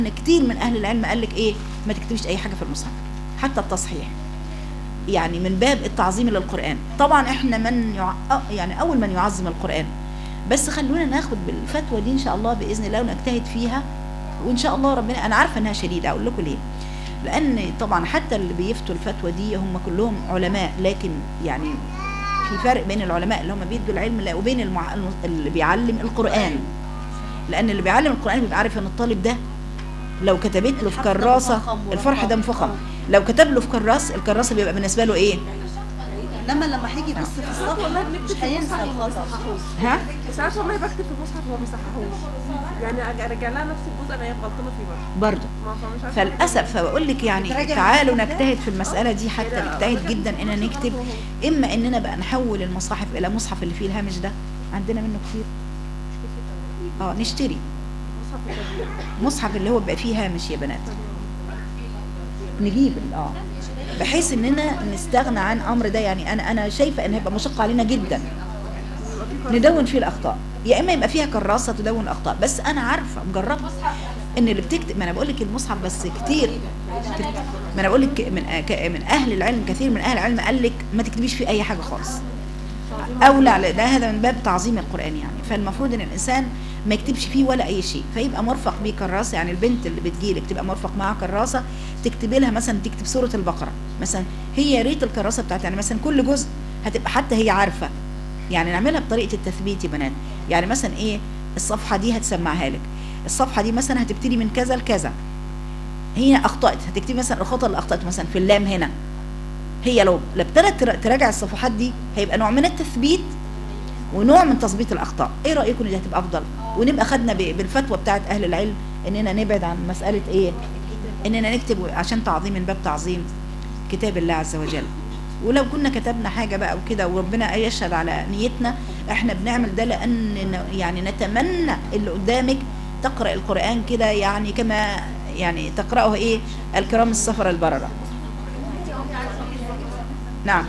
ان كتير من اهل العلم قال لك ايه ما تكتبيش اي حاجه في المصحف حتى التصحيح يعني من باب التعظيم للقران طبعا احنا من يع... آه يعني اول من يعظم القران بس خلونا ناخد بالفتوى دي ان شاء الله باذن الله ونجتهد فيها وان شاء الله ربنا انا عارفه انها شديده اقول لكم ليه لان طبعا حتى اللي بيفتوا الفتوى دي هم كلهم علماء لكن يعني في فرق بين العلماء اللي هم بيدوا العلم لا وبين المع... اللي بيعلم القران لان اللي بيعلم القران بيبقى عارف ان الطالب ده لو كتبت له في الحرف ده كراسه مفخم الفرح ده مرقم. مفخم لو كتب له في كراسه الكراسه بيبقى بالنسبه له ايه انما لما هيجي يبص في الصفحه مش هينسى الخطا ها ساعات والله بكتب في المصحف وما بيصححوش يعني أرجع- ارجع لها نفس الجزء انا هي غلطانه فيه برضه برضه ما فمش عارفه فللاسف فبقول لك يعني بتراجع تعالوا المصحف ده؟ نجتهد في المساله دي حتى نجتهد جدا ان نكتب اما اننا بقى نحول المصاحف الى مصحف اللي فيه الهامش ده عندنا منه كتير اه نشتري المصحف الكبير. مصحف اللي هو بيبقى فيه هامش يا بنات نجيب ال- اه بحيث اننا نستغنى عن امر ده يعني انا انا شايفه ان هيبقى مشقه علينا جدا ندون فيه الاخطاء يا اما يبقى فيها كراسه تدون الاخطاء بس انا عارفه مجربه ان اللي بتكتب ما انا بقول لك المصحف بس كتير كت- ما انا بقول لك من ك- من اهل العلم كثير من اهل العلم قال لك ما تكتبيش فيه اي حاجه خالص او لا لا، ده هذا من باب تعظيم القران يعني فالمفروض ان الانسان ما يكتبش فيه ولا اي شيء فيبقى مرفق بيه كراسه يعني البنت اللي بتجيلك تبقى مرفق معاها كراسه تكتبي لها مثلا تكتب سوره البقره مثلا هي يا ريت الكراسه بتاعت يعني مثلا كل جزء هتبقى حتى هي عارفه يعني نعملها بطريقه التثبيت يا بنات يعني مثلا ايه الصفحه دي هتسمعها لك الصفحه دي مثلا هتبتدي من كذا لكذا هي اخطات هتكتبي مثلا الخطا اللي اخطات مثلا في اللام هنا هي لو لو ابتدت تر- تراجع الصفحات دي هيبقى نوع من التثبيت ونوع من تظبيط الاخطاء ايه رايكم ان دي هتبقى افضل ونبقى خدنا ب- بالفتوى بتاعت اهل العلم اننا نبعد عن مساله ايه اننا نكتب عشان تعظيم من باب تعظيم كتاب الله عز وجل ولو كنا كتبنا حاجه بقى وكده وربنا يشهد على نيتنا احنا بنعمل ده لان ن- يعني نتمنى اللي قدامك تقرا القران كده يعني كما يعني تقراه ايه الكرام السفر البرره نعم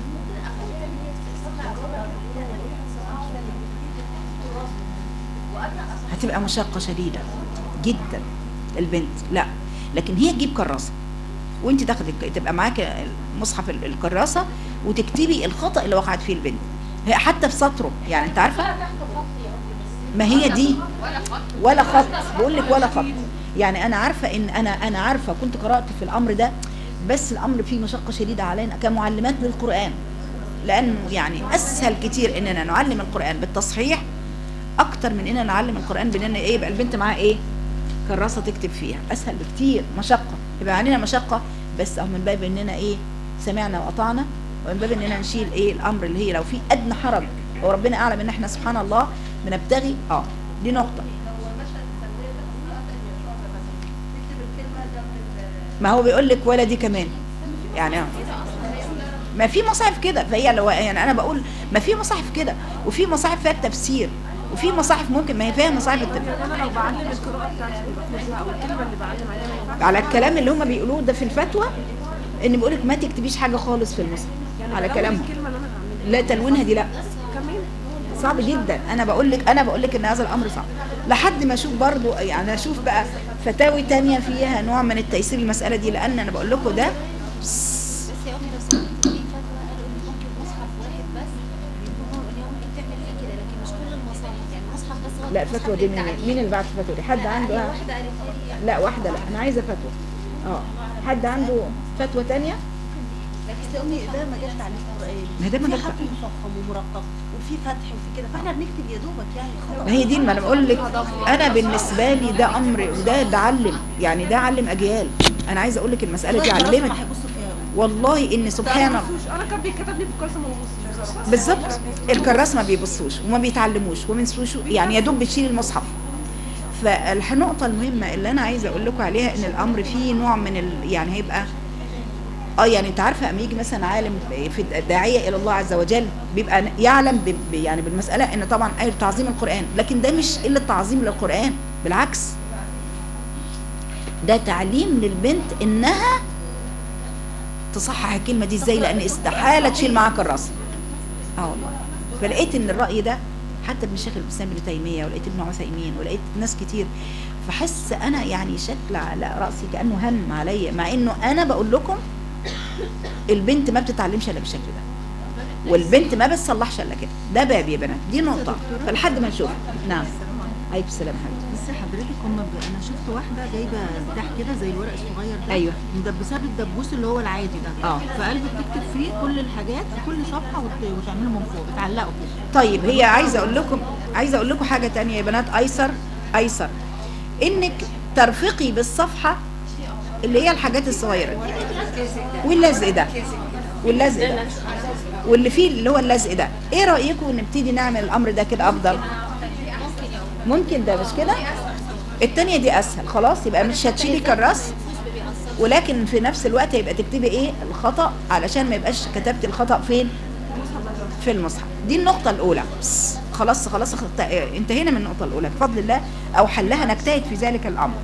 هتبقى مشقة شديدة جدا البنت لا لكن هي تجيب كراسة وانت تاخدي تبقى معاك مصحف ال- الكراسة وتكتبي الخطأ اللي وقعت فيه البنت هي حتى في سطره يعني انت عارفة ما هي دي ولا خط بقول لك ولا خط يعني انا عارفة ان انا انا عارفة كنت قرأت في الامر ده بس الامر فيه مشقة شديدة علينا كمعلمات للقرآن لانه يعني اسهل كتير اننا نعلم القرآن بالتصحيح اكتر من اننا نعلم القرآن باننا ايه يبقى البنت معاها ايه كراسة تكتب فيها اسهل بكتير مشقة يبقى علينا مشقة بس اهو من باب اننا ايه سمعنا واطعنا ومن باب اننا نشيل ايه الامر اللي هي لو في ادنى حرج وربنا اعلم ان احنا سبحان الله بنبتغي اه دي نقطة ما هو بيقول لك ولا دي كمان يعني آه. ما في مصاحف كده فهي لو يعني انا بقول ما في مصاحف كده وفي مصاحف فيها التفسير وفي مصاحف ممكن ما هي فيها مصاحف التفسير يعني انا لو بعلم القراءه بتاعتي اللي بكتب بيها او الكلمه اللي بعلم عليها ما ينفعش على الكلام اللي هم بيقولوه ده في الفتوى ان بيقول لك ما تكتبيش حاجه خالص في المصحف يعني على أول كلامهم الكلمه اللي انا هعملها لا تلوينها دي لا كمان صعب جدا انا بقول لك انا بقول لك ان هذا الامر صعب لحد ما اشوف برضو يعني اشوف بقى فتاوي تانية فيها نوع من التيسير المساله دي لان انا بقول لكم ده بس يا امي لو سمحتي في فتوى قالوا ان ممكن مصحف واحد بس يكون ان هي ممكن تعمل فيه كده لكن مش كل المصاحف يعني مصحف بس هو لا المصحف الفتوى دي مين للتعليم. مين اللي بعت الفتوى دي حد لا، عنده هي واحده قالتها لي يعني لا واحده لا انا عايزه فتوى اه حد عنده فتوى تانية لكن يا امي ده مجال تعليم قران ما ده في مجال حرف مفخم ومرقق وفي فتح وفي كده فاحنا بنكتب يا دوبك يعني خلاص ما هي دي ما انا بقول لك انا بالنسبه لي ده امر وده ده علم يعني ده علم اجيال انا عايزه اقول لك المساله دي الدراسة علمت ما هيبصوا فيها أوي. والله ان سبحان الله مش انا كان بيتكتب لي في الكراسه ما ببصش بصراحه بالظبط الكراس ما بيبصوش وما بيتعلموش وما بينسوش يعني يا دوب بتشيل المصحف فالنقطة المهمة اللي أنا عايزة أقول لكم عليها إن الأمر فيه نوع من ال... يعني هيبقى اه يعني انت عارفه اما يجي مثلا عالم في الداعيه الى الله عز وجل بيبقى يعلم ب... ب- يعني بالمساله ان طبعا ايه تعظيم القران لكن ده مش الا التعظيم للقران بالعكس ده تعليم للبنت انها تصحح الكلمه دي ازاي لان استحاله تشيل معاك الراس اه والله فلقيت ان الراي ده حتى ابن الشيخ الاسلام ابن تيميه ولقيت ابن عثيمين ولقيت ناس كتير فحس انا يعني شكل على راسي كانه هم عليا مع انه انا بقول لكم البنت ما بتتعلمش الا بالشكل ده والبنت ما بتصلحش الا كده ده باب يا بنات دي نقطه فلحد ما نشوف نعم عليكم السلام حبيبتي بس حضرتك هم ب... انا شفت واحده جايبه بتاع كده زي الورق الصغير ده أيوة. مدبساه بالدبوس اللي هو العادي ده آه. فقلبت تكتب فيه كل الحاجات في كل صفحه وت... وتعمله من فوق بتعلقه كده طيب هي عايزه اقول لكم عايزه اقول لكم حاجه تانية يا بنات ايسر ايسر انك ترفقي بالصفحه اللي هي الحاجات الصغيره دي واللزق ده واللزق ده واللي فيه اللي هو اللزق ده ايه رايكم نبتدي نعمل الامر ده كده افضل ممكن ده مش كده التانية دي اسهل خلاص يبقى مش هتشيلي كراس ولكن في نفس الوقت يبقى تكتبي ايه الخطا علشان ما يبقاش كتبتي الخطا فين في المصحف دي النقطة الأولى بس خلاص خلاص خط- انتهينا من النقطة الأولى بفضل الله أو حلها نجتهد في ذلك الأمر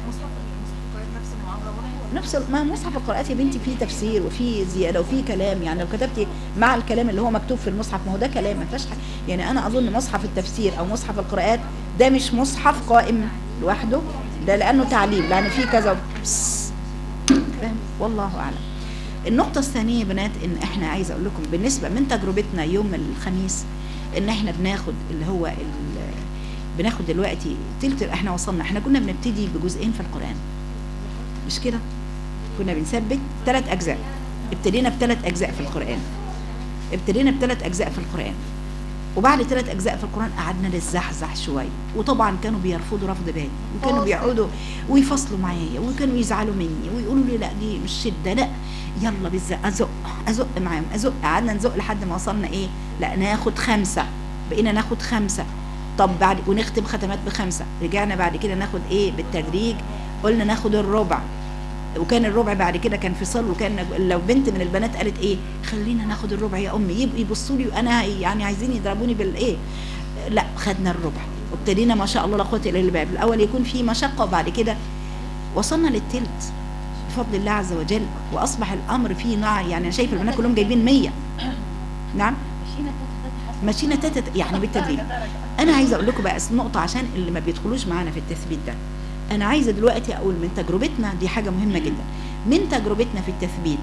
نفس ال- ما مصحف القراءات يا بنتي فيه تفسير وفيه زياده وفيه كلام يعني لو كتبتي مع الكلام اللي هو مكتوب في المصحف ما هو ده كلام ما فيهاش حاجة. يعني انا اظن مصحف التفسير او مصحف القراءات ده مش مصحف قائم لوحده ده لانه تعليم لان فيه كذا بس. فاهم والله اعلم النقطة الثانية يا بنات ان احنا عايزة اقول لكم بالنسبة من تجربتنا يوم الخميس ان احنا بناخد اللي هو ال- بناخد دلوقتي تلت احنا وصلنا احنا كنا بنبتدي بجزئين في القرآن مش كده كنا بنثبت ثلاث اجزاء ابتدينا بثلاث اجزاء في القرآن ابتدينا بثلاث اجزاء في القرآن وبعد ثلاث اجزاء في القرآن قعدنا نزحزح شوية وطبعا كانوا بيرفضوا رفض بادي وكانوا بيقعدوا ويفصلوا معايا وكانوا يزعلوا مني ويقولوا لي لا دي مش شدة لا يلا بالزق ازق ازق معاهم ازق قعدنا نزق لحد ما وصلنا ايه لا ناخد خمسة بقينا ناخد خمسة طب بعد ونختم ختمات بخمسة رجعنا بعد كده ناخد ايه بالتدريج قلنا ناخد الربع وكان الربع بعد كده كان فصال وكان لو بنت من البنات قالت ايه خلينا ناخد الربع يا امي يبقوا يبصوا لي وانا يعني عايزين يضربوني بالايه لا خدنا الربع وابتدينا ما شاء الله لا قوه الا بالله الاول يكون في مشقه وبعد كده وصلنا للتلت بفضل الله عز وجل واصبح الامر فيه نوع يعني انا شايف البنات كلهم جايبين 100 نعم ماشينا تاتا يعني بالتدريب انا عايزه اقول لكم بقى نقطه عشان اللي ما بيدخلوش معانا في التثبيت ده انا عايزه دلوقتي اقول من تجربتنا دي حاجه مهمه جدا من تجربتنا في التثبيت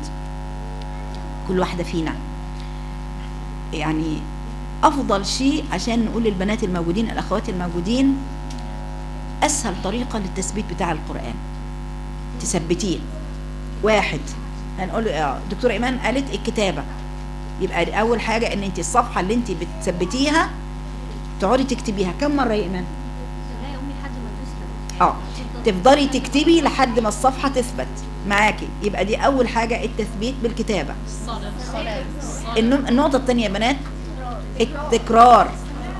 كل واحده فينا يعني افضل شيء عشان نقول للبنات الموجودين الاخوات الموجودين اسهل طريقه للتثبيت بتاع القران تثبتيه واحد هنقول اه دكتور ايمان قالت الكتابه يبقى دي اول حاجه ان انت الصفحه اللي انت بتثبتيها تقعدي تكتبيها كم مره يا ايمان لا يا امي لحد ما تثبت اه تفضلي تكتبي لحد ما الصفحه تثبت معاكي يبقى دي اول حاجه التثبيت بالكتابه النم- النقطه الثانيه يا بنات التكرار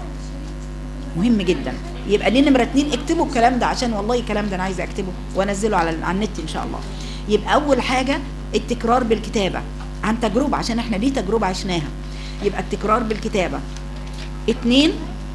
مهم جدا يبقى دي نمره اتنين اكتبوا الكلام ده عشان والله الكلام ده انا عايزه اكتبه وانزله على على النت ان شاء الله يبقى اول حاجه التكرار بالكتابه عن تجربه عشان احنا دي تجربه عشناها يبقى التكرار بالكتابه اتنين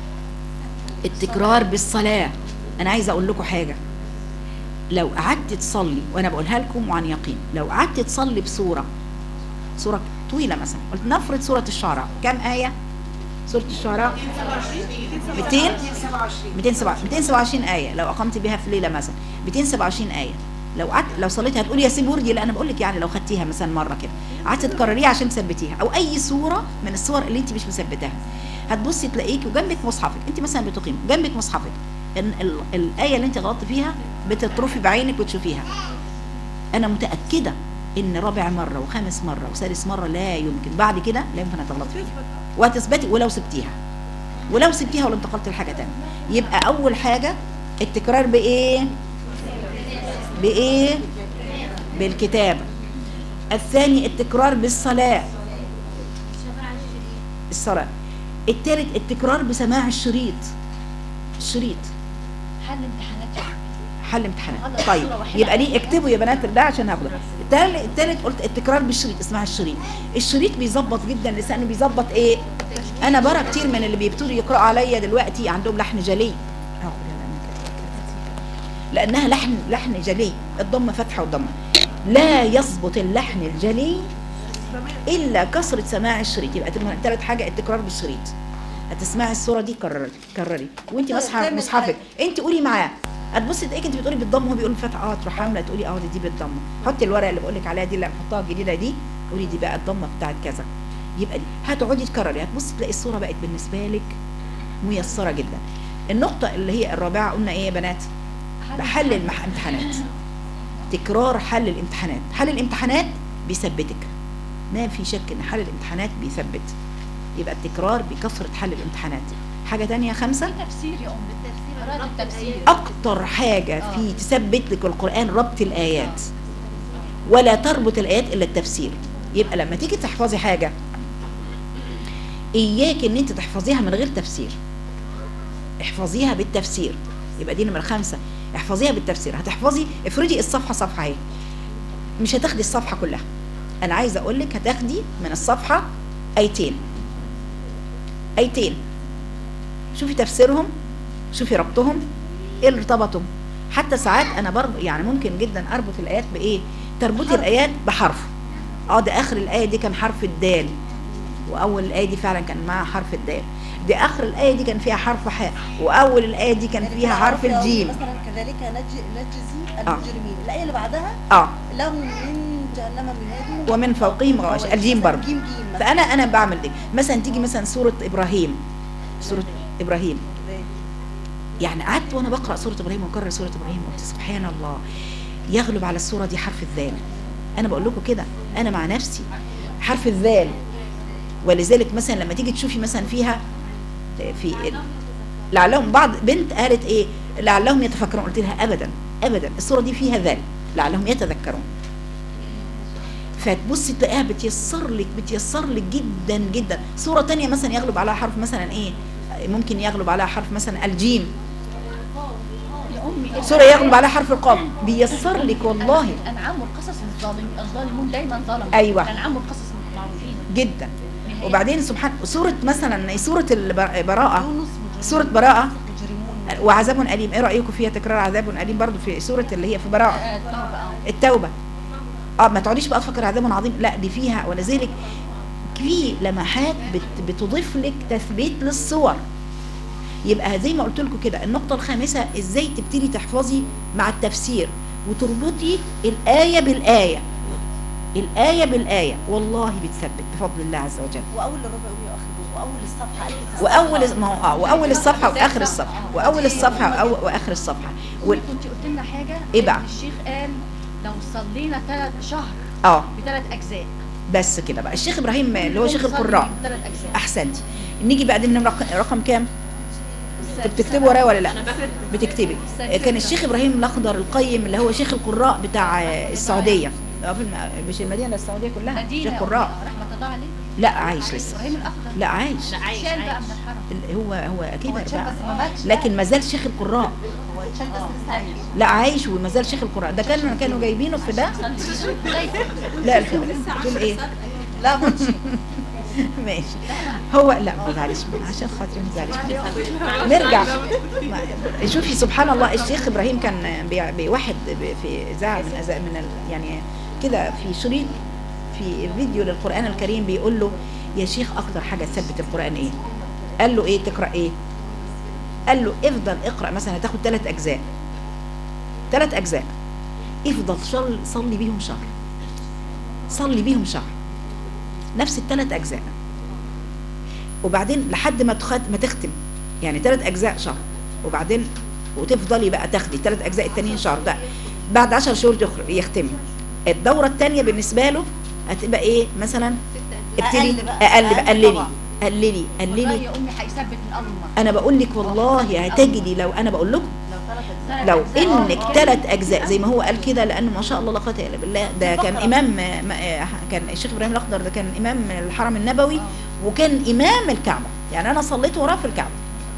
التكرار بالصلاه انا عايزه اقول لكم حاجه لو قعدت تصلي وانا بقولها لكم وعن يقين لو قعدت تصلي بصوره سوره طويله مثلا قلت نفرض سوره الشعراء كم ايه سوره الشعراء 200 227 227 ايه لو اقمت بها في ليله مثلا 227 ايه لو قعدت لو صليتها هتقولي يا سيب وردي لا انا بقول لك يعني لو خدتيها مثلا مره كده قعدت تكرريها عشان تثبتيها او اي سوره من الصور اللي انت مش مثبتاها هتبصي تلاقيكي وجنبك مصحفك انت مثلا بتقيم جنبك مصحفك ان ال- الايه اللي انت غلطت فيها بتطرفي بعينك وتشوفيها انا متاكده ان رابع مره وخامس مره وسادس مره لا يمكن بعد كده لا يمكن هتغلطي فيها وهتثبتي ولو سبتيها ولو سبتيها ولو انتقلت لحاجه تانية يبقى اول حاجه التكرار بايه بايه بالكتابه الثاني التكرار بالصلاه الصلاه الثالث التكرار بسماع الشريط الشريط حل امتحانات حل امتحانات خلاص، طيب صورة واحدة. يبقى دي اكتبوا يا بنات ده عشان هاخده التالت التالت قلت التكرار بالشريط اسمها الشريط الشريط بيظبط جدا لسانه بيظبط ايه انا برى كتير من اللي بيبتدوا يقراوا عليا دلوقتي عندهم لحن جلي هاخد أنا من كده. لانها لحن لحن جلي الضمه فتحه وضمه لا يظبط اللحن الجلي الا كثره سماع الشريط يبقى تم- تالت حاجه التكرار بالشريط هتسمعي الصوره دي كرري كرري وانت طيب، مصحف تعمل مصحفك انت قولي معاه هتبصي تلاقيك انت بتقولي بالضم وهو بيقول بالفتح اه تروح عامله تقولي اه دي, دي بالضم حطي الورقه اللي بقول لك عليها دي اللي هنحطها الجديده دي قولي دي بقى الضمه بتاعت كذا يبقى دي هتقعدي تكرري هتبصي تلاقي الصوره بقت بالنسبه لك ميسره جدا النقطه اللي هي الرابعه قلنا ايه يا بنات بحل المح- الامتحانات تكرار حل الامتحانات حل الامتحانات بيثبتك ما في شك ان حل الامتحانات بيثبت يبقى التكرار بكثره حل الامتحانات حاجه تانية خمسة تفسير يا ام التفسير قراءة التفسير اكتر حاجة في تثبت لك القرآن ربط الآيات ولا تربط الآيات إلا التفسير يبقى لما تيجي تحفظي حاجة إياك إن أنت تحفظيها من غير تفسير احفظيها بالتفسير يبقى دي نمرة خمسة احفظيها بالتفسير هتحفظي افرضي الصفحة صفحة اهي مش هتاخدي الصفحة كلها أنا عايزة أقول لك هتاخدي من الصفحة آيتين آيتين شوفي تفسيرهم شوفي ربطهم ايه اللي ارتبطهم حتى ساعات انا برضه يعني ممكن جدا اربط الايات بايه تربطي الايات بحرف اه ده اخر الايه دي كان حرف الدال واول الايه دي فعلا كان معاها حرف الدال دي اخر الايه دي كان فيها حرف حاء واول الايه دي كان فيها حرف الجيم مثلا كذلك نجزي نجزي المجرمين الايه اللي بعدها اه لهم من جهنم مهاد ومن فوقهم غواش الجيم برضه جيم جيم مثلا. فانا انا بعمل دي مثلا تيجي مثلا سوره ابراهيم سوره ابراهيم يعني قعدت وانا بقرا سوره ابراهيم واكرر سوره ابراهيم قلت سبحان الله يغلب على السوره دي حرف الذال انا بقول لكم كده انا مع نفسي حرف الذال ولذلك مثلا لما تيجي تشوفي مثلا فيها في لعلهم بعض بنت قالت ايه لعلهم يتفكرون قلت لها ابدا ابدا السوره دي فيها ذال لعلهم يتذكرون فتبصي تلاقيها بتيسر لك بتيسر لك جدا جدا صوره تانية مثلا يغلب عليها حرف مثلا ايه ممكن يغلب عليها حرف مثلا الجيم يا امي سوره يغلب عليها حرف القاف بيسر لك والله الانعام والقصص الظالمين الظالمون دايما ظلموا أيوة. الانعام والقصص معروفين جدا وبعدين سبحان سوره مثلا سوره البراءه يونس سوره براءه مجرمون وعذاب اليم ايه رايكم فيها تكرار عذاب اليم برضو في سوره اللي هي في براءه آه، التوبه اه التوبه اه ما تقعديش بقى تفكر عذاب عظيم لا دي فيها ولذلك في لمحات بت بتضيف لك تثبيت للصور يبقى زي ما قلت لكم كده النقطة الخامسة ازاي تبتدي تحفظي مع التفسير وتربطي الآية بالآية الآية بالآية والله بتثبت بفضل الله عز وجل واول الربع يوم يؤخذون واول الصفحه ألف وأول ما هو اه وأول الصفحة وآخر الصفحة وأول الصفحة وأو- وآخر الصفحة وال- كنت قلت لنا حاجه إيه بقى؟ إن الشيخ قال لو صلينا ثلاث شهر اه بثلاث اجزاء بس كده بقى الشيخ إبراهيم اللي هو شيخ القراء ثلاث اجزاء أحسنتي نيجي بقى دي من رقم, رقم كام؟ انت بتكتبي ورايا ولا لا بتكتبي كان الشيخ ابراهيم الاخضر القيم اللي هو شيخ القراء بتاع السعوديه آه، في الم- مش المدينه السعوديه كلها مدينه شيخ يا قراء أمي، رحمه الله عليه لا عايش لسه ابراهيم الاخضر لا عايش شال بقى من الحرم ال- هو هو اكيد هو اتشال بقى. بس ما ماتش لكن ما زال شيخ القراء هو اتشال بس لسه عايش لا عايش وما زال شيخ القراء ده كانوا كانوا جايبينه في ده زي لا الحمد تقول ايه لا ماتش ماشي هو لا ما تزعليش منه، عشان خاطري ما تزعليش منه. نرجع ما- شوفي سبحان الله الشيخ ابراهيم كان بي- بواحد ب- في اذاعه من أذا- من ال- يعني كده في شريط في فيديو للقران الكريم بيقول له يا شيخ اكتر حاجه تثبت القران ايه قال له ايه تقرا ايه قال له افضل اقرا مثلا هتاخد ثلاث اجزاء ثلاث اجزاء افضل شل صلي بيهم شهر صلي بيهم شهر نفس الثلاث اجزاء وبعدين لحد ما تخد ما تختم يعني ثلاث اجزاء شهر وبعدين وتفضلي بقى تاخدي ثلاث اجزاء التانيين شهر ده بعد 10 شهور يخرج يختمي الدوره الثانيه بالنسبه له هتبقى ايه مثلا ابتدي أقل بقى. اقل بقى أقل قللي طبعا. قللي والله قللي يا امي هيثبت من اول مره انا بقول لك والله هتجدي لو انا بقول لكم لو ثلاث لو ثلاث أجزاء. انك آه. ثلاث اجزاء زي ما هو قال كده لانه ما شاء الله لا قوه الا بالله ده كان امام ما- كان الشيخ ابراهيم الاخضر ده كان امام الحرم النبوي وكان امام الكعبه يعني انا صليت وراه في الكعبه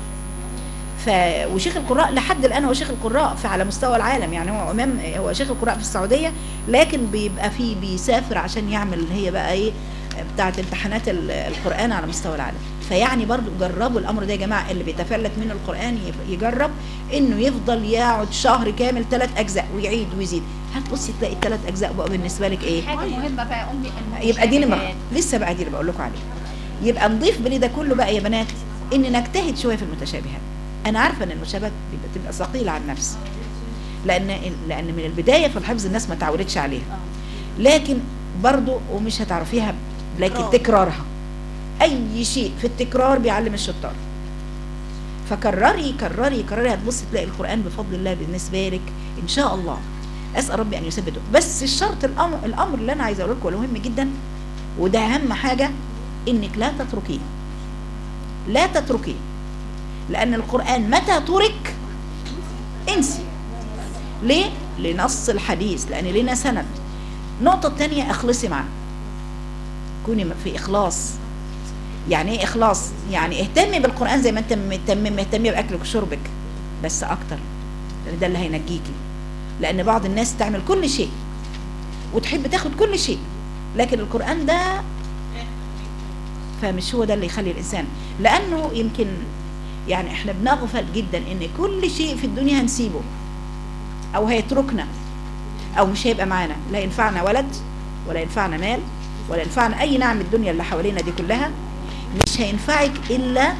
ف وشيخ القراء لحد الان هو شيخ القراء في على مستوى العالم يعني هو امام هو شيخ القراء في السعوديه لكن بيبقى فيه بيسافر عشان يعمل هي بقى ايه بتاعه امتحانات ال- القران على مستوى العالم فيعني برضو جربوا الامر ده يا جماعه اللي بيتفلت من القران يف- يجرب انه يفضل يقعد شهر كامل ثلاث اجزاء ويعيد ويزيد هتبصي تلاقي الثلاث اجزاء بقى بالنسبه لك ايه حاجه مهمه بقى يا امي يبقى دي نمرة المشاهدات. لسه بقى دي اللي بقول لكم عليها يبقى نضيف بلي ده كله بقى يا بنات ان نجتهد شويه في المتشابهات انا عارفه ان المتشابهات بيبقى- بتبقى ثقيله على النفس لان لان من البدايه في الحفظ الناس ما تعودتش عليها لكن برضو ومش هتعرفيها لكن تكرار. تكرارها اي شيء في التكرار بيعلم الشطار فكرري كرري كرري هتبص تلاقي القران بفضل الله بالنسبه لك ان شاء الله اسال ربي ان يثبته بس الشرط الامر الامر اللي انا عايزه اقول لكم مهم جدا وده اهم حاجه انك لا تتركيه لا تتركيه لان القران متى ترك انسي ليه لنص الحديث لان لنا سند النقطه الثانيه اخلصي معاه كوني في اخلاص يعني ايه اخلاص يعني اهتمي بالقران زي ما انت مهتم مهتميه باكلك وشربك بس اكتر لان ده اللي هينجيكي لان بعض الناس تعمل كل شيء وتحب تاخد كل شيء لكن القران ده فمش هو ده اللي يخلي الانسان لانه يمكن يعني احنا بنغفل جدا ان كل شيء في الدنيا هنسيبه او هيتركنا او مش هيبقى معانا لا ينفعنا ولد ولا ينفعنا مال ولا ينفعنا اي نعم الدنيا اللي حوالينا دي كلها مش هينفعك الا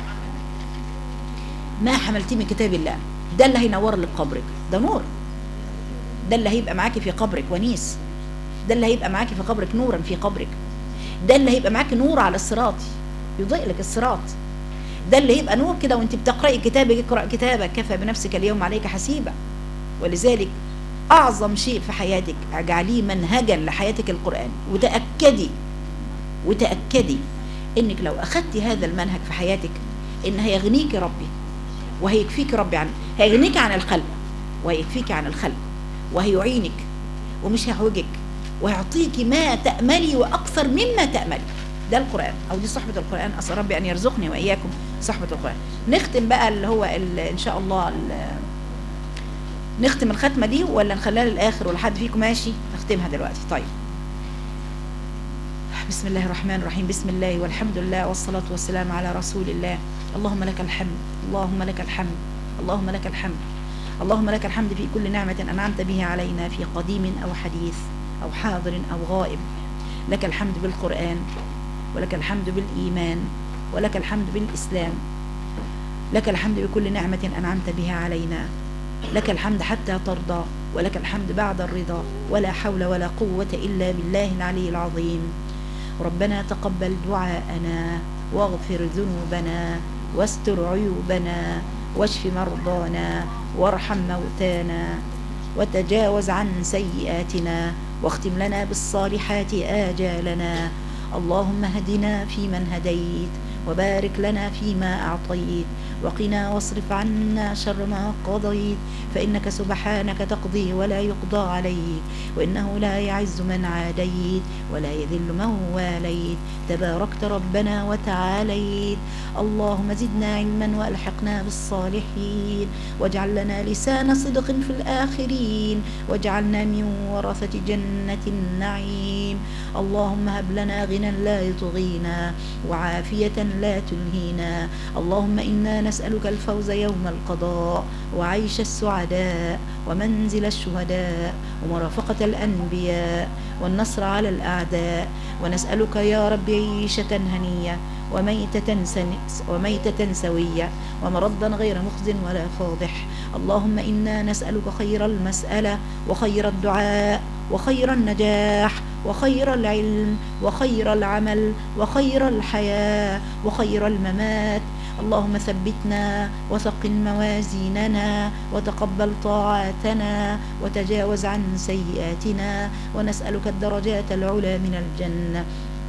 ما حملتيه من كتاب الله ده اللي هينور لك قبرك ده نور ده اللي هيبقى معاكي في قبرك ونيس ده اللي هيبقى معاكي في قبرك نورا في قبرك ده اللي هيبقى معاكي نور على الصراط يضيء لك الصراط ده اللي هيبقى نور كده وانت بتقراي كتابك اقرا كتابك كفى بنفسك اليوم عليك حسيبا ولذلك اعظم شيء في حياتك اجعليه منهجا لحياتك القران وتاكدي وتاكدي انك لو اخذتي هذا المنهج في حياتك ان هيغنيك ربي وهيكفيك ربي عن هيغنيك عن الخلق وهيكفيك عن الخلق وهيعينك ومش هيحوجك ويعطيك ما تأملي وأكثر مما تأملي ده القرآن أو دي صحبة القرآن أسأل ربي أن يرزقني وإياكم صحبة القرآن نختم بقى اللي هو ال- إن شاء الله ال- نختم الختمة دي ولا نخليها للآخر ولا حد فيكم ماشي نختمها دلوقتي طيب بسم الله الرحمن الرحيم بسم الله والحمد لله والصلاة والسلام على رسول الله اللهم لك الحمد اللهم لك الحمد اللهم لك الحمد اللهم لك الحمد في كل نعمة أنعمت بها علينا في قديم أو حديث أو حاضر أو غائب لك الحمد بالقرآن ولك الحمد بالإيمان ولك الحمد بالإسلام لك الحمد بكل نعمة أنعمت بها علينا لك الحمد حتى ترضى ولك الحمد بعد الرضا ولا حول ولا قوة إلا بالله العلي العظيم ربنا تقبل دعاءنا واغفر ذنوبنا واستر عيوبنا واشف مرضانا وارحم موتانا وتجاوز عن سيئاتنا واختم لنا بالصالحات آجالنا اللهم اهدنا فيمن هديت وبارك لنا فيما أعطيت وقنا واصرف عنا شر ما قضيت فإنك سبحانك تقضي ولا يقضى عليك وإنه لا يعز من عاديت ولا يذل من واليت تباركت ربنا وتعاليت اللهم زدنا علما وألحقنا بالصالحين واجعل لنا لسان صدق في الآخرين واجعلنا من ورثة جنة النعيم اللهم هب لنا غنى لا يطغينا وعافية لا تلهينا اللهم إنا نسألك الفوز يوم القضاء وعيش السعداء ومنزل الشهداء ومرافقة الأنبياء والنصر على الأعداء ونسألك يا رب عيشة هنية وميتة, سن... وميتة سوية ومرضا غير مخز ولا فاضح اللهم إنا نسألك خير المسألة وخير الدعاء وخير النجاح وخير العلم وخير العمل وخير الحياة وخير الممات اللهم ثبتنا وثقل موازيننا وتقبل طاعاتنا وتجاوز عن سيئاتنا ونسألك الدرجات العلى من الجنة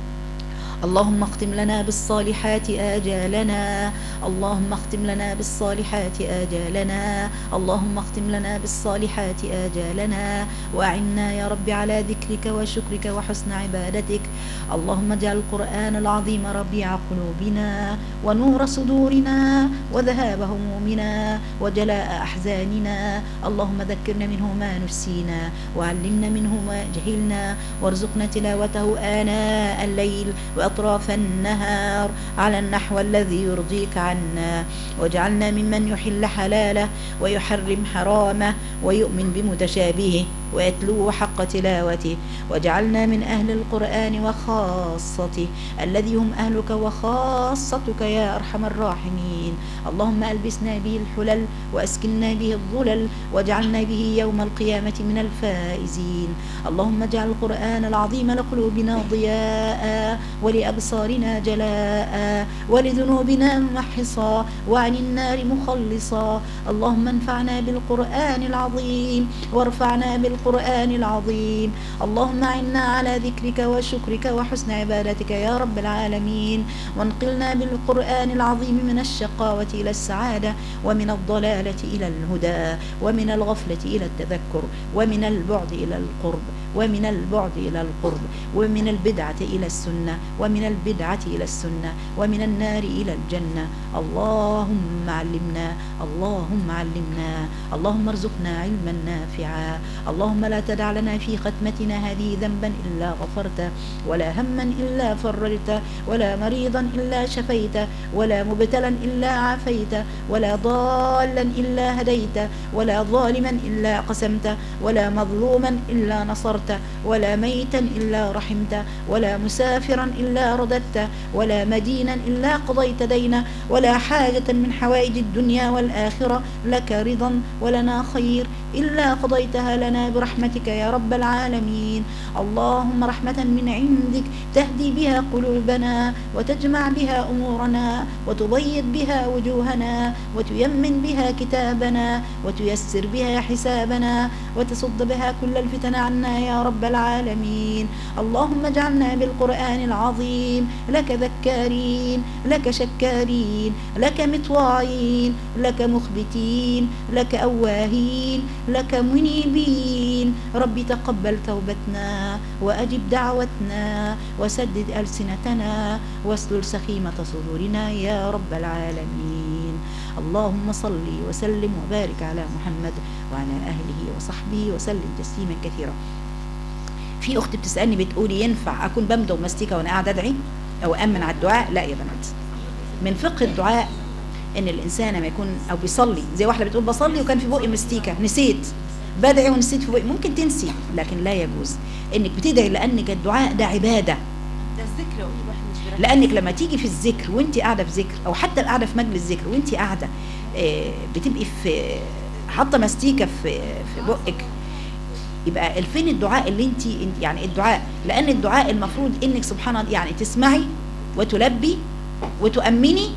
اللهم اختم لنا بالصالحات آجالنا اللهم اختم لنا بالصالحات آجالنا اللهم اختم لنا بالصالحات آجالنا وأعنا يا رب على ذكرك وشكرك وحسن عبادتك اللهم اجعل القرآن العظيم ربيع قلوبنا ونور صدورنا وذهاب همومنا وجلاء أحزاننا اللهم ذكرنا منه ما نسينا وعلمنا منه ما جهلنا وارزقنا تلاوته آناء الليل وأطراف النهار على النحو الذي يرضيك عنا واجعلنا ممن يحل حلاله ويحرم حرامه ويؤمن بمتشابهه ويتلوه حق تلاوته واجعلنا من أهل القرآن وخاصته الذي هم أهلك وخاصتك يا أرحم الراحمين اللهم ألبسنا به الحلل وأسكننا به الظلل واجعلنا به يوم القيامة من الفائزين اللهم اجعل القرآن العظيم لقلوبنا ضياء ولأبصارنا جلاء ولذنوبنا محصا وعن النار مخلصا اللهم انفعنا بالقرآن العظيم وارفعنا بالقرآن العظيم اللهم أعنا على ذكرك وشكرك وحسن عبادتك يا رب العالمين وانقلنا بالقرآن العظيم من الشقاوة إلى السعادة ومن الضلالة إلى الهدى ومن الغفلة إلى التذكر ومن البعد إلى القرب ومن البعد إلى القرب ومن البدعة إلى السنة ومن البدعة إلى السنة ومن النار إلى الجنة اللهم علمنا اللهم علمنا اللهم ارزقنا علما نافعا اللهم لا تدع لنا في ختمتنا هذه ذنبا إلا غفرته ولا هما إلا فرجته ولا مريضا إلا شفيته ولا مبتلا إلا عافيته ولا ضالا إلا هديته ولا ظالما إلا قسمته ولا مظلوما إلا نصرته ولا ميتا إلا رحمته ولا مسافرا إلا رددته ولا مدينا إلا قضيت دينه ولا حاجة من حوائج الدنيا والآخرة لك رضا ولنا خير إلا قضيتها لنا برحمتك يا رب العالمين اللهم رحمة من عندك تهدي بها قلوبنا وتجمع بها أمورنا وتبيض بها وجوهنا وتيمن بها كتابنا وتيسر بها حسابنا وتصد بها كل الفتن عنا يا رب العالمين اللهم اجعلنا بالقرآن العظيم لك ذكارين لك شكارين لك مطواعين لك مخبتين لك أواهين لك منيبين ربي تقبل توبتنا وأجب دعوتنا وسدد ألسنتنا واسلل سخيمة صدورنا يا رب العالمين اللهم صل وسلم وبارك على محمد وعلى أهله وصحبه وسلم تسليما كثيرا في أخت بتسألني بتقولي ينفع أكون بمضغ مستيكة وأنا قاعدة أدعي أو أمن على الدعاء لا يا بنات من فقه الدعاء ان الانسان لما يكون او بيصلي زي واحده بتقول بصلي وكان في بقي مستيكه نسيت بدعي ونسيت في بقي ممكن تنسي لكن لا يجوز انك بتدعي لانك الدعاء ده عباده ده الذكر يقول الواحد مش بيركز لانك لما تيجي في الذكر وانت قاعده في ذكر او حتى قاعده في مجلس ذكر وانت قاعده آه، بتبقي في حاطه مستيكه في في بقك يبقى الفين الدعاء اللي انت يعني الدعاء لان الدعاء المفروض انك سبحان الله يعني تسمعي وتلبي وتؤمني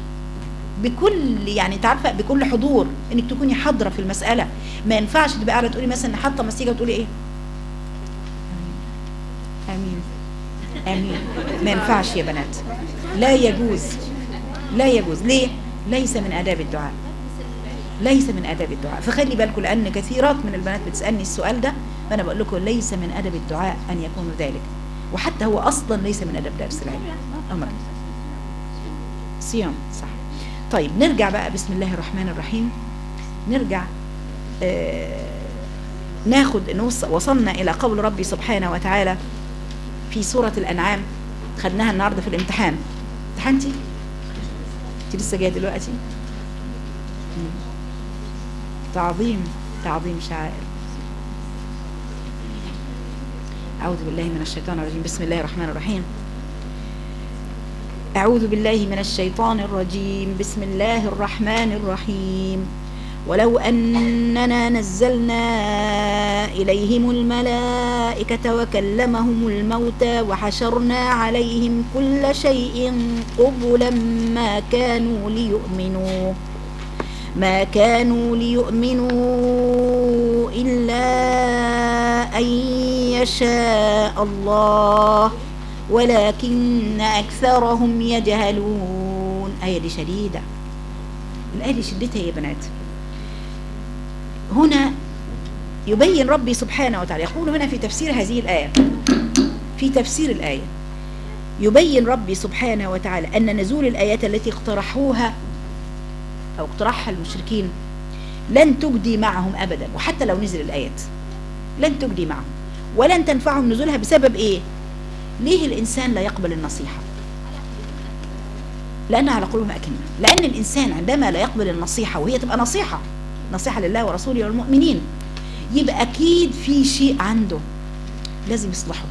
بكل يعني انت عارفه بكل حضور انك تكوني حاضره في المساله ما ينفعش تبقى قاعده تقولي مثلا حاطه مستيكه وتقولي ايه امين امين ما ينفعش يا بنات لا يجوز لا يجوز ليه ليس من آداب الدعاء ليس من آداب الدعاء فخلي بالكم لأن كثيرات من البنات بتسألني السؤال ده فأنا بقول لكم ليس من أدب الدعاء أن يكون ذلك وحتى هو أصلا ليس من أدب درس العلم أمر صيام صح طيب نرجع بقى بسم الله الرحمن الرحيم نرجع آه ناخد نوص- وصلنا إلى قول ربي سبحانه وتعالى في سورة الأنعام خدناها النهاردة في الامتحان امتحنتي؟ انت لسه جايه دلوقتي؟ مم. تعظيم تعظيم شعائر أعوذ بالله من الشيطان الرجيم بسم الله الرحمن الرحيم أعوذ بالله من الشيطان الرجيم بسم الله الرحمن الرحيم ولو أننا نزلنا إليهم الملائكة وكلمهم الموتى وحشرنا عليهم كل شيء قبلا ما كانوا ليؤمنوا ما كانوا ليؤمنوا إلا أن يشاء الله ولكن أكثرهم يجهلون آية دي شديدة الآية دي شدتها يا بنات هنا يبين ربي سبحانه وتعالى يقول هنا في تفسير هذه الآية في تفسير الآية يبين ربي سبحانه وتعالى أن نزول الآيات التي اقترحوها أو اقترحها المشركين لن تجدي معهم أبدا وحتى لو نزل الآيات لن تجدي معهم ولن تنفعهم نزولها بسبب إيه ليه الإنسان لا يقبل النصيحة لأن على قلوبهم أكنة لأن الإنسان عندما لا يقبل النصيحة وهي تبقى نصيحة نصيحة لله ورسوله والمؤمنين يبقى اكيد في شيء عنده لازم يصلحه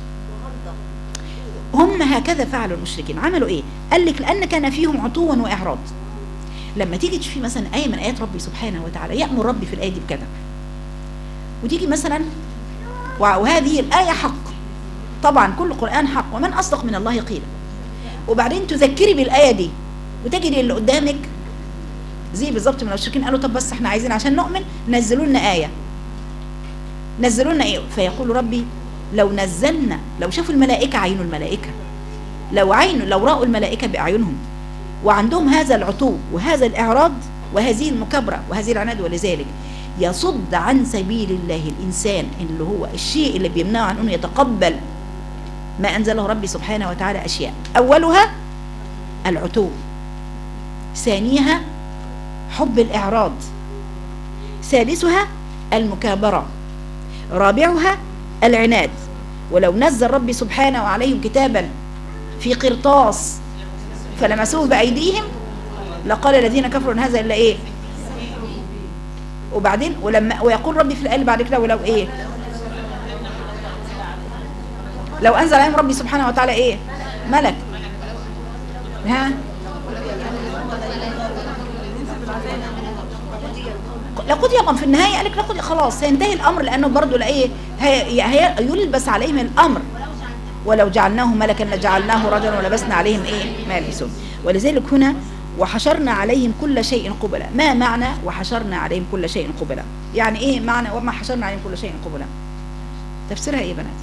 هم هكذا فعلوا المشركين عملوا ايه قال لك لان كان فيهم عتوا واعراض لما تيجي تشوفي مثلا ايه من ايات ربي سبحانه وتعالى يامر ربي في الايه دي بكذا وتيجي مثلا وهذه الايه حق طبعا كل قران حق ومن اصدق من الله قيلا وبعدين تذكري بالايه دي وتجري اللي قدامك زي بالظبط من المشركين قالوا طب بس احنا عايزين عشان نؤمن نزلوا لنا ايه نزلوا لنا ايه فيقول ربي لو نزلنا لو شافوا الملائكه عينوا الملائكه لو عينوا لو راوا الملائكه باعينهم وعندهم هذا العتو وهذا الاعراض وهذه المكابره وهذه العناد ولذلك يصد عن سبيل الله الانسان اللي هو الشيء اللي بيمنعه عن انه يتقبل ما انزله ربي سبحانه وتعالى اشياء اولها العتو ثانيها حب الاعراض ثالثها المكابره رابعها العناد ولو نزل ربي سبحانه عليهم كتابا في قرطاس فلمسوه بايديهم لقال الذين كفروا ان هذا الا ايه وبعدين ولما ويقول ربي في الايه بعد كده ولو ايه لو انزل عليهم ربي سبحانه وتعالى ايه ملك ها لقد يقم في النهايه قال لك لقد خلاص سينتهي الامر لانه برضه لا ايه هي هي يلبس عليهم الامر ولو جعلناه ملكا لجعلناه رجلا ولبسنا عليهم ايه ما يلبسون ولذلك هنا وحشرنا عليهم كل شيء قبلا ما معنى وحشرنا عليهم كل شيء قبلا يعني ايه معنى وما حشرنا عليهم كل شيء قبلا تفسيرها ايه يا بنات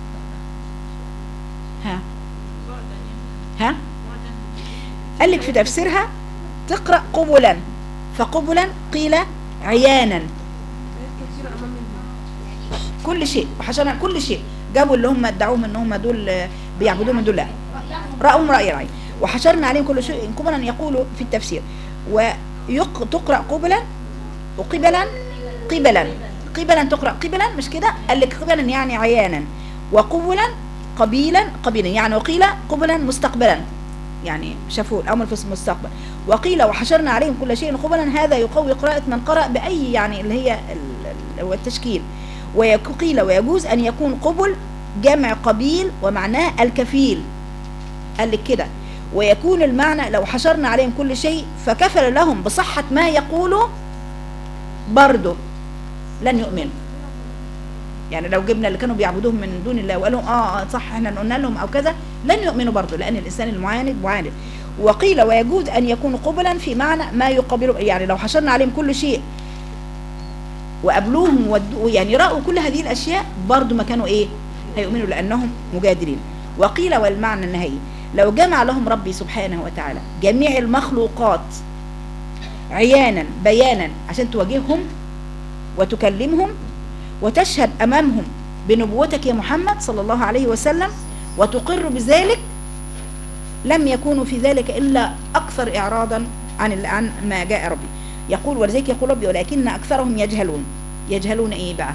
ها ها قال لك في تفسيرها تقرا قبلا فقبلا قيل عيانا آيات كتيرة أمام منها كل شيء وحشرنا كل شيء جابوا اللي هم ادعوهم ان هم دول آه، بيعبدوهم من دول لا راهم راي العين وحشرنا عليهم كل شيء قبلا يقول في التفسير وتقرا قبلا وقبلا قبلا قبلا تقرا قبلا مش كده قال لك قبلا يعني عيانا وقبلا قبيلا قبيلا يعني وقيل قبلا مستقبلا يعني شافوا الامر في المستقبل وقيل وحشرنا عليهم كل شيء قبلا هذا يقوي قراءه من قرأ باي يعني اللي هي ال- ال- هو التشكيل وقيل ويجوز ان يكون قبل جمع قبيل ومعناه الكفيل قال لك كده ويكون المعنى لو حشرنا عليهم كل شيء فكفل لهم بصحة ما يقولوا برضه لن يؤمنوا يعني لو جبنا اللي كانوا بيعبدوهم من دون الله وقالوا اه آه، صح احنا قلنا لهم او كذا لن يؤمنوا برضه لان الانسان المعاند معاند وقيل ويجوز ان يكون قبلا في معنى ما يقابل يعني لو حشرنا عليهم كل شيء وقابلوهم ودوا يعني رأوا كل هذه الاشياء برضه ما كانوا ايه هيؤمنوا لانهم مجادلين وقيل والمعنى النهائي لو جمع لهم ربي سبحانه وتعالى جميع المخلوقات عيانا بيانا عشان تواجههم وتكلمهم وتشهد امامهم بنبوتك يا محمد صلى الله عليه وسلم وتقر بذلك لم يكونوا في ذلك الا اكثر اعراضا عن عن ما جاء ربي يقول ولذلك يقول ربي ولكن اكثرهم يجهلون يجهلون ايه بقى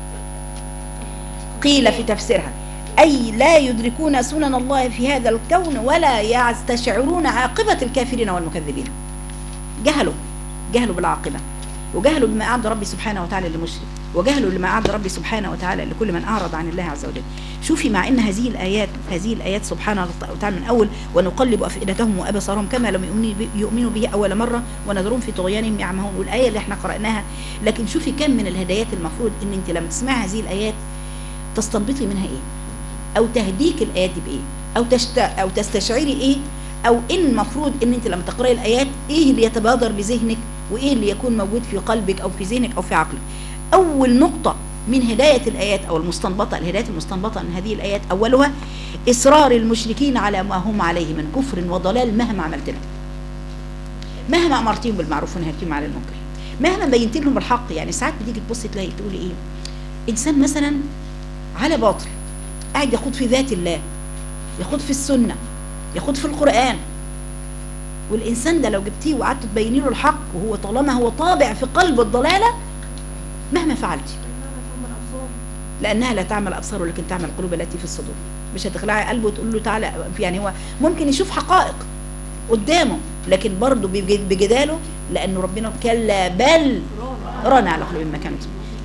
قيل في تفسيرها أي لا يدركون سنن الله في هذا الكون ولا يستشعرون عاقبة الكافرين والمكذبين جهلوا جهلوا بالعاقبة وجهلوا بما أعد ربي سبحانه وتعالى للمشرك وجهلوا لما أعد ربي سبحانه وتعالى لكل من أعرض عن الله عز وجل شوفي مع أن هذه الآيات هذه الآيات سبحانه وتعالى من أول ونقلب أفئدتهم وأبصارهم كما لم يؤمنوا به- يؤمنوا به أول مرة ونذرهم في طغيانهم يعمهون والآية اللي احنا قرأناها لكن شوفي كم من الهدايات المفروض أن أنت لما تسمعي هذه الآيات تستنبطي منها إيه او تهديك الايات دي بايه او تشت... او تستشعري ايه او ان المفروض ان انت لما تقراي الايات ايه اللي يتبادر لذهنك وايه اللي يكون موجود في قلبك او في ذهنك او في عقلك اول نقطه من هدايه الايات او المستنبطه الهدايات المستنبطه من هذه الايات اولها اصرار المشركين على ما هم عليه من كفر وضلال مهما عملت لهم مهما امرتهم بالمعروف ونهيتهم عن المنكر مهما بينت لهم الحق يعني ساعات بتيجي تبصي تلاقي تقولي ايه انسان مثلا على باطل قاعد يخوض في ذات الله يخوض في السنة يخوض في القرآن والإنسان ده لو جبتيه وقعدت تبيني له الحق وهو طالما هو طابع في قلب الضلالة مهما فعلتي لأنها لا تعمل أبصار ولكن تعمل القلوب التي في الصدور مش هتخلعي قلبه وتقول له تعالى يعني هو ممكن يشوف حقائق قدامه لكن برضه بج- بجداله لأنه ربنا كلا بل رانا على قلوب ما كانت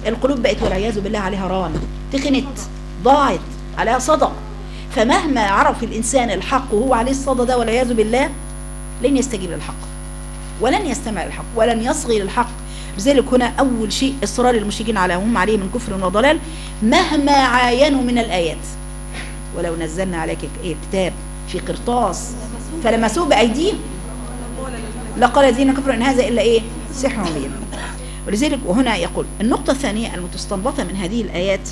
القلوب بقت والعياذ بالله عليها ران تخنت ضاعت عليها صدى فمهما عرف الإنسان الحق وهو عليه الصدى ده والعياذ بالله لن يستجيب للحق ولن يستمع للحق ولن يصغي للحق لذلك هنا أول شيء إصرار المشركين على هم عليه من كفر وضلال مهما عاينوا من الآيات ولو نزلنا عليك إيه كتاب في قرطاس فلمسوه بأيديهم لقال الذين كفروا إن هذا إلا إيه سحر مبين ولذلك وهنا يقول النقطة الثانية المستنبطة من هذه الآيات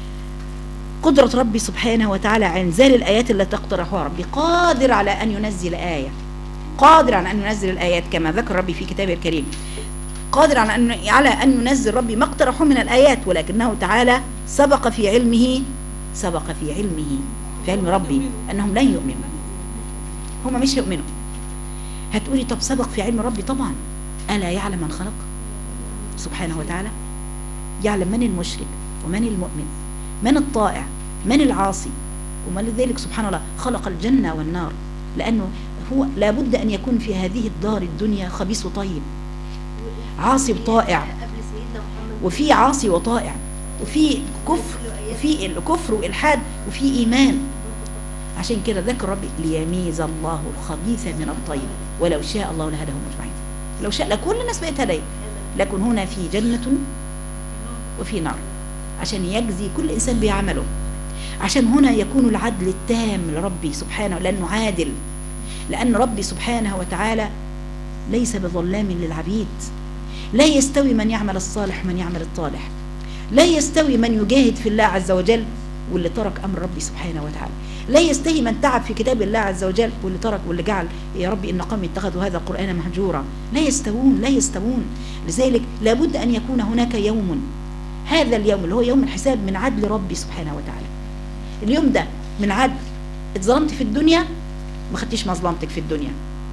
قدرة ربي سبحانه وتعالى على إنزال الآيات التي تقترحها ربي قادر على أن ينزل آية قادر على أن ينزل الآيات كما ذكر ربي في كتابه الكريم قادر على أن على أن ينزل ربي ما اقترحه من الآيات ولكنه تعالى سبق في علمه سبق في علمه في علم ربي أنهم لن يؤمنوا هم مش يؤمنوا هتقولي طب سبق في علم ربي طبعا ألا يعلم من خلق سبحانه وتعالى يعلم من المشرك ومن المؤمن من الطائع من العاصي وما لذلك سبحان الله خلق الجنة والنار لأنه هو لابد أن يكون في هذه الدار الدنيا خبيث وطيب عاصي وطائع قبل سيدنا محمد وفي عاصي وطائع وفي كفر وفي الكفر والإلحاد وفي إيمان عشان كده ذكر ربي ليميز الله الخبيث من الطيب ولو شاء الله لهداهم أجمعين لو شاء لكل الناس بقت هدايا لكن هنا في جنة وفي نار عشان يجزي كل إنسان بعمله عشان هنا يكون العدل التام لربي سبحانه لأنه عادل لأن ربي سبحانه وتعالى ليس بظلام للعبيد لا يستوي من يعمل الصالح ومن يعمل الطالح لا يستوي من يجاهد في الله عز وجل واللي ترك أمر ربي سبحانه وتعالى لا يستوي من تعب في كتاب الله عز وجل واللي ترك واللي جعل يا ربي إن قوم اتخذوا هذا القرآن مهجورا لا يستوون لا يستوون لذلك لابد أن يكون هناك يوم هذا اليوم اللي هو يوم الحساب من عدل ربي سبحانه وتعالى اليوم ده من عدل اتظلمت في الدنيا ما خدتيش مظلمتك في الدنيا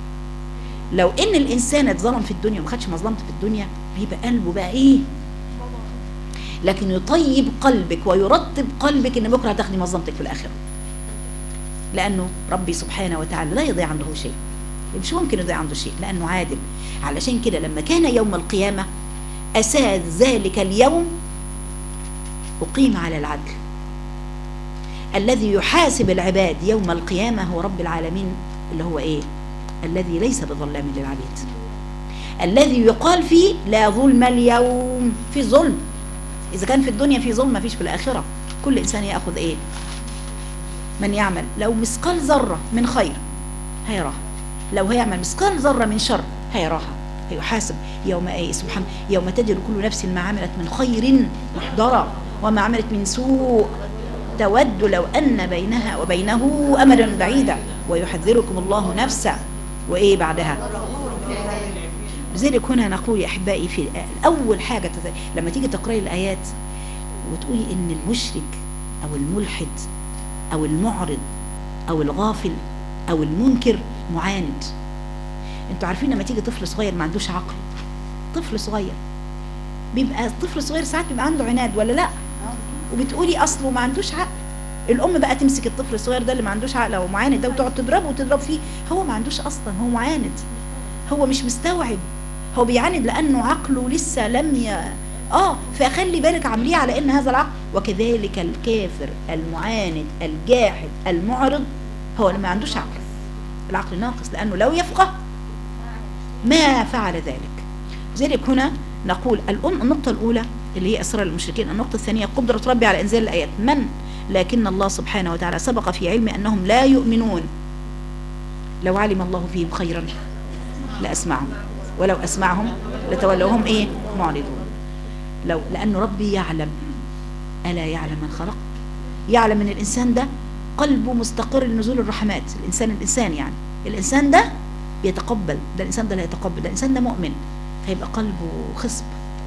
لو ان الانسان اتظلم في الدنيا وما خدش مظلمته في الدنيا بيبقى قلبه بقى ايه لكن يطيب قلبك ويرطب قلبك ان بكره هتاخدي مظلمتك في الاخره لانه ربي سبحانه وتعالى لا يضيع عنده شيء مش ممكن يضيع عنده شيء لانه عادل علشان كده لما كان يوم القيامه اساد ذلك اليوم اقيم على العدل الذي يحاسب العباد يوم القيامه هو رب العالمين اللي هو ايه الذي ليس بظلام للعبيد الذي يقال فيه لا ظلم اليوم في ظلم إذا كان في الدنيا في ظلم ما فيش في الآخرة كل إنسان يأخذ إيه من يعمل لو مثقال ذرة من خير هيراها لو هيعمل مثقال ذرة من شر هيراها هيحاسب يوم ايه سبحان يوم تجد كل نفس ما عملت من خير محضرة وما عملت من سوء تود لو أن بينها وبينه أمدا بعيدا ويحذركم الله نفسه وإيه بعدها لذلك هنا نقول يا أحبائي في أول حاجة تت- لما تيجي تقرأي الآيات وتقولي إن المشرك أو الملحد أو المعرض أو الغافل أو المنكر معاند انتوا عارفين لما تيجي طفل صغير ما عندوش عقل طفل صغير بيبقى طفل صغير ساعات بيبقى عنده عناد ولا لا وبتقولي اصله ما عندوش عقل الام بقى تمسك الطفل الصغير ده اللي ما عندوش عقل او معاند ده وتقعد تضربه وتضرب فيه هو ما عندوش اصلا هو معاند هو مش مستوعب هو بيعاند لانه عقله لسه لم ي... اه فخلي بالك عامليه على ان هذا العقل وكذلك الكافر المعاند الجاحد المعرض هو اللي ما عندوش عقل العقل ناقص لانه لو يفقه ما فعل ذلك لذلك هنا نقول الأم النقطة الأولى اللي هي إصرار المشركين النقطة الثانية قدرة ربي على إنزال الآيات من لكن الله سبحانه وتعالى سبق في علمه أنهم لا يؤمنون لو علم الله فيهم خيرا لأسمعهم ولو أسمعهم لتولوهم إيه معرضون لو لأن ربي يعلم ألا يعلم من خلق يعلم أن الإنسان ده قلبه مستقر لنزول الرحمات الإنسان الإنسان يعني الإنسان ده بيتقبل ده الإنسان ده لا يتقبل ده الإنسان ده مؤمن فيبقى قلبه خصب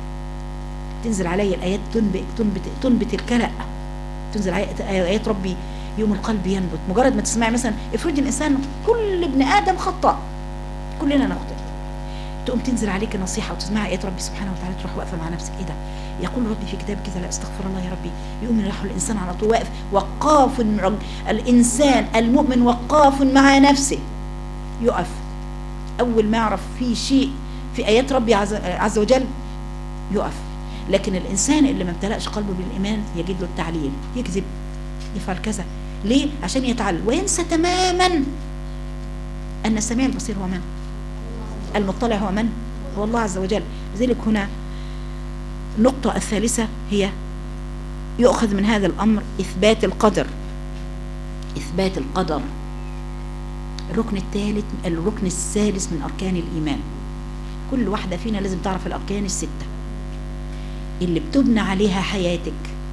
تنزل عليه الآيات تنبت, تنبت, تنبت الكلأ تنزل عليه آيات ربي يوم القلب ينبت مجرد ما تسمعي مثلا افرضي الإنسان كل ابن آدم خطأ كلنا نخطئ تقوم تنزل عليك نصيحة وتسمعي آيات ربي سبحانه وتعالى تروح واقفة مع نفسك إيه ده يقول ربي في كتاب كذا لا استغفر الله يا ربي يؤمن يروح الإنسان على طول واقف وقاف مع- الإنسان المؤمن وقاف مع نفسه يقف أول ما يعرف في شيء في آيات ربي عز, عز وجل يقف لكن الانسان اللي ما امتلأش قلبه بالايمان يجد له التعليل يكذب يفعل كذا ليه عشان يتعلم وينسى تماما ان السميع البصير هو من المطلع هو من هو الله عز وجل لذلك هنا النقطة الثالثة هي يؤخذ من هذا الأمر إثبات القدر إثبات القدر الركن الثالث الركن الثالث من أركان الإيمان كل واحدة فينا لازم تعرف الأركان الستة اللي بتبنى عليها حياتك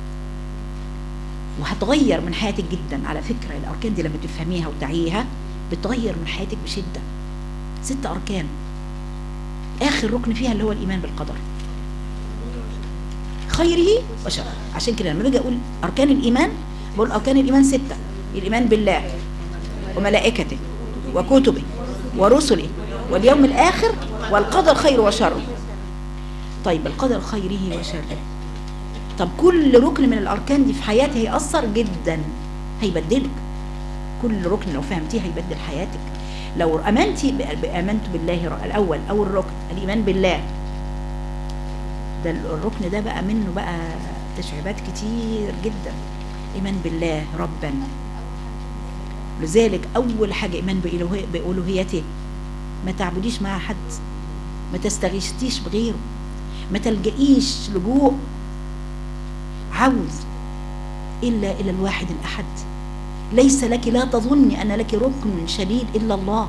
وهتغير من حياتك جدا على فكرة الأركان دي لما تفهميها وتعيها بتغير من حياتك بشدة ست أركان آخر ركن فيها اللي هو الإيمان بالقدر خيره وشره عشان كده لما باجي أقول أركان الإيمان بقول أركان الإيمان ستة الإيمان بالله وملائكته وكتبه ورسله واليوم الآخر والقدر خير وشره طيب القدر خيره وشره طب كل ركن من الأركان دي في حياتي هيأثر جدا هيبدلك كل ركن لو فهمتيه هيبدل حياتك لو امنتي ب- امنت بالله ر- الاول اول ركن الايمان بالله ده ال- الركن ده بقى منه بقى تشعيبات كتير جدا ايمان بالله ربا لذلك اول حاجه ايمان بإلوهي- بالوهيته ما تعبديش مع حد ما تستغيثيش بغيره ما تلجئيش لجوء عوز الا الى الواحد الاحد ليس لك لا تظني أن لك ركن شديد إلا الله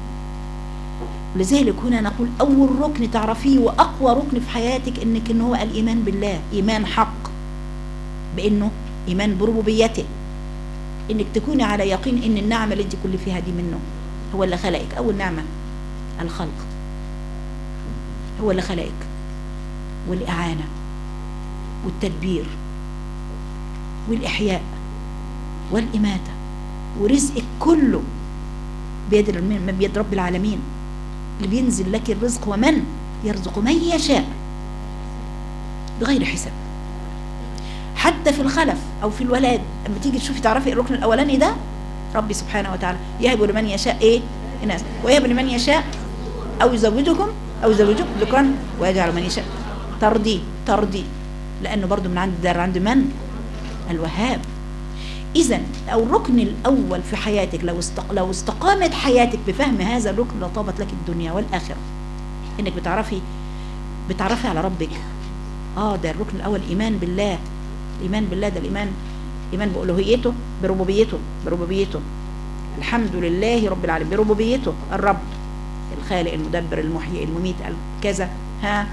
لذلك هنا نقول أول ركن تعرفيه وأقوى ركن في حياتك إنك إن هو الإيمان بالله إيمان حق بإنه إيمان بربوبيته إنك تكوني على يقين إن النعمة اللي أنت كل فيها دي منه هو اللي خلقك أول نعمة الخلق هو اللي خلقك والإعانة والتدبير والإحياء والإماتة ورزقك كله بيد الم- بيد رب العالمين اللي بينزل لك الرزق ومن يرزق من يشاء بغير حساب حتى في الخلف او في الولاد لما تيجي تشوفي تعرفي الركن الاولاني ده ربي سبحانه وتعالى يهب لمن يشاء ايه الناس ويهب لمن يشاء او يزوجكم او يزوجكم ذكرا ويجعل من يشاء ترضي ترضي لانه برضو من عند دار عند من الوهاب اذا او الركن الاول في حياتك لو استق... لو استقامت حياتك بفهم هذا الركن لطابت لك الدنيا والاخره انك بتعرفي بتعرفي على ربك اه ده الركن الاول ايمان بالله الايمان بالله ده الايمان ايمان بالوهيته بربوبيته بربوبيته الحمد لله رب العالمين بربوبيته الرب الخالق المدبر المحيي المميت كذا ها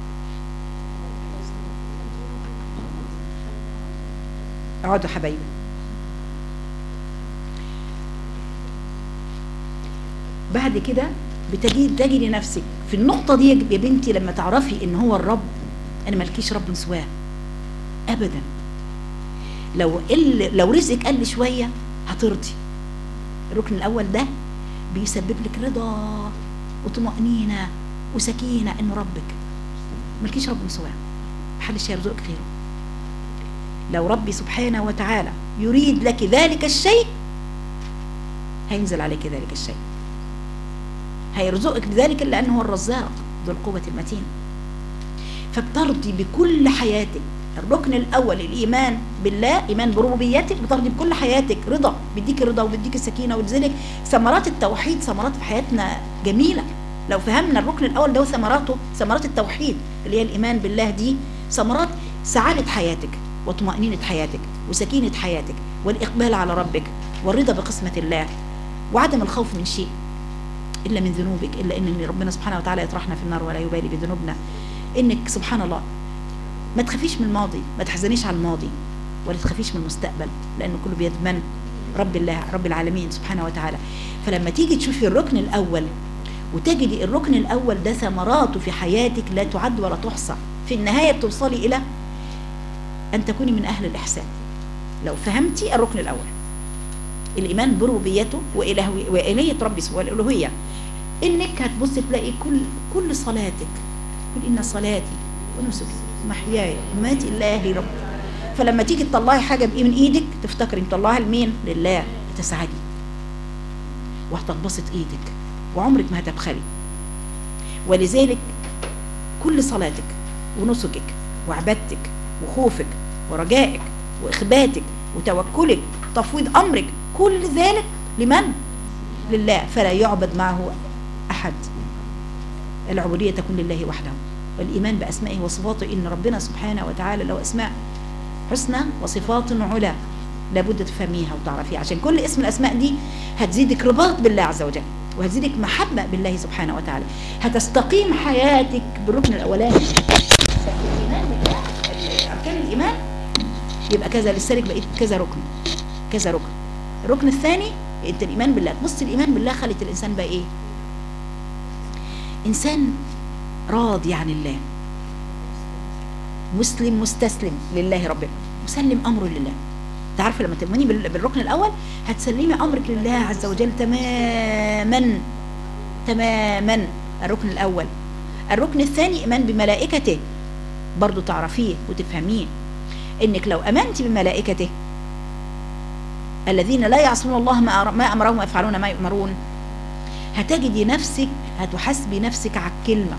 اقعدوا حبايبي بعد كده بتجي تجي لنفسك في النقطة دي يا بنتي لما تعرفي ان هو الرب انا مالكيش رب سواه ابدا لو قل لو رزقك قل شوية هترضي الركن الاول ده بيسبب لك رضا وطمأنينة وسكينة انه ربك مالكيش رب سواه محدش هيرزقك غيره لو ربي سبحانه وتعالى يريد لك ذلك الشيء هينزل عليك ذلك الشيء هيرزقك بذلك لأنه هو الرزاق ذو القوة المتين فبترضي بكل حياتك الركن الأول الإيمان بالله إيمان بربوبيتك بترضي بكل حياتك رضا بيديك رضا وبيديك السكينة ولذلك ثمرات التوحيد ثمرات في حياتنا جميلة لو فهمنا الركن الأول ده وثمراته ثمرات التوحيد اللي هي الإيمان بالله دي ثمرات سعادة حياتك وطمأنينة حياتك وسكينة حياتك والإقبال على ربك والرضا بقسمة الله وعدم الخوف من شيء إلا من ذنوبك إلا إن ربنا سبحانه وتعالى يطرحنا في النار ولا يبالي بذنوبنا إنك سبحان الله ما تخافيش من الماضي ما تحزنيش على الماضي ولا تخافيش من المستقبل لأنه كله بيد من رب الله رب العالمين سبحانه وتعالى فلما تيجي تشوفي الركن الأول وتجدي الركن الأول ده ثمراته في حياتك لا تعد ولا تحصى في النهاية بتوصلي إلى أن تكوني من أهل الإحسان لو فهمتي الركن الأول الإيمان بربوبيته وإلهي وإلهية ربي والألوهية إنك هتبص تلاقي كل كل صلاتك قل إن صلاتي ونسكي ومحياي ومماتي لله رب فلما تيجي تطلعي حاجة بإيه من إيدك تفتكري مطلعها لمين؟ لله تسعدي وهتنبسط إيدك وعمرك ما هتبخلي ولذلك كل صلاتك ونسكك وعبادتك وخوفك ورجائك واخباتك وتوكلك تفويض امرك كل ذلك لمن لله فلا يعبد معه احد العبوديه تكون لله وحده والايمان باسمائه وصفاته ان ربنا سبحانه وتعالى له اسماء حسنى وصفات علا لابد تفهميها وتعرفيها عشان كل اسم الاسماء دي هتزيدك رباط بالله عز وجل وهتزيدك محبه بالله سبحانه وتعالى هتستقيم حياتك بالركن الاولاني الإيمان بالله، اركان الايمان يبقى كذا لسانك بقيت كذا ركن كذا ركن الركن الثاني انت الايمان بالله بص الايمان بالله خلت الانسان بقى ايه انسان راضي عن الله مسلم مستسلم لله ربنا مسلم امره لله تعرف لما تؤمني بال- بالركن الاول هتسلمي امرك لله عز وجل تماما تماما الركن الاول الركن الثاني ايمان بملائكته برضو تعرفيه وتفهميه انك لو امنت بملائكته الذين لا يعصون الله ما أر- ما امرهم ويفعلون ما يؤمرون هتجدي نفسك هتحاسبي نفسك على الكلمه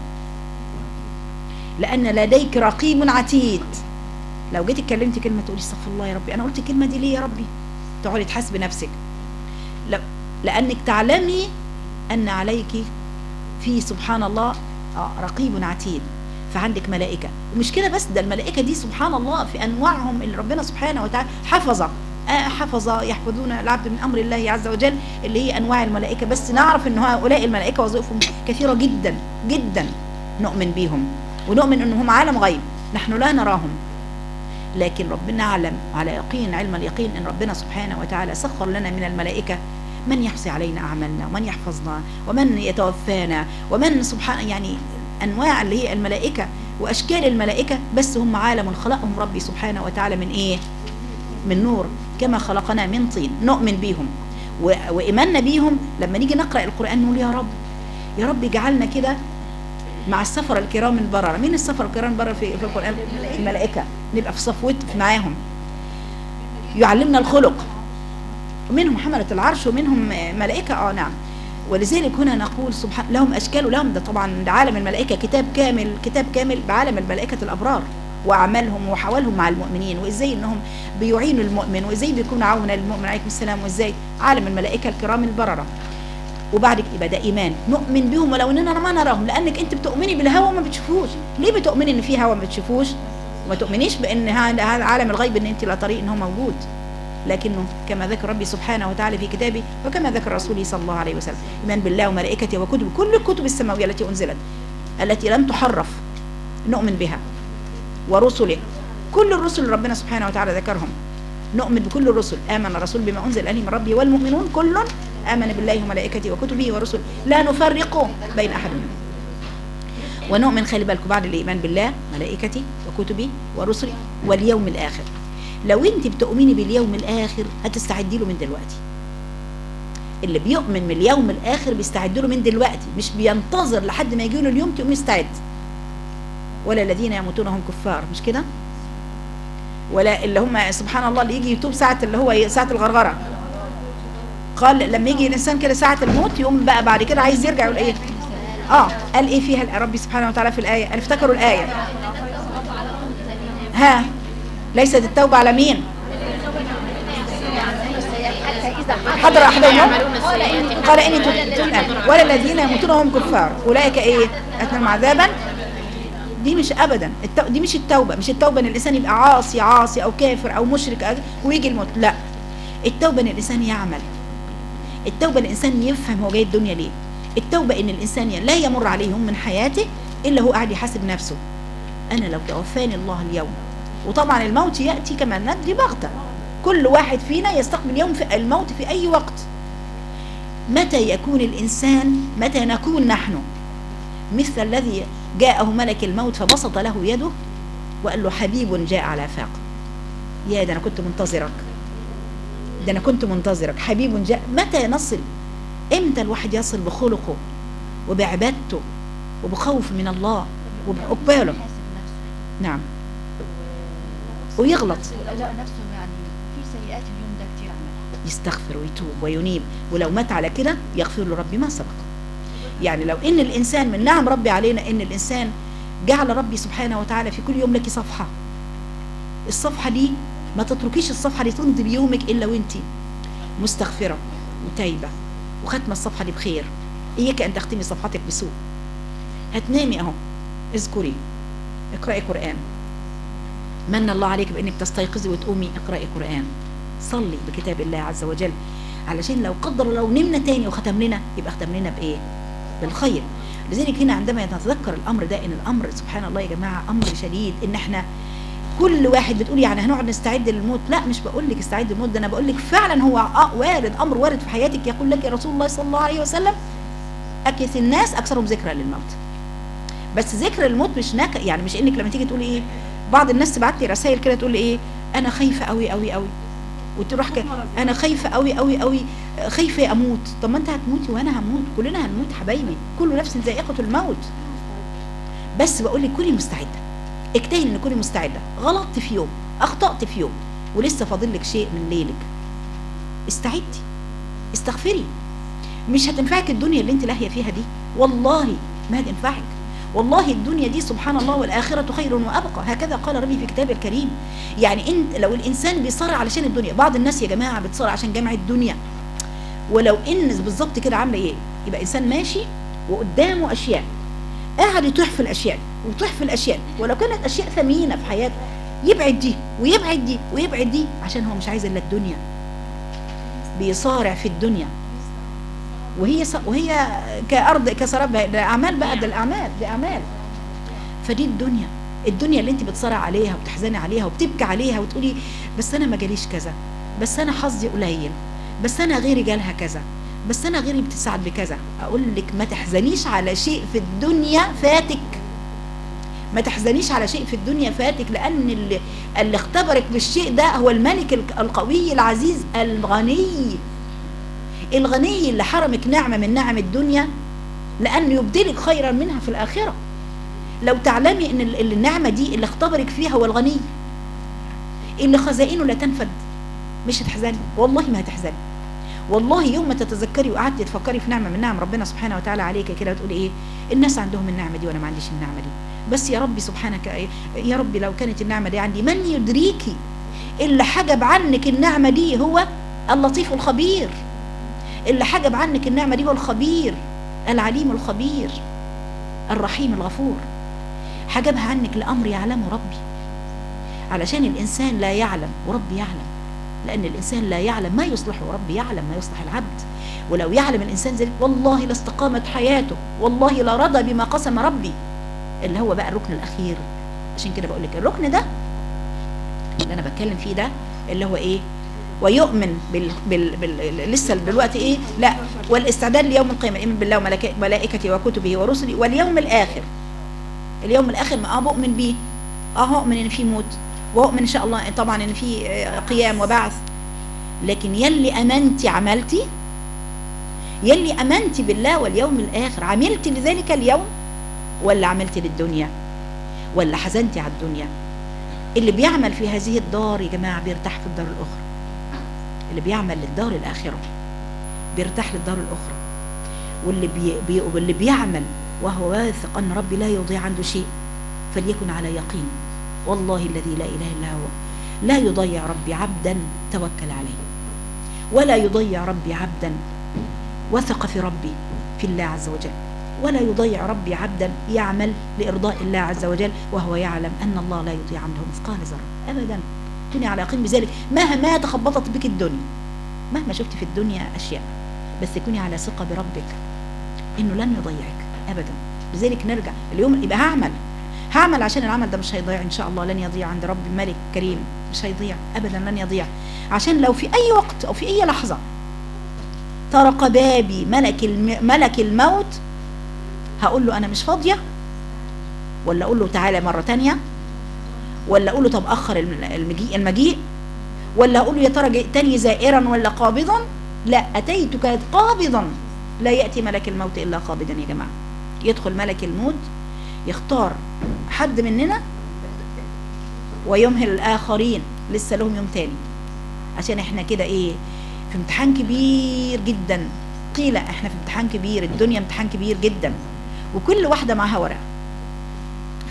لان لديك رقيب عتيد لو جيت اتكلمتي كلمه تقولي استغفر الله يا ربي انا قلت الكلمه دي ليه يا ربي تقعدي تحاسبي نفسك لا لانك تعلمي ان عليك في سبحان الله آه، رقيب عتيد فعندك ملائكه ومش كده بس ده الملائكه دي سبحان الله في انواعهم اللي ربنا سبحانه وتعالى حفظ آه، حفظ يحفظون العبد من امر الله عز وجل اللي هي انواع الملائكه بس نعرف ان هؤلاء الملائكه وظائفهم كثيره جدا جدا نؤمن بيهم ونؤمن انهم عالم غيب نحن لا نراهم لكن ربنا نعلم على يقين علم اليقين ان ربنا سبحانه وتعالى سخر لنا من الملائكه من يحصي علينا اعمالنا ومن يحفظنا ومن يتوفانا ومن سبحان يعني انواع اللي هي الملائكه واشكال الملائكه بس هم عالم خلقهم ربي سبحانه وتعالى من ايه من نور كما خلقنا من طين نؤمن بيهم و- وايماننا بيهم لما نيجي نقرا القران نقول يا رب يا رب اجعلنا كده مع السفر الكرام البرره مين السفر الكرام البرره في, في القران الملائكه نبقى في صفوت معاهم يعلمنا الخلق ومنهم حملة العرش ومنهم ملائكة اه نعم ولذلك هنا نقول سبحان لهم اشكال ولهم ده طبعا ده عالم الملائكة كتاب كامل كتاب كامل بعالم الملائكة الابرار واعمالهم وحوالهم مع المؤمنين وازاي انهم بيعينوا المؤمن وازاي بيكونوا عونا للمؤمن عليكم السلام وازاي عالم الملائكة الكرام البررة وبعد كده يبقى ده ايمان نؤمن بهم ولو اننا ما نراهم لانك انت بتؤمني بالهوى ما بتشوفوش ليه بتؤمني ان في هوى ما بتشوفوش وما تؤمنيش بان هذا هذا عالم الغيب ان انت لا طريق ان هو موجود لكنه كما ذكر ربي سبحانه وتعالى في كتابه وكما ذكر رسوله صلى الله عليه وسلم ايمان بالله وملائكته وكتبه كل الكتب السماويه التي انزلت التي لم تحرف نؤمن بها ورسله كل الرسل اللي ربنا سبحانه وتعالى ذكرهم نؤمن بكل الرسل آمن الرسول بما أنزل إليه من ربه والمؤمنون كل آمن بالله وملائكته وكتبه ورسله لا نفرق بين أحد منهم ونؤمن خلي بالكم بعد الإيمان بالله ملائكته وكتبه ورسله واليوم الآخر لو أنت بتؤمني باليوم الآخر هتستعدي له من دلوقتي اللي بيؤمن من اليوم الآخر بيستعد له من دلوقتي مش بينتظر لحد ما يجي له اليوم تقوم يستعد ولا الذين يموتون هم كفار مش كده ولا اللي هم سبحان الله اللي يجي يتوب ساعة اللي هو ساعة الغرغرة قال لما يجي الإنسان كده ساعة الموت يقوم بقى بعد كده عايز يرجع يقول إيه آه قال إيه فيها ربي سبحانه وتعالى في الآية قال افتكروا الآية ها ليست التوبة على مين حضر أحدهم قال إني تبت الآن ولا الذين يموتون وهم كفار أولئك إيه أتنم عذابا دي مش ابدا التو... دي مش التوبه مش التوبه ان الانسان يبقى عاصي عاصي او كافر او مشرك أو... ويجي الموت لا التوبه ان الانسان يعمل التوبه ان الانسان يفهم هو جاي الدنيا ليه التوبه ان الانسان لا يمر عليه يوم من حياته الا هو قاعد يحاسب نفسه انا لو توفاني الله اليوم وطبعا الموت ياتي كما ندري بغته كل واحد فينا يستقبل يوم في الموت في اي وقت متى يكون الانسان متى نكون نحن مثل الذي جاءه ملك الموت فبسط له يده وقال له حبيب جاء على فاق يا ده انا كنت منتظرك ده انا كنت منتظرك حبيب جاء متى نصل امتى الواحد يصل بخلقه وبعبادته وبخوف من الله وبقباله نعم ويغلط لا نفسه يعني في سيئات اليوم ده كتير عملها يستغفر ويتوب وينيب ولو مات على كده يغفر له ربي ما سبق يعني لو ان الانسان من نعم ربي علينا ان الانسان جعل ربي سبحانه وتعالى في كل يوم لك صفحة الصفحة دي ما تتركيش الصفحة دي تمضي بيومك إلا وانت مستغفرة وتايبة وختمة الصفحة دي بخير إياك أن تختمي صفحتك بسوء هتنامي أهو اذكري اقرأي قرآن من الله عليك بأنك تستيقظي وتقومي اقرأي قرآن صلي بكتاب الله عز وجل علشان لو قدر لو نمنا تاني وختم لنا يبقى ختم لنا بإيه بالخير لذلك هنا عندما نتذكر الأمر ده إن الأمر سبحان الله يا جماعة أمر شديد إن احنا كل واحد بتقول يعني هنقعد نستعد للموت لا مش بقول لك استعد للموت ده انا بقول لك فعلا هو آه وارد امر وارد في حياتك يقول لك يا رسول الله صلى الله عليه وسلم اكث الناس اكثرهم ذكرى للموت بس ذكر الموت مش نك يعني مش انك لما تيجي تقولي ايه بعض الناس تبعت لي رسائل كده تقول لي ايه انا خايفه قوي قوي قوي وتروح كده انا خايفه قوي قوي قوي خايفه اموت طب ما انت هتموتي وانا هموت كلنا هنموت حبايبي كل نفس ذائقه الموت بس بقول لك كوني مستعده اجتهدي ان كوني مستعده غلطت في يوم اخطات في يوم ولسه فاضل لك شيء من ليلك استعدي استغفري مش هتنفعك الدنيا اللي انت لاهيه فيها دي والله ما هتنفعك والله الدنيا دي سبحان الله والآخرة خير وأبقى هكذا قال ربي في كتابه الكريم يعني انت لو الإنسان بيصارع علشان الدنيا بعض الناس يا جماعة بتصارع عشان جمع الدنيا ولو إن بالظبط كده عاملة إيه يبقى إنسان ماشي وقدامه أشياء قاعد يطيح في الأشياء ويطيح في الأشياء ولو كانت أشياء ثمينة في حياته يبعد دي ويبعد دي ويبعد دي عشان هو مش عايز إلا الدنيا بيصارع في الدنيا وهي ص... وهي كأرض كسراب ده أعمال بقى ده الأعمال ده أعمال فدي الدنيا الدنيا اللي انت بتصارع عليها وبتحزني عليها وبتبكي عليها وتقولي بس انا ما جاليش كذا بس انا حظي قليل بس انا غيري جالها كذا بس انا غيري بتسعد بكذا اقول لك ما تحزنيش على شيء في الدنيا فاتك ما تحزنيش على شيء في الدنيا فاتك لان اللي, اللي اختبرك بالشيء ده هو الملك القوي العزيز الغني الغني اللي حرمك نعمة من نعم الدنيا لأنه يبدلك خيرا منها في الآخرة لو تعلمي ان النعمة دي اللي اختبرك فيها هو الغني اللي خزائنه لا تنفد مش هتحزني والله ما هتحزني والله يوم ما تتذكري وقعدتي تفكري في نعمة من نعم ربنا سبحانه وتعالى عليك كده وتقولي ايه الناس عندهم النعمة دي وانا ما عنديش النعمة دي بس يا ربي سبحانك يا ربي لو كانت النعمة دي عندي من يدريكي اللي حجب عنك النعمة دي هو اللطيف الخبير اللي حجب عنك النعمة دي هو الخبير العليم الخبير الرحيم الغفور حجبها عنك لأمر يعلمه ربي علشان الإنسان لا يعلم وربي يعلم لأن الإنسان لا يعلم ما يصلحه وربي يعلم ما يصلح العبد ولو يعلم الإنسان ذلك والله لاستقامت حياته والله لرضى بما قسم ربي اللي هو بقى الركن الأخير عشان كده بقول لك الركن ده اللي أنا بتكلم فيه ده اللي هو إيه ويؤمن بال... بال... بال... لسه دلوقتي ايه لا والاستعداد ليوم القيامه ايمان بالله وملائكته وكتبه ورسله واليوم الاخر اليوم الاخر ما اه بؤمن بيه اه اؤمن ان في موت واؤمن ان شاء الله طبعا ان في قيام وبعث لكن يلي امنتي عملتي يلي امنتي بالله واليوم الاخر عملتي لذلك اليوم ولا عملتي للدنيا ولا حزنتي على الدنيا اللي بيعمل في هذه الدار يا جماعه بيرتاح في الدار الاخرى اللي بيعمل للدار الآخرة بيرتاح للدار الأخرى واللي, بي بي واللي بيعمل وهو واثق أن ربي لا يضيع عنده شيء فليكن على يقين والله الذي لا إله إلا هو لا يضيع ربي عبدا توكل عليه ولا يضيع ربي عبدا وثق في ربي في الله عز وجل ولا يضيع ربي عبدا يعمل لإرضاء الله عز وجل وهو يعلم أن الله لا يضيع عنده مثقال ذرة أبدا كوني على يقين بذلك مهما تخبطت بك الدنيا مهما شفت في الدنيا أشياء بس كوني على ثقة بربك إنه لن يضيعك أبدا لذلك نرجع اليوم يبقى هعمل هعمل عشان العمل ده مش هيضيع إن شاء الله لن يضيع عند رب الملك كريم مش هيضيع أبدا لن يضيع عشان لو في أي وقت أو في أي لحظة طرق بابي ملك الم... ملك الموت هقول له أنا مش فاضية ولا أقول له تعالى مرة تانية ولا اقول له طب اخر المجيء المجيء ولا اقول له يا ترى جئتني زائرا ولا قابضا لا اتيتك قابضا لا ياتي ملك الموت الا قابضا يا جماعه يدخل ملك الموت يختار حد مننا ويمهل الاخرين لسه لهم يوم تاني عشان احنا كده ايه في امتحان كبير جدا قيل احنا في امتحان كبير الدنيا امتحان كبير جدا وكل واحده معاها ورقه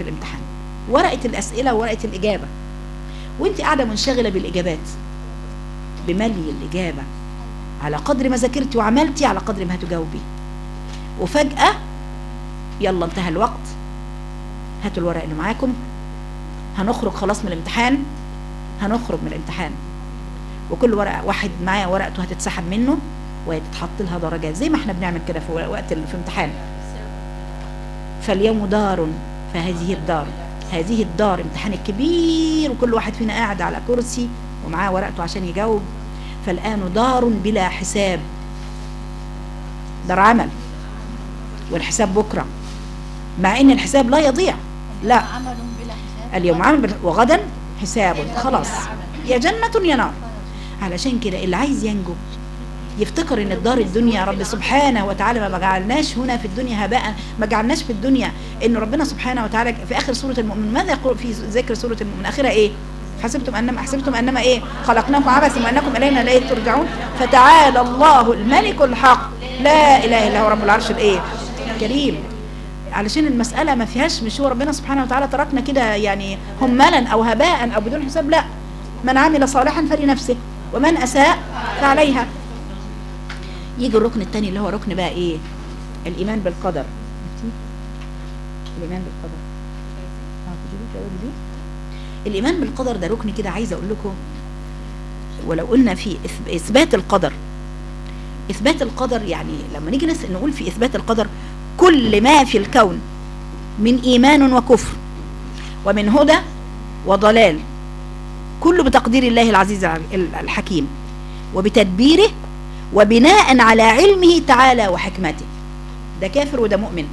في الامتحان ورقه الاسئله وورقه الاجابه وانت قاعده منشغله بالاجابات بملي الاجابه على قدر ما ذاكرتي وعملتي على قدر ما هتجاوبي وفجاه يلا انتهى الوقت هاتوا الورق اللي معاكم هنخرج خلاص من الامتحان هنخرج من الامتحان وكل ورقه واحد معاه ورقته هتتسحب منه وهتتحط لها درجات زي ما احنا بنعمل كده في وقت ال- في امتحان فاليوم دار فهذه الدار هذه الدار امتحان كبير وكل واحد فينا قاعد على كرسي ومعاه ورقته عشان يجاوب فالآن دار بلا حساب دار عمل والحساب بكرة مع ان الحساب لا يضيع لا عمل بلا حساب اليوم عمل بال- وغدا حساب خلاص يا جنة يا نار علشان كده اللي عايز ينجو يفتكر ان الدار الدنيا رب سبحانه وتعالى ما جعلناش هنا في الدنيا هباء ما جعلناش في الدنيا ان ربنا سبحانه وتعالى في اخر سوره المؤمن ماذا يقول في ذكر سوره المؤمن اخرها ايه حسبتم انما حسبتم انما ايه خلقناكم عبثا وانكم الينا لا ترجعون فتعالى الله الملك الحق لا اله الا هو رب العرش الايه الكريم علشان المسألة ما فيهاش مش هو ربنا سبحانه وتعالى تركنا كده يعني هملا أو هباء أو بدون حساب لا من عمل صالحا فلنفسه ومن أساء فعليها يجي الركن الثاني اللي هو ركن بقى إيه الإيمان بالقدر الإيمان بالقدر آه، تجيبي كده ودي. الإيمان بالقدر ده ركن كده عايزة أقول لكم ولو قلنا في إث- إثبات القدر إثبات القدر يعني لما نيجي نس- نقول في إثبات القدر كل ما في الكون من إيمان وكفر ومن هدى وضلال كله بتقدير الله العزيز الع- الحكيم وبتدبيره وبناء على علمه تعالى وحكمته ده كافر وده مؤمن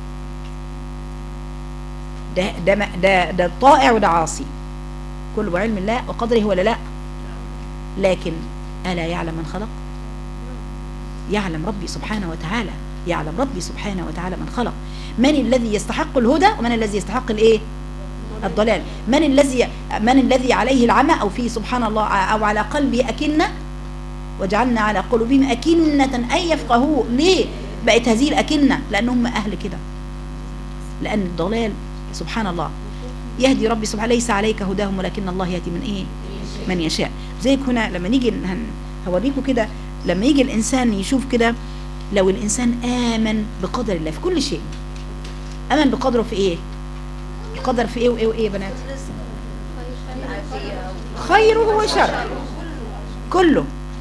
ده ده م- ده ده طائع وده عاصي كله بعلم الله وقدره ولا لا لكن ألا يعلم من خلق يعلم ربي سبحانه وتعالى يعلم ربي سبحانه وتعالى من خلق من الذي يستحق الهدى ومن الذي يستحق الايه الضلال من الذي من الذي عليه العمى او فيه سبحان الله او على قلبه اكنه وجعلنا على قلوبهم اكنه ان يفقهوا ليه بقت هذه الاكنه لانهم اهل كده لان الضلال سبحان الله يهدي ربي سبحانه ليس عليك هداهم ولكن الله يهدي من ايه من يشاء زيك هنا لما نيجي هن- هوريكم كده لما يجي الانسان يشوف كده لو الانسان امن بقدر الله في كل شيء امن بقدره في ايه القدر في ايه وايه وايه يا بنات خيره وشره كله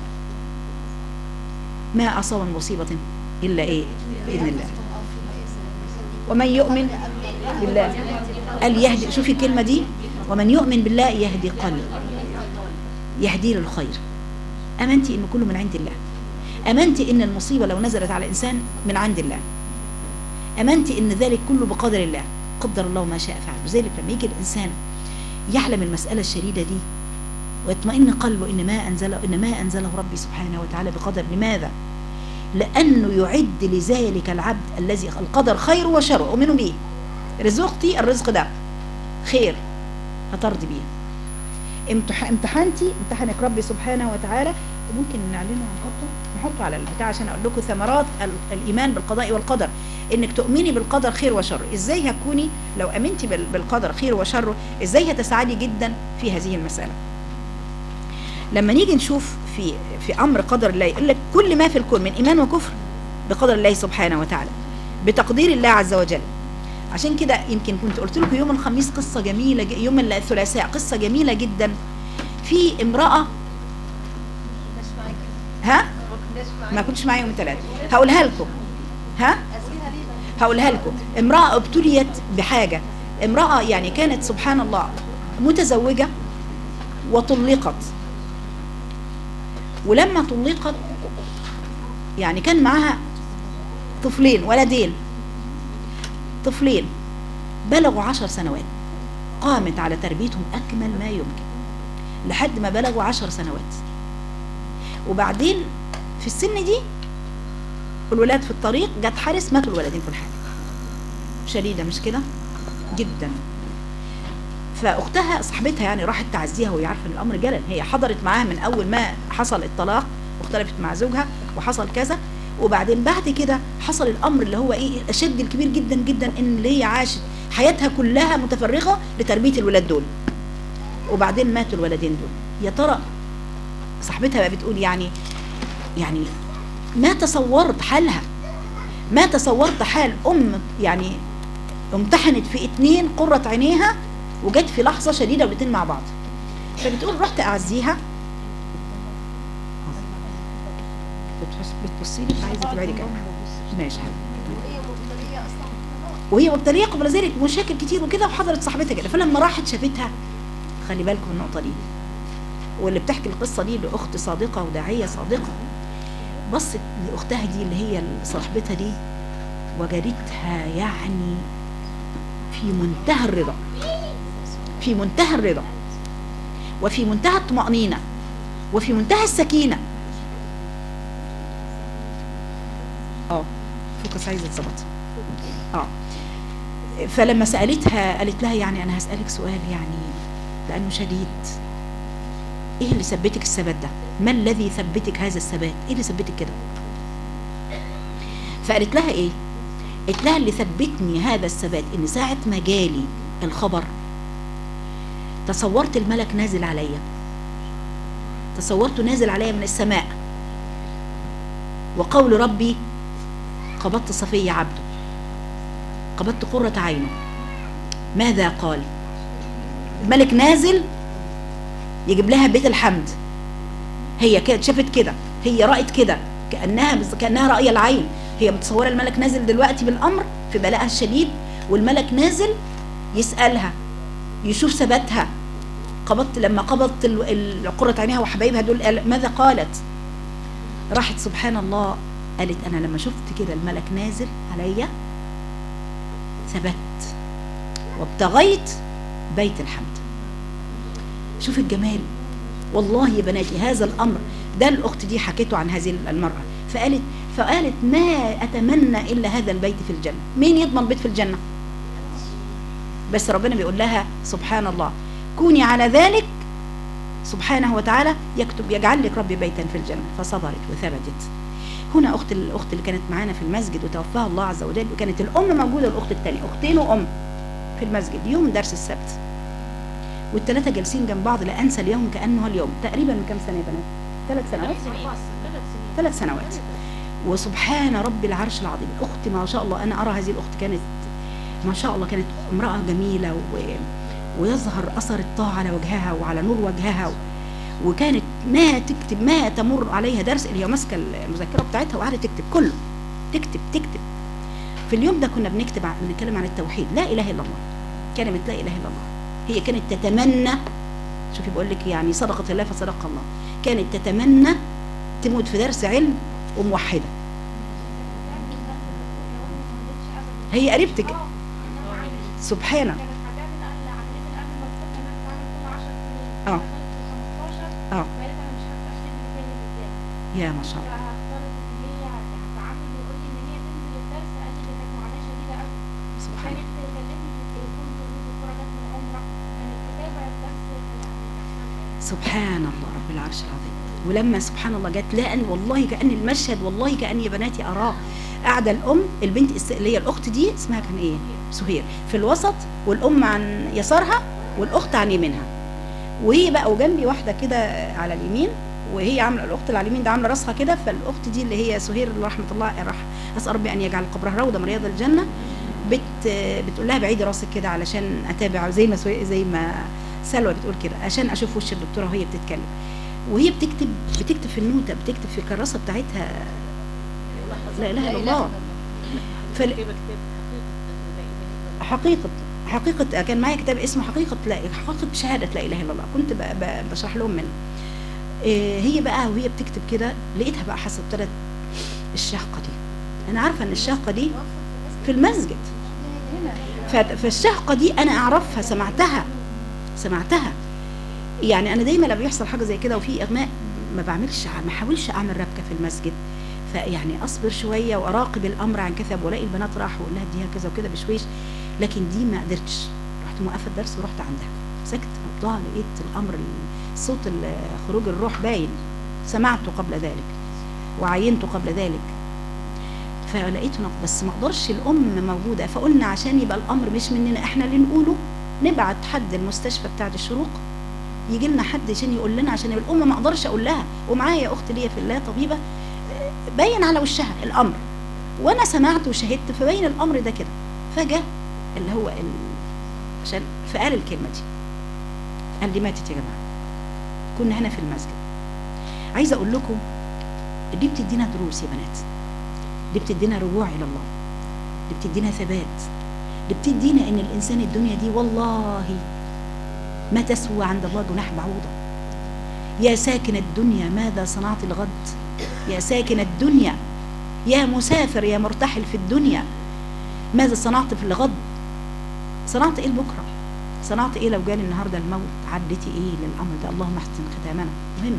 ما اصاب من مصيبه الا ايه باذن الله ومن يؤمن بالله قال يهدي شوفي الكلمه دي ومن يؤمن بالله يهدي قلبه يهدي للخير امنتي ان كله من عند الله امنتي ان المصيبه لو نزلت على انسان من عند الله امنتي ان ذلك كله بقدر الله قدر الله ما شاء فعل لذلك لما يجي الانسان يعلم المساله الشديده دي ويطمئن قلبه ان ما انزله ان ما انزله ربي سبحانه وتعالى بقدر لماذا لانه يعد لذلك العبد الذي القدر خير وشر اؤمن به رزقتي الرزق ده خير هترضي بيه امتح... امتحنتي امتحنك ربي سبحانه وتعالى ممكن نعلنه ونحطه نحطه على البتاع عشان اقول لكم ثمرات ال- الايمان بالقضاء والقدر انك تؤمني بالقدر خير وشر ازاي هتكوني لو امنتي بال- بالقدر خير وشر ازاي هتسعدي جدا في هذه المساله لما نيجي نشوف في في امر قدر الله يقول لك كل ما في الكون من ايمان وكفر بقدر الله سبحانه وتعالى بتقدير الله عز وجل عشان كده يمكن كنت قلت لكم يوم الخميس قصه جميله ج- يوم الثلاثاء قصه جميله جدا في امراه ها ما كنتش معايا يوم الثلاث هقولها لكم ها هقولها لكم امراه ابتليت بحاجه امراه يعني كانت سبحان الله متزوجه وطلقت ولما طلقت يعني كان معاها طفلين ولدين طفلين بلغوا عشر سنوات قامت على تربيتهم أكمل ما يمكن لحد ما بلغوا عشر سنوات وبعدين في السن دي الولاد في الطريق جت حارس ماتوا الولدين في الحال شديدة مش كده جدا فاختها صاحبتها يعني راحت تعزيها وهي عارفه ان الامر جلل هي حضرت معاها من اول ما حصل الطلاق واختلفت مع زوجها وحصل كذا وبعدين بعد كده حصل الامر اللي هو ايه اشد الكبير جدا جدا ان اللي هي عاشت حياتها كلها متفرغه لتربيه الولاد دول وبعدين ماتوا الولدين دول يا ترى صاحبتها بقى بتقول يعني يعني ما تصورت حالها ما تصورت حال ام يعني امتحنت في اتنين قرة عينيها وجت في لحظة شديدة والاتنين مع بعض فبتقول رحت اعزيها بتبص- بتبصي لي فعايزه تبعدي كده ماشي وهي مبتليه قبل ذلك مشاكل كتير وكده وحضرت صاحبتها كده فلما راحت شافتها خلي بالكم من النقطه دي واللي بتحكي القصه دي لاخت صادقه وداعيه صادقه بصت لاختها دي اللي هي صاحبتها دي وجدتها يعني في منتهى الرضا في منتهى الرضا وفي منتهى الطمأنينة وفي منتهى السكينة اه فوكس عايزة تظبط اه فلما سألتها قالت لها يعني أنا هسألك سؤال يعني لأنه شديد إيه اللي ثبتك الثبات ده؟ ما الذي ثبتك هذا الثبات؟ إيه اللي ثبتك كده؟ فقالت لها إيه؟ قالت لها اللي ثبتني هذا الثبات إن ساعة ما جالي الخبر تصورت الملك نازل عليا تصورته نازل عليا من السماء وقول ربي قبضت صفية عبده قبضت قرة عينه ماذا قال الملك نازل يجيب لها بيت الحمد هي كده شافت كده هي رأت كده كأنها بز- كأنها رأي العين هي متصورة الملك نازل دلوقتي بالأمر في بلاءها الشديد والملك نازل يسألها يشوف ثباتها قبضت لما قبضت ال- ال- قرة عينها وحبايبها دول قال ماذا قالت راحت سبحان الله قالت انا لما شفت كده الملك نازل عليا ثبت وابتغيت بيت الحمد شوف الجمال والله يا بناتي هذا الامر ده الاخت دي حكيته عن هذه المراه فقالت فقالت ما اتمنى الا هذا البيت في الجنه مين يضمن بيت في الجنه بس ربنا بيقول لها سبحان الله كوني على ذلك سبحانه وتعالى يكتب يجعل لك ربي بيتا في الجنة فصبرت وثبتت هنا أخت الأخت اللي كانت معانا في المسجد وتوفاها الله عز وجل وكانت الأم موجودة الأخت الثانية أختين وأم في المسجد يوم درس السبت والثلاثة جالسين جنب بعض لا أنسى اليوم كأنه اليوم تقريبا من كام سنة يا بنات؟ ثلاث سنوات ثلاث سنوات وسبحان رب العرش العظيم الأخت ما شاء الله أنا أرى هذه الأخت كانت ما شاء الله كانت امرأة جميلة و... ويظهر أثر الطاعة على وجهها وعلى نور وجهها و... وكانت ما تكتب ما تمر عليها درس اللي هي ماسكة المذكرة بتاعتها وقاعدة تكتب كله تكتب تكتب في اليوم ده كنا بنكتب عن... بنتكلم عن التوحيد لا إله إلا الله كلمة لا إله إلا الله هي كانت تتمنى شوفي بقول لك يعني صدقة الله فصدق الله كانت تتمنى تموت في درس علم وموحدة هي قريبتك سبحانه اه اه يا ما شاء الله سبحان الله سبحان الله رب العرش العظيم ولما سبحان الله جت لا أن والله كأن المشهد والله كأني يا بناتي أراه قاعدة الأم البنت الس- اللي هي الأخت دي اسمها كان إيه؟ سهير في الوسط والأم عن يسارها والأخت عن يمينها وهي بقى وجنبي واحدة كده على اليمين وهي عاملة الأخت اللي على اليمين ده عاملة راسها كده فالأخت دي اللي هي سهير اللي رحمة الله راح أسأل ربي أن يجعل قبرها روضة من رياض الجنة بت بتقول لها بعيدي راسك كده علشان أتابع زي ما سوي- زي ما سلوى بتقول كده عشان أشوف وش الدكتورة وهي بتتكلم وهي بتكتب بتكتب في النوتة بتكتب في الكراسة بتاعتها لا إله إلا الله فال... حقيقة حقيقة كان معايا كتاب اسمه حقيقة لا حقيقة شهادة لا إله إلا الله كنت ب... ب... بشرح لهم منه إيه هي بقى وهي بتكتب كده لقيتها بقى حاسة ابتدت الشهقة دي أنا عارفة إن الشهقة دي في المسجد ف... فالشهقة دي أنا أعرفها سمعتها سمعتها يعني أنا دايما لما بيحصل حاجة زي كده وفي إغماء ما بعملش ما احاولش أعمل ربكة في المسجد فيعني اصبر شويه واراقب الامر عن كثب والاقي البنات راحوا واقول لها اديها كذا وكذا بشويش لكن دي ما قدرتش رحت موقفه الدرس ورحت عندها سكت نبضها لقيت الامر صوت ال- خروج الروح باين سمعته قبل ذلك وعينته قبل ذلك فلقيته نقد بس ما اقدرش الام موجوده فقلنا عشان يبقى الامر مش مننا احنا اللي نقوله نبعت حد المستشفى بتاعه الشروق يجي لنا حد عشان يقول لنا عشان الام ما اقدرش اقول لها ومعايا اخت ليا في الله طبيبه آه، باين على وشها الامر وانا سمعت وشهدت فبين الامر ده كده فجاء اللي هو ال... عشان فقال الكلمه دي قال لي ماتت يا جماعه كنا هنا في المسجد عايزه اقول لكم دي بتدينا دروس يا بنات دي بتدينا رجوع الى الله دي بتدينا ثبات دي بتدينا ان الانسان الدنيا دي والله ما تسوى عند الله جناح بعوضه يا ساكن الدنيا ماذا صنعت الغد يا ساكن الدنيا يا مسافر يا مرتحل في الدنيا ماذا صنعت في الغد صنعت ايه لبكره صنعت ايه لو جالي النهارده الموت عدتي ايه للامر ده اللهم احسن ختامنا مهم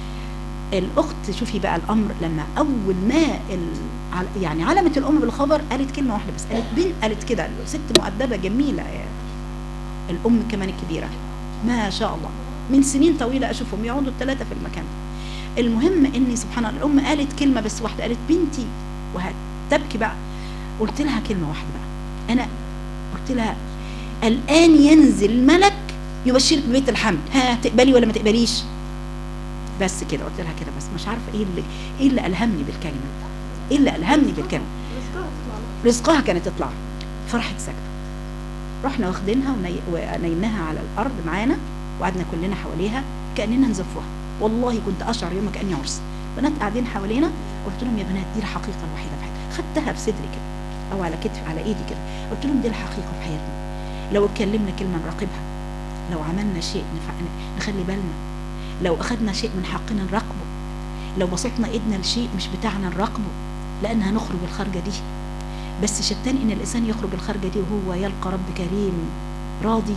الاخت شوفي بقى الامر لما اول ما ال... عل- يعني علمت الام بالخبر قالت كلمه واحده بس قالت بنت قالت كده ست مؤدبه جميله يعني الام كمان الكبيره ما شاء الله من سنين طويله اشوفهم يقعدوا الثلاثه في المكان المهم اني سبحان الله الام قالت كلمه بس واحده قالت بنتي وهتبكي بقى قلت لها كلمه واحده بقى انا قلت لها الان ينزل ملك يبشرك ببيت الحمل ها تقبلي ولا ما تقبليش بس كده قلت لها كده بس مش عارفه ايه اللي ايه اللي الهمني بالكلمه ايه اللي الهمني بالكلمه رزقها تطلع لها. رزقها كانت تطلع فرحت ساكته رحنا واخدينها وني... ونيمناها على الارض معانا وقعدنا كلنا حواليها كاننا نزفوها والله كنت اشعر يوم كاني عرس بنات قاعدين حوالينا قلت لهم يا بنات دي الحقيقه الوحيده في حياتي خدتها بصدري كده او على كتفي على ايدي كده قلت لهم دي الحقيقه في حياتنا لو اتكلمنا كلمه نراقبها لو عملنا شيء نفع... نخلي بالنا لو اخذنا شيء من حقنا نراقبه لو بسطنا ايدنا لشيء مش بتاعنا نراقبه لان هنخرج الخارجه دي بس شتان ان الانسان يخرج الخارجه دي وهو يلقى رب كريم راضي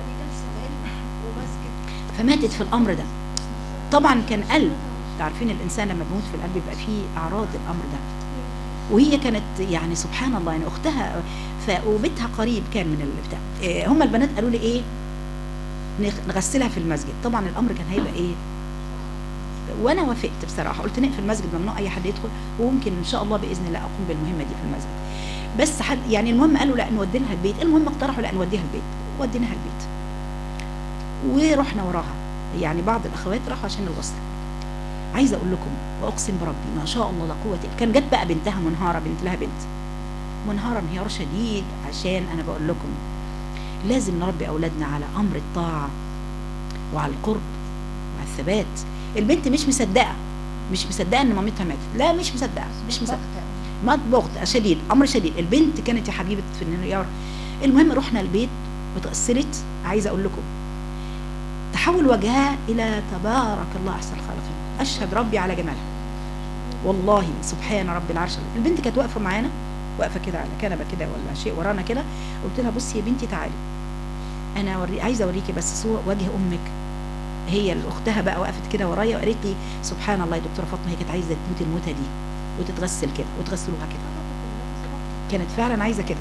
فماتت في الامر ده طبعا كان قلب تعرفين الانسان لما بيموت في القلب بيبقى فيه اعراض الامر ده وهي كانت يعني سبحان الله يعني اختها ف وبيتها قريب كان من البتاع إيه هم البنات قالوا لي ايه نغ- نغسلها في المسجد طبعا الامر كان هيبقى ايه وانا وافقت بصراحه قلت نقفل المسجد ممنوع اي حد يدخل وممكن ان شاء الله باذن الله اقوم بالمهمه دي في المسجد بس حد يعني المهم قالوا لا نودي لها البيت المهم اقترحوا لا نوديها البيت وديناها البيت ورحنا وراها يعني بعض الاخوات راحوا عشان الغسل عايزه اقول لكم واقسم بربي ما شاء الله لا قوه إلا- كان جت بقى بنتها منهاره بنت لها بنت منهاره انهيار شديد عشان انا بقول لكم لازم نربي اولادنا على امر الطاعه وعلى القرب وعلى الثبات البنت مش مصدقه مش مصدقه ان مامتها ماتت لا مش مصدقه مش مصدقه ما بغض شديد امر شديد البنت كانت يا حبيبه في الانهيار المهم رحنا البيت وتأثرت عايزه اقول لكم تحول وجهها الى تبارك الله احسن الخالقين اشهد ربي على جمالها والله سبحان رب العرش العظيم. البنت كانت واقفه معانا واقفه كده على كنبه كده ولا شيء ورانا كده قلت لها بصي يا بنتي تعالي انا أوري عايزه اوريكي بس صور وجه امك هي اللي اختها بقى وقفت كده ورايا وقالت لي سبحان الله يا دكتوره فاطمه هي كانت عايزه تموت الموته دي وتتغسل كده وتغسلوها كده كانت فعلا عايزه كده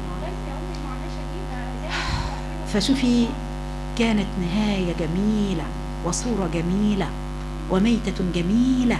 فشوفي كانت نهايه جميله وصوره جميله وميته جميله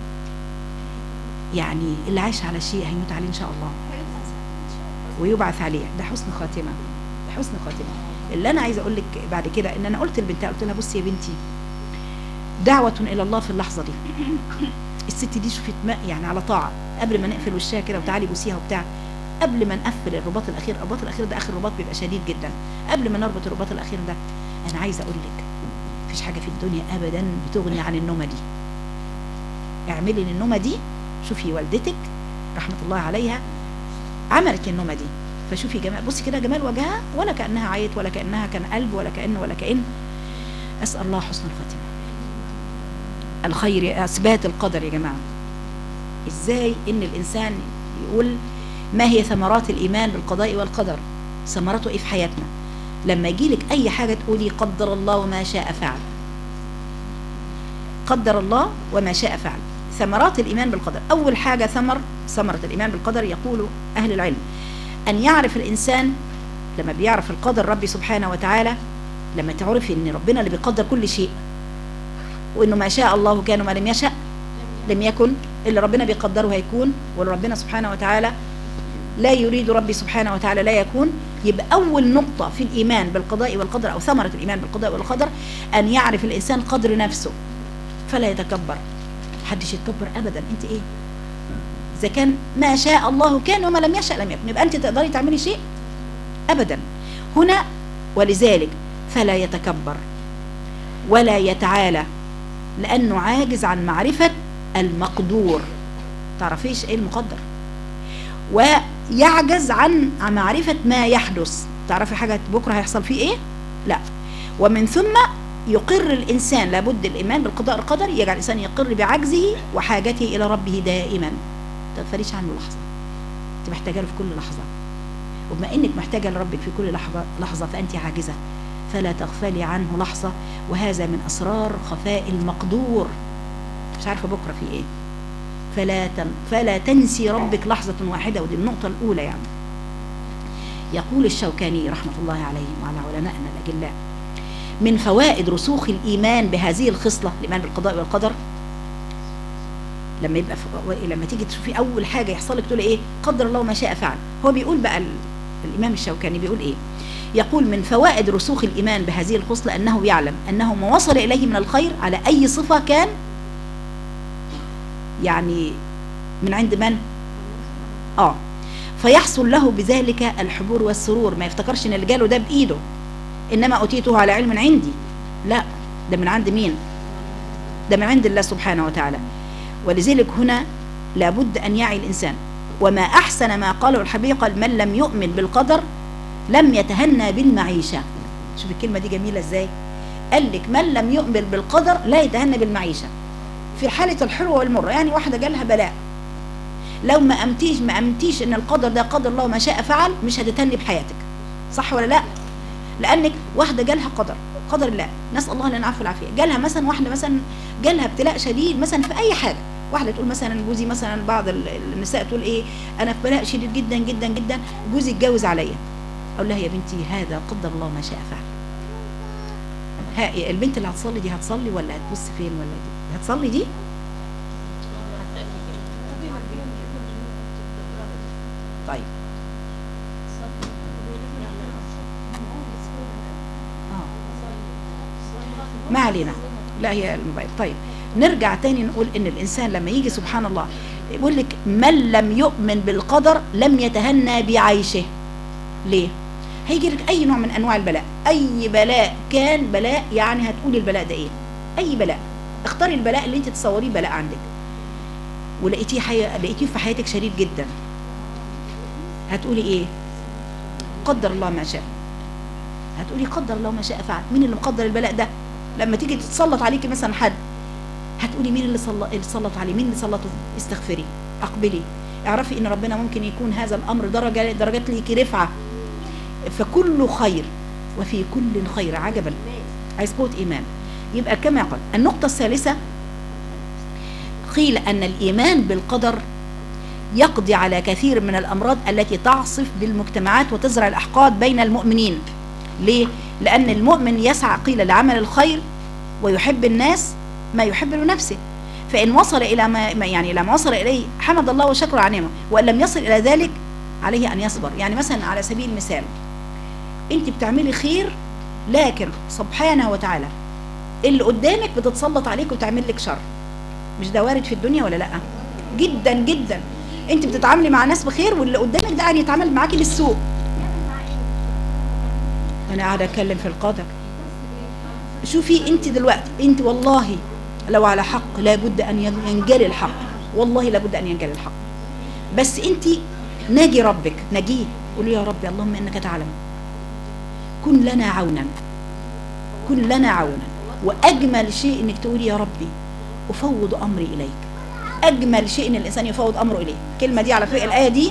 يعني اللي عايش على شيء هيموت عليه ان شاء الله ويبعث عليه ده حسن خاتمه ده حسن خاتمه اللي انا عايزه اقول لك بعد كده ان انا قلت لبنتها قلت لها بصي يا بنتي دعوه الى الله في اللحظه دي الست دي شوفي تم- يعني على طاعه قبل ما نقفل وشها كده وتعالي بوسيها وبتاع قبل ما نقفل الرباط الاخير الرباط الاخير ده اخر رباط بيبقى شديد جدا قبل ما نربط الرباط الاخير ده انا عايزه اقول لك مفيش حاجه في الدنيا ابدا بتغني عن النومه دي اعملي النومه دي شوفي والدتك رحمه الله عليها عملت النومه دي فشوفي جمال بصي كده جمال وجهها ولا كانها عيط ولا كانها كان قلب ولا كان ولا كان اسال الله حسن الخاتمه الخير اثبات القدر يا جماعه ازاي ان الانسان يقول ما هي ثمرات الايمان بالقضاء والقدر ثمرته ايه في حياتنا لما يجيلك اي حاجه تقولي قدر الله وما شاء فعل قدر الله وما شاء فعل ثمرات الايمان بالقدر اول حاجه ثمر ثمره الايمان بالقدر يقول اهل العلم ان يعرف الانسان لما بيعرف القدر ربي سبحانه وتعالى لما تعرفي ان ربنا اللي بيقدر كل شيء وانه ما شاء الله كان وما لم يشاء لم يكن اللي ربنا بيقدره هيكون واللي ربنا سبحانه وتعالى لا يريد ربي سبحانه وتعالى لا يكون يبقى أول نقطة في الإيمان بالقضاء والقدر أو ثمرة الإيمان بالقضاء والقدر أن يعرف الإنسان قدر نفسه فلا يتكبر محدش يتكبر أبدا أنت إيه إذا كان ما شاء الله كان وما لم يشاء لم يكن يبقى أنت تقدري تعملي شيء أبدا هنا ولذلك فلا يتكبر ولا يتعالى لأنه عاجز عن معرفة المقدور تعرفيش إيه المقدر ويعجز عن عن معرفة ما يحدث تعرفي حاجة بكرة هيحصل فيه ايه لا ومن ثم يقر الإنسان لابد الإيمان بالقضاء والقدر يجعل الإنسان يقر بعجزه وحاجته إلى ربه دائما ما تغفليش عنه لحظة أنت محتاجة له في كل لحظة وبما إنك محتاجة لربك في كل لحظة لحظة فأنت عاجزة فلا تغفلي عنه لحظة وهذا من أسرار خفاء المقدور مش عارفة بكرة في إيه فلا تن فلا تنسي ربك لحظة واحدة ودي النقطة الأولى يعني يقول الشوكاني رحمة الله عليه وعلى علمائنا الأجلاء من فوائد رسوخ الإيمان بهذه الخصلة الإيمان بالقضاء والقدر لما يبقى ف... لما تيجي تشوفي أول حاجة يحصل لك تقول إيه قدر الله ما شاء فعل هو بيقول بقى ال... الإمام الشوكاني بيقول إيه يقول من فوائد رسوخ الإيمان بهذه الخصلة أنه يعلم أنه ما وصل إليه من الخير على أي صفة كان يعني من عند من اه فيحصل له بذلك الحبور والسرور ما يفتكرش ان اللي جاله ده بايده انما اوتيته على علم عندي لا ده من عند مين ده من عند الله سبحانه وتعالى ولذلك هنا لابد ان يعي الانسان وما احسن ما قاله الحبيب قال من لم يؤمن بالقدر لم يتهنى بالمعيشه شوف الكلمه دي جميله ازاي قال لك من لم يؤمن بالقدر لا يتهنى بالمعيشه في حالة الحلوة والمرة يعني واحدة جالها بلاء لو ما أمتيش ما أمتيش إن القدر ده قدر الله ما شاء فعل مش هتتهني بحياتك صح ولا لا لأنك واحدة جالها قدر قدر الله نسأل الله لنا العفو والعافية جالها مثلا واحدة مثلا جالها ابتلاء شديد مثلا في أي حاجة واحدة تقول مثلا جوزي مثلا بعض النساء تقول إيه أنا في بلاء شديد جدا جدا جدا جوزي اتجوز عليا أقول لها يا بنتي هذا قدر الله ما شاء فعل ها البنت اللي هتصلي دي هتصلي ولا هتبص فين ولا دي هتصلي دي طيب آه. ما علينا لا هي الموبايل طيب نرجع تاني نقول ان الانسان لما يجي سبحان الله يقول لك من لم يؤمن بالقدر لم يتهنى بعيشه ليه هيجي لك اي نوع من انواع البلاء اي بلاء كان بلاء يعني هتقولي البلاء ده ايه اي بلاء اختاري البلاء اللي انت تصوريه بلاء عندك ولقيتيه حي... لقيتيه في حياتك شديد جدا هتقولي ايه قدر الله ما شاء هتقولي قدر الله ما شاء فعل مين اللي مقدر البلاء ده لما تيجي تتسلط عليكي مثلا حد هتقولي مين اللي سلط اللي سلط عليه مين اللي سلطه استغفري اقبلي اعرفي ان ربنا ممكن يكون هذا الامر درجه درجات ليكي رفعه فكل خير وفي كل خير عجبا عايز قوه ايمان يبقى كما قال النقطه الثالثه قيل ان الايمان بالقدر يقضي على كثير من الامراض التي تعصف بالمجتمعات وتزرع الاحقاد بين المؤمنين ليه لان المؤمن يسعى قيل لعمل الخير ويحب الناس ما يحب لنفسه فإن وصل إلى ما يعني لما وصل إليه حمد الله وشكر على نعمه وإن لم يصل إلى ذلك عليه أن يصبر يعني مثلا على سبيل المثال أنت بتعملي خير لكن سبحانه وتعالى اللي قدامك بتتسلط عليك وتعمل لك شر مش ده وارد في الدنيا ولا لا جدا جدا انت بتتعاملي مع ناس بخير واللي قدامك ده قاعد يتعامل معاكي للسوء انا قاعده اتكلم في القدر شوفي انت دلوقتي انت والله لو على حق لابد ان ينجلي الحق والله لابد ان ينجلي الحق بس انت ناجي ربك ناجيه قولي يا ربي اللهم انك تعلم كن لنا عونا كن لنا عونا واجمل شيء انك تقولي يا ربي افوض امري اليك اجمل شيء ان الانسان يفوض امره اليه الكلمه دي على فكره الايه دي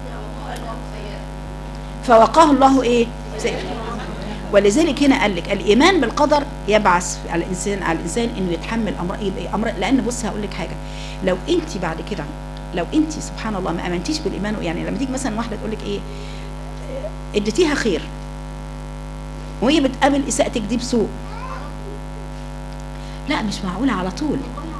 فوقاه الله ايه سيف ولذلك هنا قال لك الايمان بالقدر يبعث على الانسان على الانسان انه يتحمل امر يبقى امر لان بص هقول لك حاجه لو انت بعد كده لو انت سبحان الله ما امنتيش بالايمان يعني لما تيجي مثلا واحده تقول لك ايه اديتيها خير وهي بتقابل اساءتك دي بسوء لا مش معقوله على طول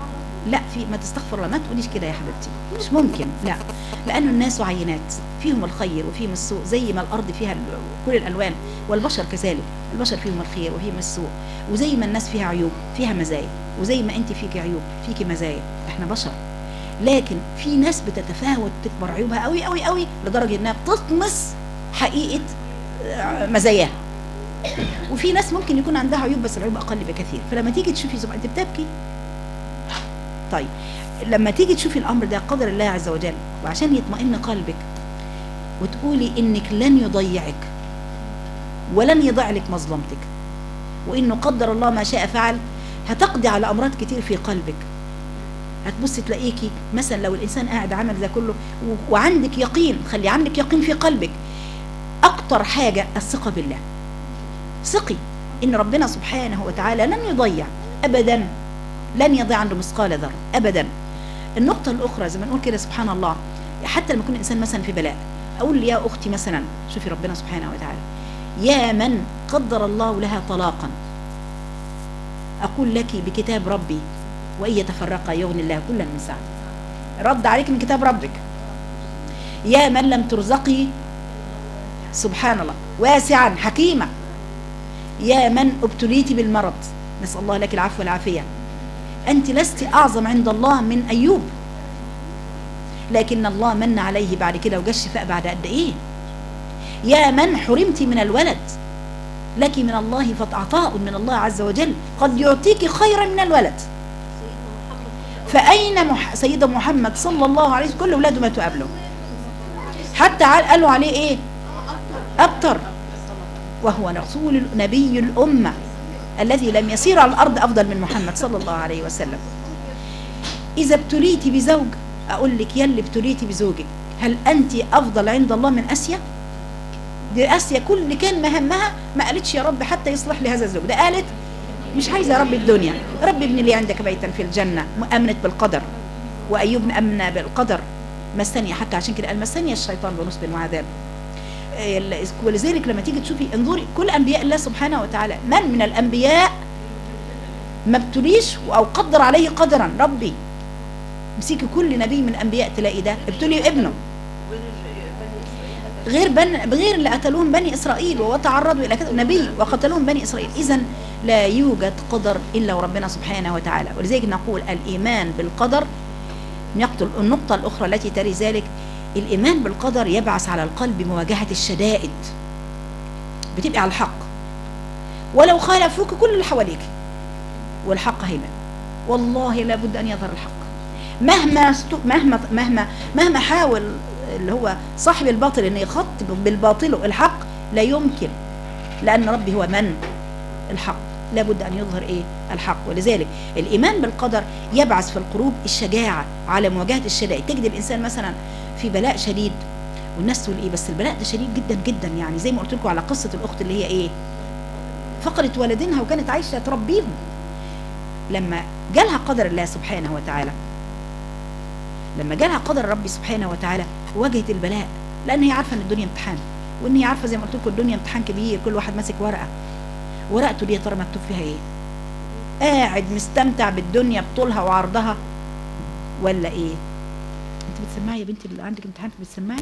لا في ما تستغفر الله ما تقوليش كده يا حبيبتي مش ممكن لا لأنه الناس عينات فيهم الخير وفيهم السوء زي ما الأرض فيها ال- كل الألوان والبشر كذلك البشر فيهم الخير وفيهم السوء وزي ما الناس فيها عيوب فيها مزايا وزي ما انت فيك عيوب فيك مزايا احنا بشر لكن في ناس بتتفاوت تكبر عيوبها قوي قوي قوي لدرجة انها بتطمس حقيقة آه، مزاياها وفي ناس ممكن يكون عندها عيوب بس العيوب اقل بكثير فلما تيجي تشوفي زب... انت بتبكي طيب لما تيجي تشوفي الامر ده قدر الله عز وجل وعشان يطمئن قلبك وتقولي انك لن يضيعك ولن يضيع لك مظلمتك وانه قدر الله ما شاء فعل هتقضي على امراض كتير في قلبك هتبصي تلاقيكي مثلا لو الانسان قاعد عمل ده كله و- وعندك يقين خلي عندك يقين في قلبك اكتر حاجه الثقه بالله ثقي ان ربنا سبحانه وتعالى لن يضيع ابدا لن يضيع عنده مثقال ذره ابدا النقطه الاخرى زي ما نقول كده سبحان الله حتى لما يكون الانسان مثلا في بلاء اقول يا اختي مثلا شوفي ربنا سبحانه وتعالى يا من قدر الله لها طلاقا اقول لك بكتاب ربي وان يتفرقا يغني الله كلا من سعته رد عليك من كتاب ربك يا من لم ترزقي سبحان الله واسعا حكيما يا من ابتليت بالمرض نسأل الله لك العفو والعافية أنت لست أعظم عند الله من أيوب لكن الله من عليه بعد كده وجا الشفاء بعد قد إيه يا من حرمت من الولد لك من الله فعطاء من الله عز وجل قد يعطيك خيرا من الولد فأين مح... سيدنا محمد صلى الله عليه وسلم كل أولاده ماتوا قبله حتى عال- قالوا عليه إيه أبتر وهو رسول نبي الأمة الذي لم يسير على الأرض أفضل من محمد صلى الله عليه وسلم إذا ابتليتي بزوج أقول لك يلي ابتليتي بزوجك هل أنت أفضل عند الله من أسيا دي أسيا كل اللي كان مهمها ما قالتش يا رب حتى يصلح لي هذا الزوج ده قالت مش عايزة يا رب الدنيا رب ابن لي عندك بيتا في الجنة مؤمنة بالقدر وأيوب مأمنة بالقدر مسني حتى عشان كده قال مسني الشيطان بنصب وعذاب ال- ولذلك لما تيجي تشوفي انظري كل انبياء الله سبحانه وتعالى من من الانبياء ما ابتليش او قدر عليه قدرا ربي مسيكي كل نبي من الانبياء تلاقي ده ابتلي ابنه غير بن غير اللي قتلوهم بني اسرائيل وتعرضوا الى كذا نبي وقتلوهم بني اسرائيل اذا لا يوجد قدر الا وربنا سبحانه وتعالى ولذلك نقول الايمان بالقدر يقتل النقطه الاخرى التي تلي ذلك الإيمان بالقدر يبعث على القلب مواجهة الشدائد بتبقى على الحق ولو خالفوك كل اللي حواليك والحق هيبان والله لابد أن يظهر الحق مهما استو... مهما مهما مهما حاول اللي هو صاحب الباطل انه يخطب بالباطل الحق لا يمكن لأن ربي هو من الحق لابد أن يظهر إيه الحق ولذلك الإيمان بالقدر يبعث في القلوب الشجاعة على مواجهة الشدائد تجد الإنسان مثلا في بلاء شديد والناس تقول إيه بس البلاء ده شديد جدا جدا يعني زي ما قلت لكم على قصة الأخت اللي هي إيه فقدت والدينها وكانت عايشة تربيهم لما جالها قدر الله سبحانه وتعالى لما جالها قدر ربي سبحانه وتعالى واجهت البلاء لأن هي عارفة إن الدنيا امتحان وإن هي عارفة زي ما قلت لكم الدنيا امتحان كبير كل واحد ماسك ورقة ورقته دي يا ترى مكتوب فيها ايه قاعد مستمتع بالدنيا بطولها وعرضها ولا ايه انت بتسمعي يا بنتي اللي عندك امتحان بتسمعي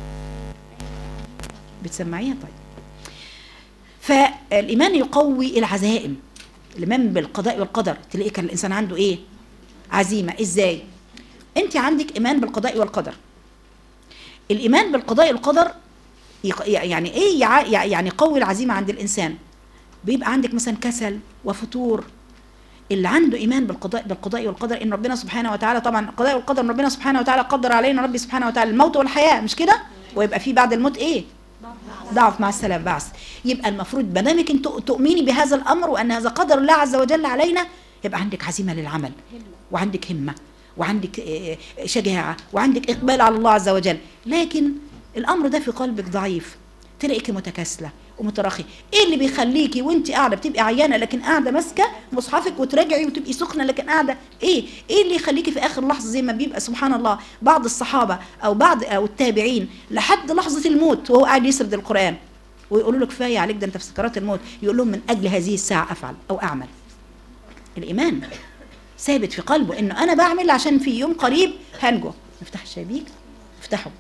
بتسمعيها طيب فالايمان يقوي العزائم الايمان بالقضاء والقدر تلاقي كان الانسان عنده ايه عزيمه ازاي انت عندك ايمان بالقضاء والقدر الايمان بالقضاء والقدر يق- يعني ايه يع- يعني يقوي العزيمه عند الانسان بيبقى عندك مثلا كسل وفتور اللي عنده ايمان بالقضاء بالقضاء والقدر ان ربنا سبحانه وتعالى طبعا القضاء والقدر ان ربنا سبحانه وتعالى قدر علينا ربي سبحانه وتعالى الموت والحياه مش كده ويبقى في بعد الموت ايه ضعف مع السلام بعث يبقى المفروض ما دامك انت تؤمني بهذا الامر وان هذا قدر الله عز وجل علينا يبقى عندك عزيمه للعمل وعندك همه وعندك آه، شجاعه وعندك اقبال على الله عز وجل لكن الامر ده في قلبك ضعيف تلاقيك متكاسله ومتراخيه ايه اللي بيخليكي وانت قاعده بتبقي عيانه لكن قاعده ماسكه مصحفك وتراجعي وتبقي سخنه لكن قاعده ايه ايه اللي يخليكي في اخر لحظه زي ما بيبقى سبحان الله بعض الصحابه او بعض او التابعين لحد لحظه الموت وهو قاعد يسرد القران ويقولوا له كفايه عليك ده انت في سكرات الموت يقول لهم من اجل هذه الساعه افعل او اعمل الايمان ثابت في قلبه انه انا بعمل عشان في يوم قريب هنجو نفتح الشبابيك افتحوا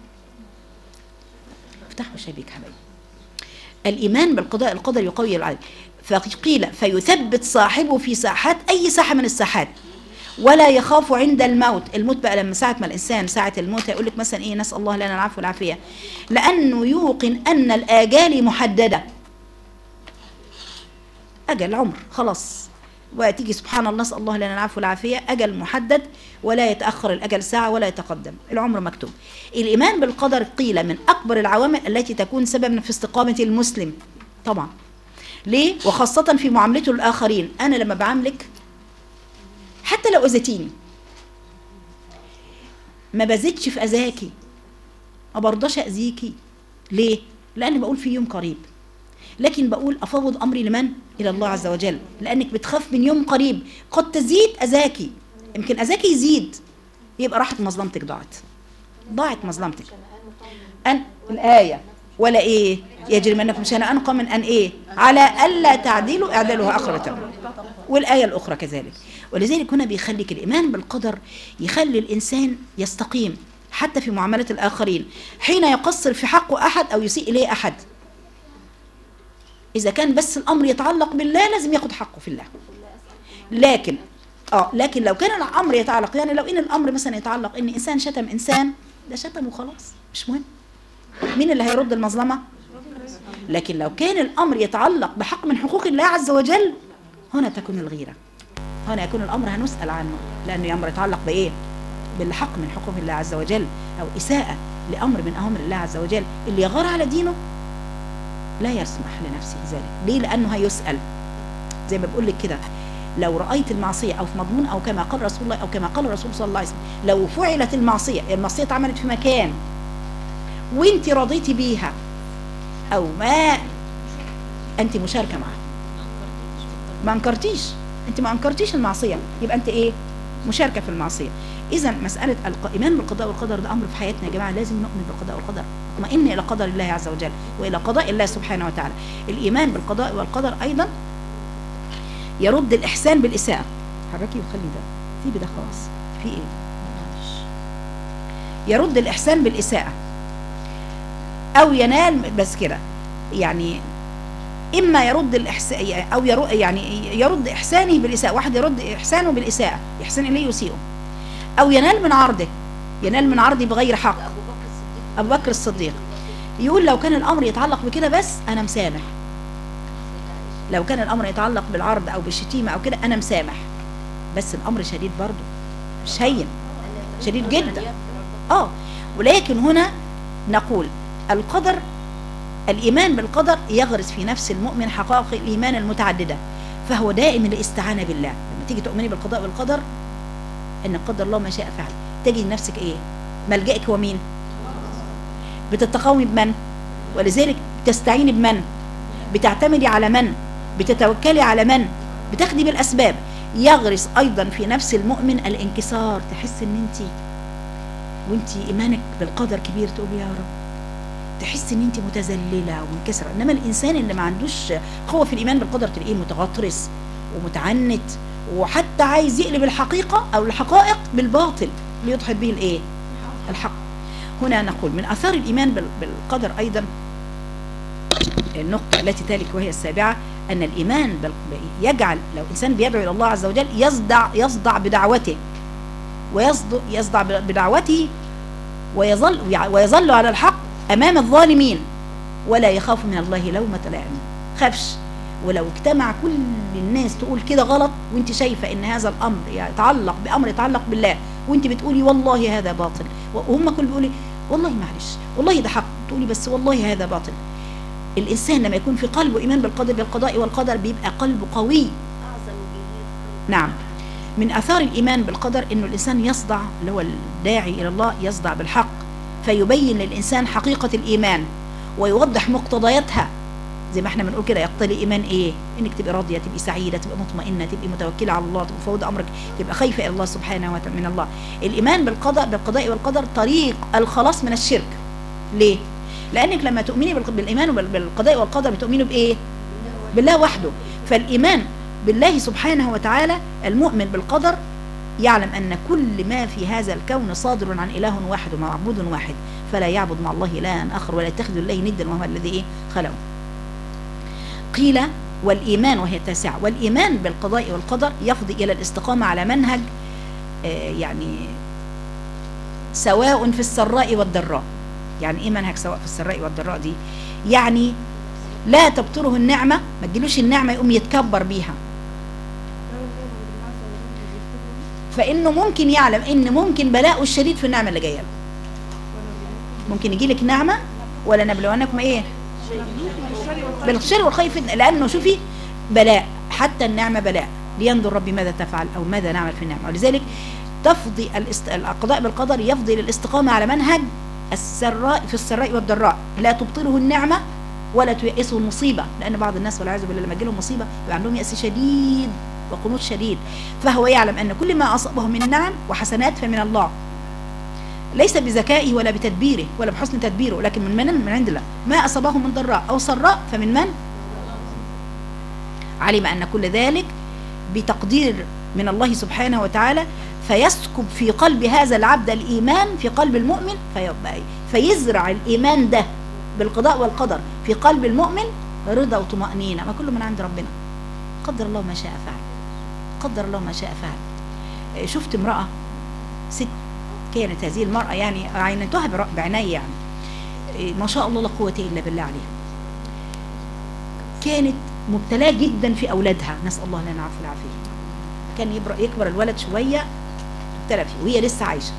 افتحوا الشبابيك حبايبي الايمان بالقضاء القدر يقوي العدل فقيل فيثبت صاحبه في ساحات اي ساحه من الساحات ولا يخاف عند الموت الموت بقى لما ساعة ما الإنسان ساعة الموت هيقول لك مثلا إيه نسأل الله لنا العفو والعافية لأنه يوقن أن الآجال محددة أجل عمر خلاص وتيجي سبحان الله نسأل الله لنا العفو والعافية أجل محدد ولا يتأخر الأجل ساعة ولا يتقدم العمر مكتوب الإيمان بالقدر قيل من أكبر العوامل التي تكون سببا في استقامة المسلم طبعا ليه وخاصة في معاملته للآخرين أنا لما بعاملك حتى لو أذيتيني ما بزيدش في أذاكي ما برضاش أذيكي ليه؟ لأن بقول في يوم قريب لكن بقول أفوض أمري لمن؟ إلى الله عز وجل لأنك بتخاف من يوم قريب قد تزيد أذاكي يمكن أذاكي يزيد يبقى راحت مظلمتك ضاعت ضاعت مظلمتك أن الآية ولا إيه يجرمنكم شنآن قوم من أن إيه على ألا تعدلوا اعدلوا أقرب للتقوى والآية الأخرى كذلك ولذلك هنا بيخليك الإيمان بالقدر يخلي الإنسان يستقيم حتى في معاملة الآخرين حين يقصر في حق أحد أو يسيء إليه أحد إذا كان بس الأمر يتعلق بالله لازم ياخد حقه في الله لكن اه لكن لو كان الامر يتعلق يعني لو ان الامر مثلا يتعلق ان انسان شتم انسان ده شتم وخلاص مش مهم مين اللي هيرد المظلمه لكن لو كان الامر يتعلق بحق من حقوق الله عز وجل هنا تكون الغيره هنا يكون الامر هنسال عنه لانه امر يتعلق بايه بالحق من حقوق الله عز وجل او اساءه لامر من اوامر الله عز وجل اللي يغار على دينه لا يسمح لنفسه ذلك ليه لانه هيسال زي ما بقول لك كده لو رأيت المعصية أو في مضمون أو كما قال رسول الله أو كما قال الرسول صلى الله عليه وسلم لو فعلت المعصية المعصية اتعملت في مكان وانت رضيتي بيها أو ما أنت مشاركة معها ما أنكرتيش أنت ما أنكرتيش المعصية يبقى أنت إيه مشاركة في المعصية إذا مسألة الإيمان بالقضاء والقدر ده أمر في حياتنا يا جماعة لازم نؤمن بالقضاء والقدر نطمئن إلى قدر الله عز وجل وإلى قضاء الله سبحانه وتعالى الإيمان بالقضاء والقدر أيضا يرد الإحسان بالإساءة حركي وخلي ده سيبي ده خلاص في إيه يرد الإحسان بالإساءة أو ينال بس كده يعني إما يرد الإحسان أو يرد يعني يرد إحسانه بالإساءة واحد يرد إحسانه بالإساءة يحسن إليه يسيئه أو ينال من عرضه ينال من عرضي بغير حق أبو بكر الصديق يقول لو كان الأمر يتعلق بكده بس أنا مسامح لو كان الامر يتعلق بالعرض او بالشتيمه او كده انا مسامح بس الامر شديد برضه مش هين شديد جدا اه ولكن هنا نقول القدر الايمان بالقدر يغرس في نفس المؤمن حقائق الايمان المتعدده فهو دائم الاستعانه بالله لما تيجي تؤمني بالقضاء والقدر ان قدر الله ما شاء فعل تجي لنفسك ايه ملجئك هو مين بتتقاومي بمن ولذلك تستعيني بمن بتعتمدي على من بتتوكلي على من بتاخدي بالاسباب يغرس ايضا في نفس المؤمن الانكسار تحس ان انت وانت ايمانك بالقدر كبير تقول يا رب تحس ان انت متذلله ومنكسره انما الانسان اللي ما عندوش قوه في الايمان بالقدر تلاقيه متغطرس ومتعنت وحتى عايز يقلب الحقيقه او الحقائق بالباطل ليدحض به الايه الحق هنا نقول من اثار الايمان بال- بالقدر ايضا النقطة التي تلك وهي السابعة أن الإيمان بال- يجعل لو إنسان بيدعو إلى الله عز وجل يصدع يصدع بدعوته ويصدع يصدع بدعوته ويظل ويظل على الحق أمام الظالمين ولا يخاف من الله لومة لائم خافش ولو اجتمع كل الناس تقول كده غلط وانت شايفة ان هذا الامر يتعلق بامر يتعلق بالله وانت بتقولي والله هذا باطل وهم كل بيقولي والله معلش والله ده حق تقولي بس والله هذا باطل الانسان لما يكون في قلبه ايمان بالقدر بالقضاء والقدر بيبقى قلبه قوي نعم من اثار الايمان بالقدر انه الانسان يصدع اللي هو الداعي الى الله يصدع بالحق فيبين للانسان حقيقه الايمان ويوضح مقتضياتها زي ما احنا بنقول كده يقتضي ايمان ايه انك تبقى راضيه تبقي سعيده تبقى مطمئنه تبقي متوكله على الله تبقى فوض امرك تبقى خايفه الى الله سبحانه وتعالى من الله الايمان بالقضاء بالقضاء والقدر طريق الخلاص من الشرك ليه لانك لما تؤمني بالق- بالايمان وبال- بالقضاء والقدر بتؤمني بايه بالله وحده فالايمان بالله سبحانه وتعالى المؤمن بالقدر يعلم أن كل ما في هذا الكون صادر عن إله واحد ومعبود واحد فلا يعبد مع الله إلها آخر ولا يتخذ الله ندا وهو الذي إيه خلقه قيل والإيمان وهي التاسعة والإيمان بالقضاء والقدر يفضي إلى الاستقامة على منهج آه، يعني سواء في السراء والضراء يعني ايه منهج سواء في السراء والضراء دي يعني لا تبطره النعمة ما تجيلوش النعمة يقوم يتكبر بيها فانه ممكن يعلم ان ممكن بلاءه الشديد في النعمة اللي جاية له ممكن يجيلك نعمة ولا نبلونكم ايه بالشر والخير فتنة لانه شوفي بلاء حتى النعمة بلاء لينظر ربي ماذا تفعل او ماذا نعمل في النعمة ولذلك تفضي الاست... القضاء بالقدر يفضي للاستقامة على منهج السراء في السراء والضراء لا تبطله النعمة ولا تيأسه المصيبة لأن بعض الناس والعياذ بالله لما تجيلهم مصيبة يبقى عندهم يأس شديد وقنوط شديد فهو يعلم أن كل ما أصابه من نعم وحسنات فمن الله ليس بذكائه ولا بتدبيره ولا بحسن تدبيره لكن من من من عند الله ما أصابه من ضراء أو سراء فمن من علم أن كل ذلك بتقدير من الله سبحانه وتعالى فيسكب في قلب هذا العبد الإيمان في قلب المؤمن فيبقى فيزرع الإيمان ده بالقضاء والقدر في قلب المؤمن رضا وطمأنينة ما كله من عند ربنا قدر الله ما شاء فعل قدر الله ما شاء فعل شفت امرأة ست كانت هذه المرأة يعني عينتها برا- بعيني يعني ما شاء الله لا قوة إلا بالله عليها كانت مبتلاة جدا في أولادها نسأل الله لنا العفو والعافية كان يبر- يكبر الولد شوية تبتلى فيه وهي لسه عايشة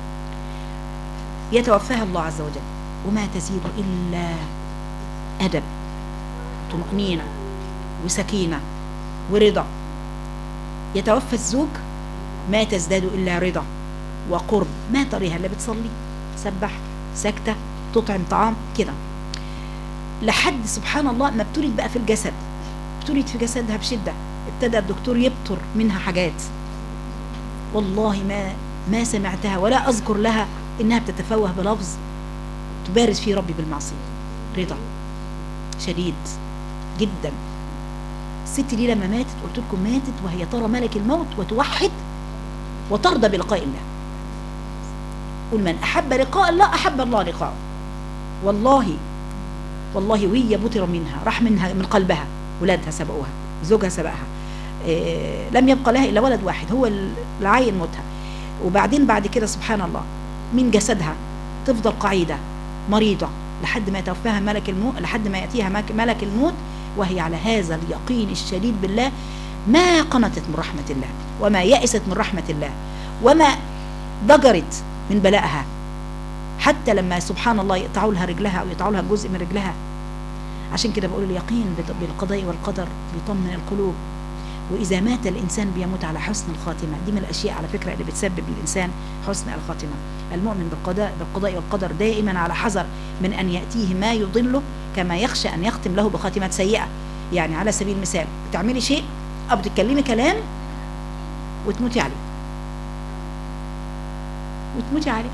يتوفاها الله عز وجل وما تزيد إلا أدب طمأنينة وسكينة ورضا يتوفى الزوج ما تزداد إلا رضا وقرب ما تريها إلا بتصلي تسبح ساكتة تطعم طعام كده لحد سبحان الله ما ابتلت بقى في الجسد ابتلت في جسدها بشدة ابتدى الدكتور يبتر منها حاجات والله ما ما سمعتها ولا أذكر لها إنها بتتفوه بلفظ تبارز فيه ربي بالمعصية رضا شديد جدا الست دي لما ماتت قلت لكم ماتت وهي ترى ملك الموت وتوحد وترضى بلقاء الله قل من أحب لقاء الله أحب الله لقاءه والله والله وهي بطر منها راح منها من قلبها ولادها سبقوها زوجها سبقها إيه لم يبقى لها إلا ولد واحد هو العين موتها وبعدين بعد كده سبحان الله من جسدها تفضل قعيدة مريضة لحد ما يتوفاها ملك الموت لحد ما يأتيها ملك- ملك الموت وهي على هذا اليقين الشديد بالله ما قنطت من رحمة الله وما يأست من رحمة الله وما ضجرت من بلائها حتى لما سبحان الله يقطعوا لها رجلها او يقطعوا لها جزء من رجلها عشان كده بقول اليقين بت- بالقضاء والقدر بيطمن القلوب واذا مات الانسان بيموت على حسن الخاتمه دي من الاشياء على فكره اللي بتسبب للانسان حسن الخاتمه المؤمن بالقضاء بالقضاء والقدر دائما على حذر من ان ياتيه ما يضله كما يخشى ان يختم له بخاتمه سيئه يعني على سبيل المثال بتعملي شيء او بتتكلمي كلام وتموتي عليه وتموتي عليه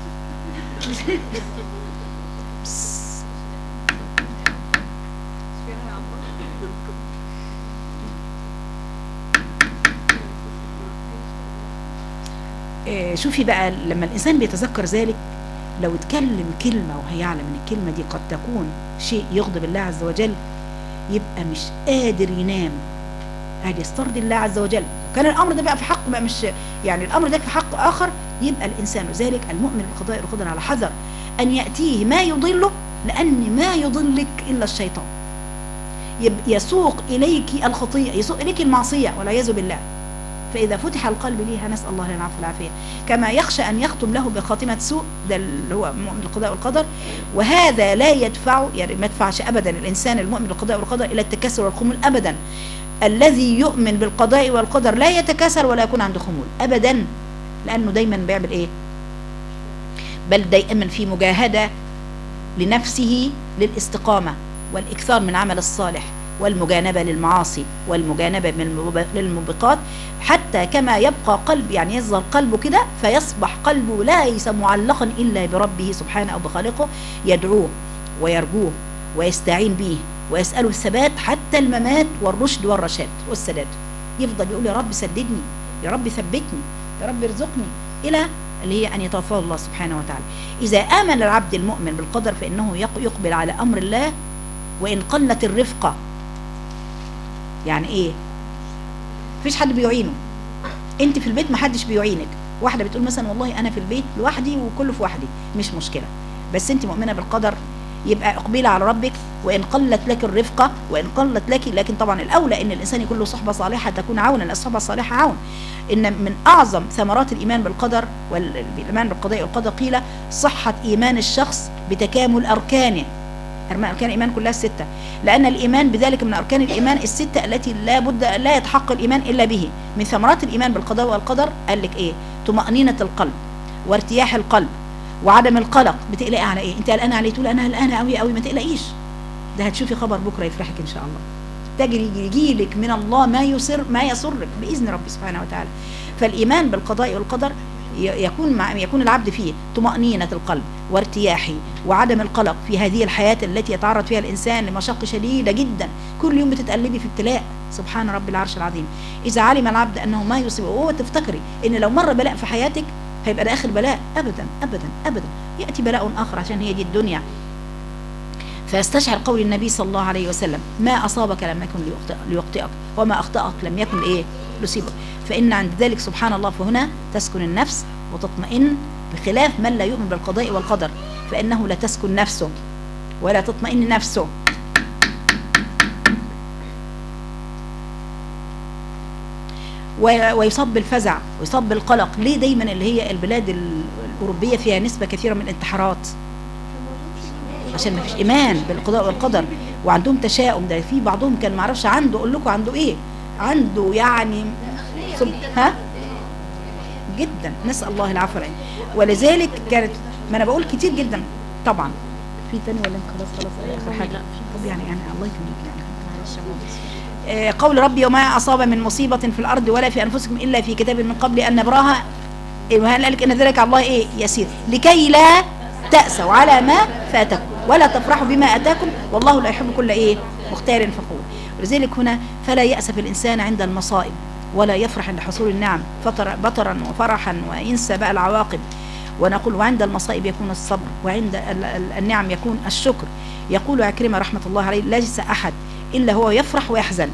آه، شوفي بقى لما الإنسان بيتذكر ذلك لو اتكلم كلمة وهيعلم ان الكلمة دي قد تكون شيء يغضب الله عز وجل يبقى مش قادر ينام قاعد يسترضي الله عز وجل كان الامر ده بقى في حق بقى مش يعني الامر ده في حق اخر يبقى الانسان ذلك المؤمن بالقضاء والقدر على حذر ان ياتيه ما يضله لان ما يضلك الا الشيطان يب- يسوق اليك الخطيئه يسوق اليك المعصيه والعياذ بالله فاذا فتح القلب ليها نسال الله لنا العفو والعافيه كما يخشى ان يختم له بخاتمه سوء ده اللي هو مؤمن بالقضاء والقدر وهذا لا يدفع يعني ما يدفعش ابدا الانسان المؤمن بالقضاء والقدر الى التكاسل والخمول ابدا الذي يؤمن بالقضاء والقدر لا يتكاسل ولا يكون عنده خمول ابدا لانه دايما بيعمل ايه بل دائما في مجاهده لنفسه للاستقامه والاكثار من عمل الصالح والمجانبه للمعاصي والمجانبه من المب- للموبقات حتى كما يبقى قلب يعني يظهر قلبه كده فيصبح قلبه ليس معلقا الا بربه سبحانه او بخالقه يدعوه ويرجوه ويستعين به ويساله الثبات حتى حتى الممات والرشد والرشاد والسداد يفضل يقول يا رب سددني يا رب ثبتني يا رب ارزقني الى اللي هي ان يتوفاه الله سبحانه وتعالى اذا امن العبد المؤمن بالقدر فانه يق- يقبل على امر الله وان قلت الرفقه يعني ايه مفيش حد بيعينه انت في البيت محدش بيعينك واحده بتقول مثلا والله انا في البيت لوحدي وكله في وحدي مش مشكله بس انت مؤمنه بالقدر يبقى اقبلي على ربك وان قلت لك الرفقه وان قلت لك لكن طبعا الاولى ان الانسان يكون له صحبه صالحه تكون عونا الصحبه الصالحه عون ان من اعظم ثمرات الايمان بالقدر والايمان بالقضاء والقدر قيل صحه ايمان الشخص بتكامل اركانه أركان أركان الإيمان كلها الستة لأن الإيمان بذلك من أركان الإيمان الستة التي لا بد لا يتحقق الإيمان إلا به من ثمرات الإيمان بالقضاء والقدر قال لك إيه طمأنينة القلب وارتياح القلب وعدم القلق بتقلقي على إيه أنت قلقانة عليه تقول أنا قلقانة قوي قوي ما تقلقيش ده هتشوفي خبر بكرة يفرحك إن شاء الله تجري يجيلك من الله ما يسر ما يسرك بإذن رب سبحانه وتعالى فالإيمان بالقضاء والقدر ي- يكون مع يكون العبد فيه طمأنينة القلب وارتياحه وعدم القلق في هذه الحياة التي يتعرض فيها الإنسان لمشقة شديدة جدا كل يوم بتتقلبي في ابتلاء سبحان رب العرش العظيم إذا علم العبد أنه ما يصيبه وهو تفتكري إن لو مر بلاء في حياتك هيبقى ده آخر بلاء أبدا أبدا أبدا يأتي بلاء آخر عشان هي دي الدنيا فيستشعر قول النبي صلى الله عليه وسلم ما أصابك لم يكن ليخطئ- ليخطئك وما أخطأك لم يكن إيه ليصيبك فإن عند ذلك سبحان الله فهنا تسكن النفس وتطمئن بخلاف من لا يؤمن بالقضاء والقدر فإنه لا تسكن نفسه ولا تطمئن نفسه و- ويصاب بالفزع ويصاب بالقلق ليه دايما اللي هي البلاد ال- الأوروبية فيها نسبة كثيرة من الانتحارات عشان ما فيش ايمان بالقضاء والقدر وعندهم تشاؤم ده في بعضهم كان معرفش عنده اقول لكم عنده ايه عنده يعني سب... ها جدا نسال الله العفو والعافيه ولذلك كانت ما انا بقول كتير جدا طبعا في تاني ولا انت خلاص خلاص اخر حاجه طب يعني يعني الله يكرمك يعني معلش يا ماما. آه، قول ربي وما اصاب من مصيبه في الارض ولا في انفسكم الا في كتاب من قبل ان نبراها وهل قال لك ان ذلك على الله ايه يسير لكي لا تأسوا على ما فاتكم ولا تفرحوا بما اتاكم والله لا يحب كل ايه مختار فخور ولذلك هنا فلا يأسف الانسان عند المصائب ولا يفرح عند حصول النعم فطر بطرا وفرحا وينسى بقى العواقب ونقول وعند المصائب يكون الصبر وعند ال- ال- النعم يكون الشكر يقول عكرمة رحمة الله عليه ليس أحد إلا هو يفرح ويحزن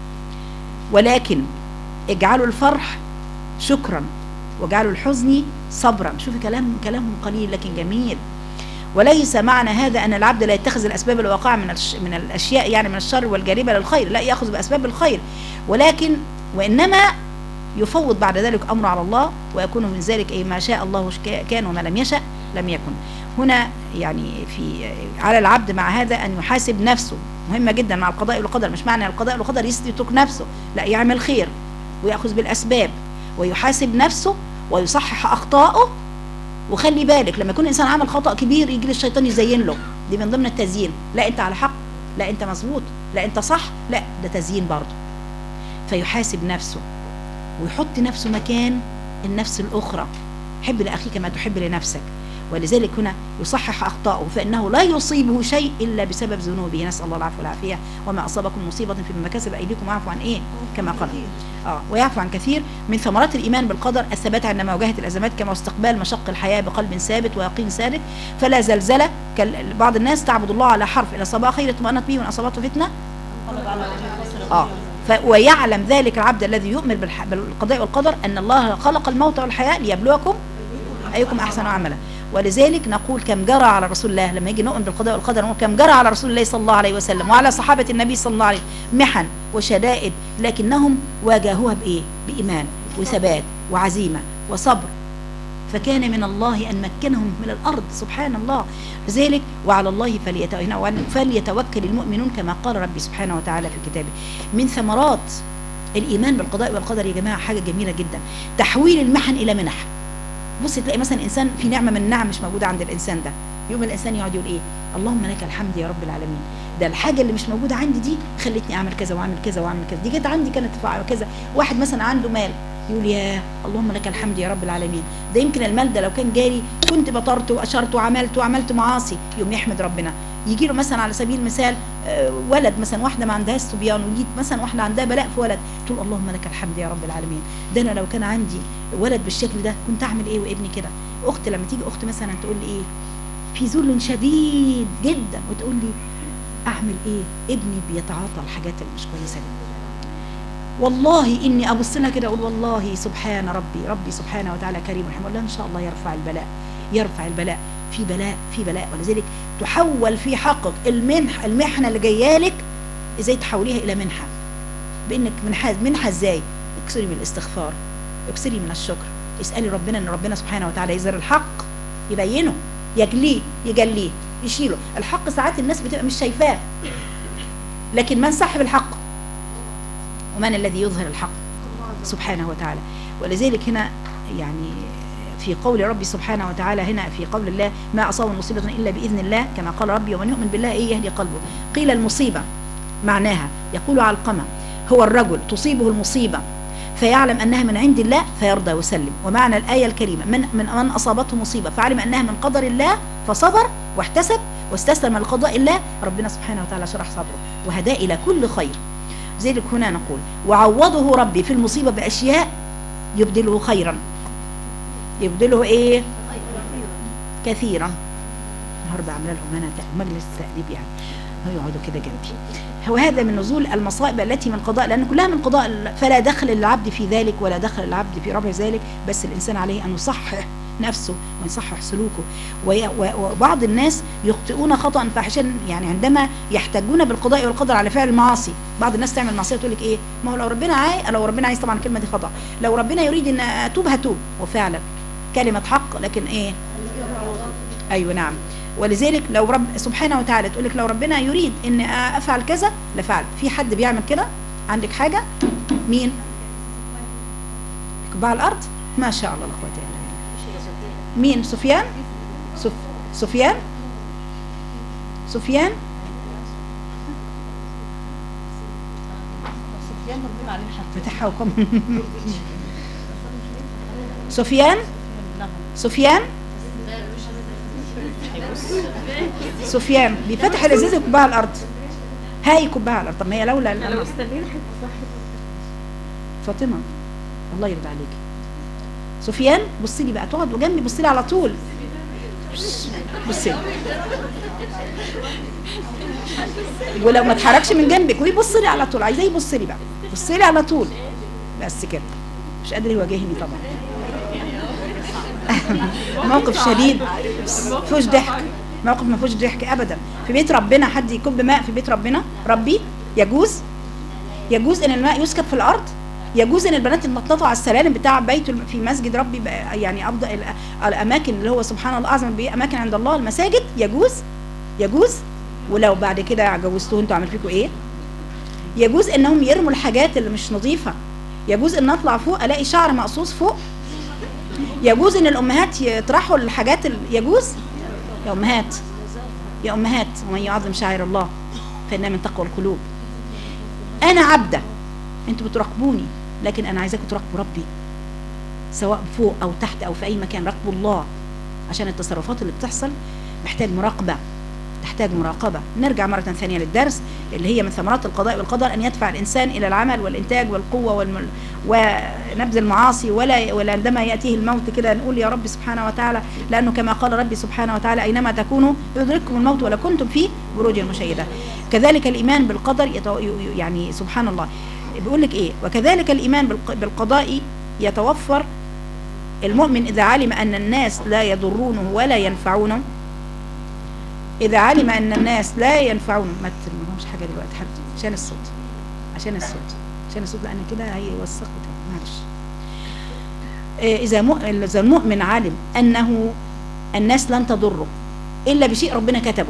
ولكن اجعلوا الفرح شكرا واجعلوا الحزن صبرا شوفي كلام كلامهم قليل لكن جميل وليس معنى هذا ان العبد لا يتخذ الاسباب الواقعه من الش من الاشياء يعني من الشر والجريمه للخير لا ياخذ باسباب الخير ولكن وانما يفوض بعد ذلك امره على الله ويكون من ذلك اي ما شاء الله ش- كان وما لم يشاء لم يكن هنا يعني في على العبد مع هذا ان يحاسب نفسه مهمه جدا مع القضاء والقدر مش معنى القضاء والقدر يس- يترك نفسه لا يعمل خير وياخذ بالاسباب ويحاسب نفسه ويصحح اخطائه وخلي بالك لما يكون انسان عمل خطا كبير يجي الشيطان يزين له دي من ضمن التزيين لا انت على حق لا انت مظبوط لا انت صح لا ده تزيين برضه فيحاسب نفسه ويحط نفسه مكان النفس الاخرى حب لاخيك ما تحب لنفسك ولذلك هنا يصحح اخطائه فانه لا يصيبه شيء الا بسبب ذنوبه نسال الله العفو والعافيه وما اصابكم مصيبه فيما كسب ايديكم واعفو عن ايه كما قال اه ويعفو عن كثير من ثمرات الايمان بالقدر الثبات عند مواجهه الازمات كما استقبال مشق الحياه بقلب ثابت ويقين ثابت فلا زلزله كال- بعض الناس تعبد الله على حرف ان اصابها خير اطمأنت به وان اصابته فتنه اه ف ويعلم ذلك العبد الذي يؤمن بالح- بالقضاء والقدر ان الله خلق الموت والحياه ليبلوكم ايكم احسن عملا ولذلك نقول كم جرى على رسول الله لما يجي نؤمن بالقضاء والقدر نقول كم جرى على رسول الله صلى الله عليه وسلم وعلى صحابه النبي صلى الله عليه وسلم محن وشدائد لكنهم واجهوها بايه بايمان وثبات وعزيمه وصبر فكان من الله ان مكنهم من الارض سبحان الله لذلك وعلى الله فليتوكل فليتوكل المؤمنون كما قال ربي سبحانه وتعالى في كتابه من ثمرات الايمان بالقضاء والقدر يا جماعه حاجه جميله جدا تحويل المحن الى منح بص تلاقي مثلا انسان في نعمه من النعم مش موجوده عند الانسان ده يوم الانسان يقعد يقول ايه اللهم لك الحمد يا رب العالمين ده الحاجه اللي مش موجوده عندي دي خلتني اعمل كذا واعمل كذا واعمل كذا دي كانت عندي كانت فع- كذا واحد مثلا عنده مال يقول يا اللهم لك الحمد يا رب العالمين ده يمكن المال ده لو كان جاري كنت بطرت واشرت وعملت وعملت معاصي يوم يحمد ربنا يجي له مثلا على سبيل المثال آه، ولد مثلا واحده ما عندهاش صبيان ويجي مثلا واحده عندها بلاء في ولد تقول اللهم لك الحمد يا رب العالمين ده انا لو كان عندي ولد بالشكل ده كنت اعمل ايه وابني كده اخت لما تيجي اخت مثلا تقول لي ايه في ذل شديد جدا وتقول لي اعمل ايه ابني بيتعاطى الحاجات اللي مش كويسه دي والله اني ابص لها كده اقول والله سبحان ربي ربي سبحانه وتعالى كريم رحمه الله ان شاء الله يرفع البلاء يرفع البلاء في بلاء في بلاء ولذلك تحول في حقك المنح المحنه اللي جايه لك ازاي تحوليها الى منحه بانك منحه منحه ازاي اكسري من الاستغفار اكسري من الشكر اسالي ربنا ان ربنا سبحانه وتعالى يظهر الحق يبينه يجليه يجليه يشيله الحق ساعات الناس بتبقى مش شايفاه لكن من صاحب الحق ومن الذي يظهر الحق سبحانه وتعالى ولذلك هنا يعني في قول ربي سبحانه وتعالى هنا في قول الله ما أصاب من مصيبة إلا بإذن الله كما قال ربي ومن يؤمن بالله إيه يهدي قلبه قيل المصيبة معناها يقول علقمة هو الرجل تصيبه المصيبة فيعلم أنها من عند الله فيرضى ويسلم ومعنى الآية الكريمة من, من, من أصابته مصيبة فعلم أنها من قدر الله فصبر واحتسب واستسلم لقضاء الله ربنا سبحانه وتعالى شرح صدره وهداه إلى كل خير ذلك هنا نقول وعوضه ربي في المصيبة بأشياء يبدله خيرا يبدله ايه كثيرا النهارده عامله لهم انا مجلس تأديب يعني هو يقعدوا كده جنبي هو هذا من نزول المصائب التي من قضاء لان كلها من قضاء فلا دخل للعبد في ذلك ولا دخل للعبد في رفع ذلك بس الانسان عليه ان يصحح نفسه ويصحح سلوكه وي- و- وبعض الناس يخطئون خطا فاحشا يعني عندما يحتجون بالقضاء والقدر على فعل المعاصي بعض الناس تعمل معصيه تقول لك ايه ما هو لو ربنا عايز لو ربنا عايز طبعا الكلمه دي خطا لو ربنا يريد ان اتوب هتوب وفعلا كلمه حق لكن ايه ايوه نعم ولذلك لو رب سبحانه وتعالى تقول لك لو ربنا يريد ان افعل كذا لفعل في حد بيعمل كده عندك حاجه مين كباع الارض ما شاء الله لا قوه الا بالله مين سفيان سف... سفيان سفيان سفيان ربنا عليه الحق فتحها وكم سفيان سفيان سفيان بيفتح الازاز كبها الارض هاي كبها الارض طب ما هي لولا لو الأمر. استنينا حته صح فاطمه الله يرضى عليكي سفيان بصي لي بقى تقعد وجنبي بصي لي على طول بصي لي ولو ما اتحركش من جنبك ويبص لي على طول عايزاه يبص لي بقى بص لي على طول بس كده مش قادر يواجهني طبعا موقف شديد فيهوش ضحك موقف ما فيهوش ضحك ابدا في بيت ربنا حد يكب ماء في بيت ربنا ربي يجوز يجوز ان الماء يسكب في الارض يجوز ان البنات يتنططوا على السلالم بتاع بيت الم- في مسجد ربي بقى يعني افضل الأ- الاماكن اللي هو سبحان الله اعظم بي- اماكن عند الله المساجد يجوز يجوز ولو بعد كده جوزتوه انتوا عامل فيكم ايه يجوز انهم يرموا الحاجات اللي مش نظيفه يجوز ان اطلع فوق الاقي شعر مقصوص فوق يجوز ان الامهات يطرحوا الحاجات ال- يجوز يا امهات يا امهات ومن يعظم شعائر الله فانها من تقوى القلوب انا عبده انتوا بتراقبوني لكن انا عايزاكم تراقبوا ربي سواء فوق او تحت او في اي مكان راقبوا الله عشان التصرفات اللي بتحصل محتاج مراقبه تحتاج مراقبه نرجع مره ثانيه للدرس اللي هي من ثمرات القضاء والقدر ان يدفع الانسان الى العمل والانتاج والقوه والمل ونبذ المعاصي ولا ولا عندما ياتيه الموت كده نقول يا رب سبحانه وتعالى لانه كما قال ربي سبحانه وتعالى اينما تكونوا يدرككم الموت ولا كنتم في بروج مشيده كذلك الايمان بالقدر يتو يعني سبحان الله بيقول لك ايه وكذلك الايمان بالق- بالقضاء يتوفر المؤمن اذا علم ان الناس لا يضرونه ولا ينفعونه اذا علم ان الناس لا ينفعونه ما تلمهمش حاجه دلوقتي حبيبتي عشان الصوت عشان الصوت عشان الصوت لان كده هيوسخ بتاعي معلش آه، اذا مؤ- اذا المؤمن علم انه الناس لن تضره الا بشيء ربنا كتبه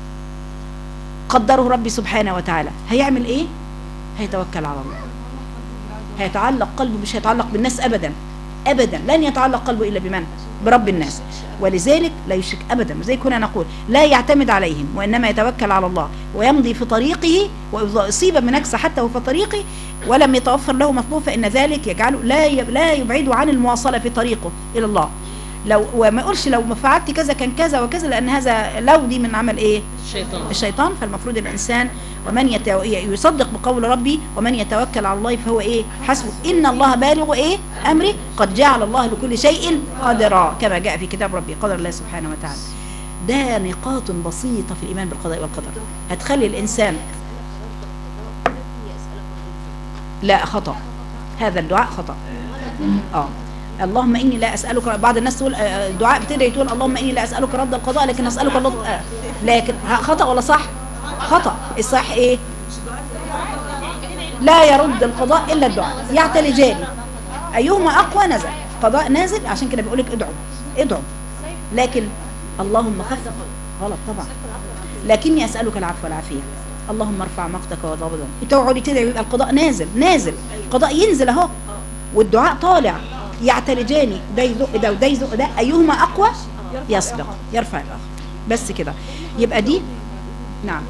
قدره ربي سبحانه وتعالى هيعمل ايه هيتوكل على الله هيتعلق قلبه مش هيتعلق بالناس ابدا ابدا لن يتعلق قلبه الا بمن برب الناس ولذلك لا يشرك ابدا زي كنا نقول لا يعتمد عليهم وانما يتوكل على الله ويمضي في طريقه واذا اصيب بنكسه حتى وفي طريقه ولم يتوفر له مطلوب فان ذلك يجعله لا ي- لا يبعده عن المواصله في طريقه الى الله لو وما يقولش لو ما فعلت كذا كان كذا وكذا لان هذا لو دي من عمل ايه الشيطان الشيطان فالمفروض الانسان ومن يتو... يصدق بقول ربي ومن يتوكل على الله فهو ايه حسبه ان الله بالغ ايه امره قد جعل الله لكل شيء قدرا كما جاء في كتاب ربي قدر الله سبحانه وتعالى ده نقاط بسيطة في الإيمان بالقضاء والقدر هتخلي الإنسان لا خطأ هذا الدعاء خطأ اه اللهم اني لا اسالك بعض الناس تقول آه، الدعاء بتدعي تقول اللهم اني لا اسالك رد القضاء لكن اسالك الله آه. لكن ها- خطا ولا صح خطا الصح ايه لا يرد القضاء الا الدعاء يعتلجان ايهما اقوى نزل قضاء نازل عشان كده بيقول لك ادعوا ادعوا لكن اللهم خفف غلط طبعا لكني اسالك العفو والعافيه اللهم ارفع مقتك وغضبك تقعدي تدعي يبقى القضاء نازل نازل القضاء ينزل اهو والدعاء طالع يعتلجان ده يزق ده وده يزق ده ايهما اقوى يسبق يرفع الاخر بس كده يبقى دي نعم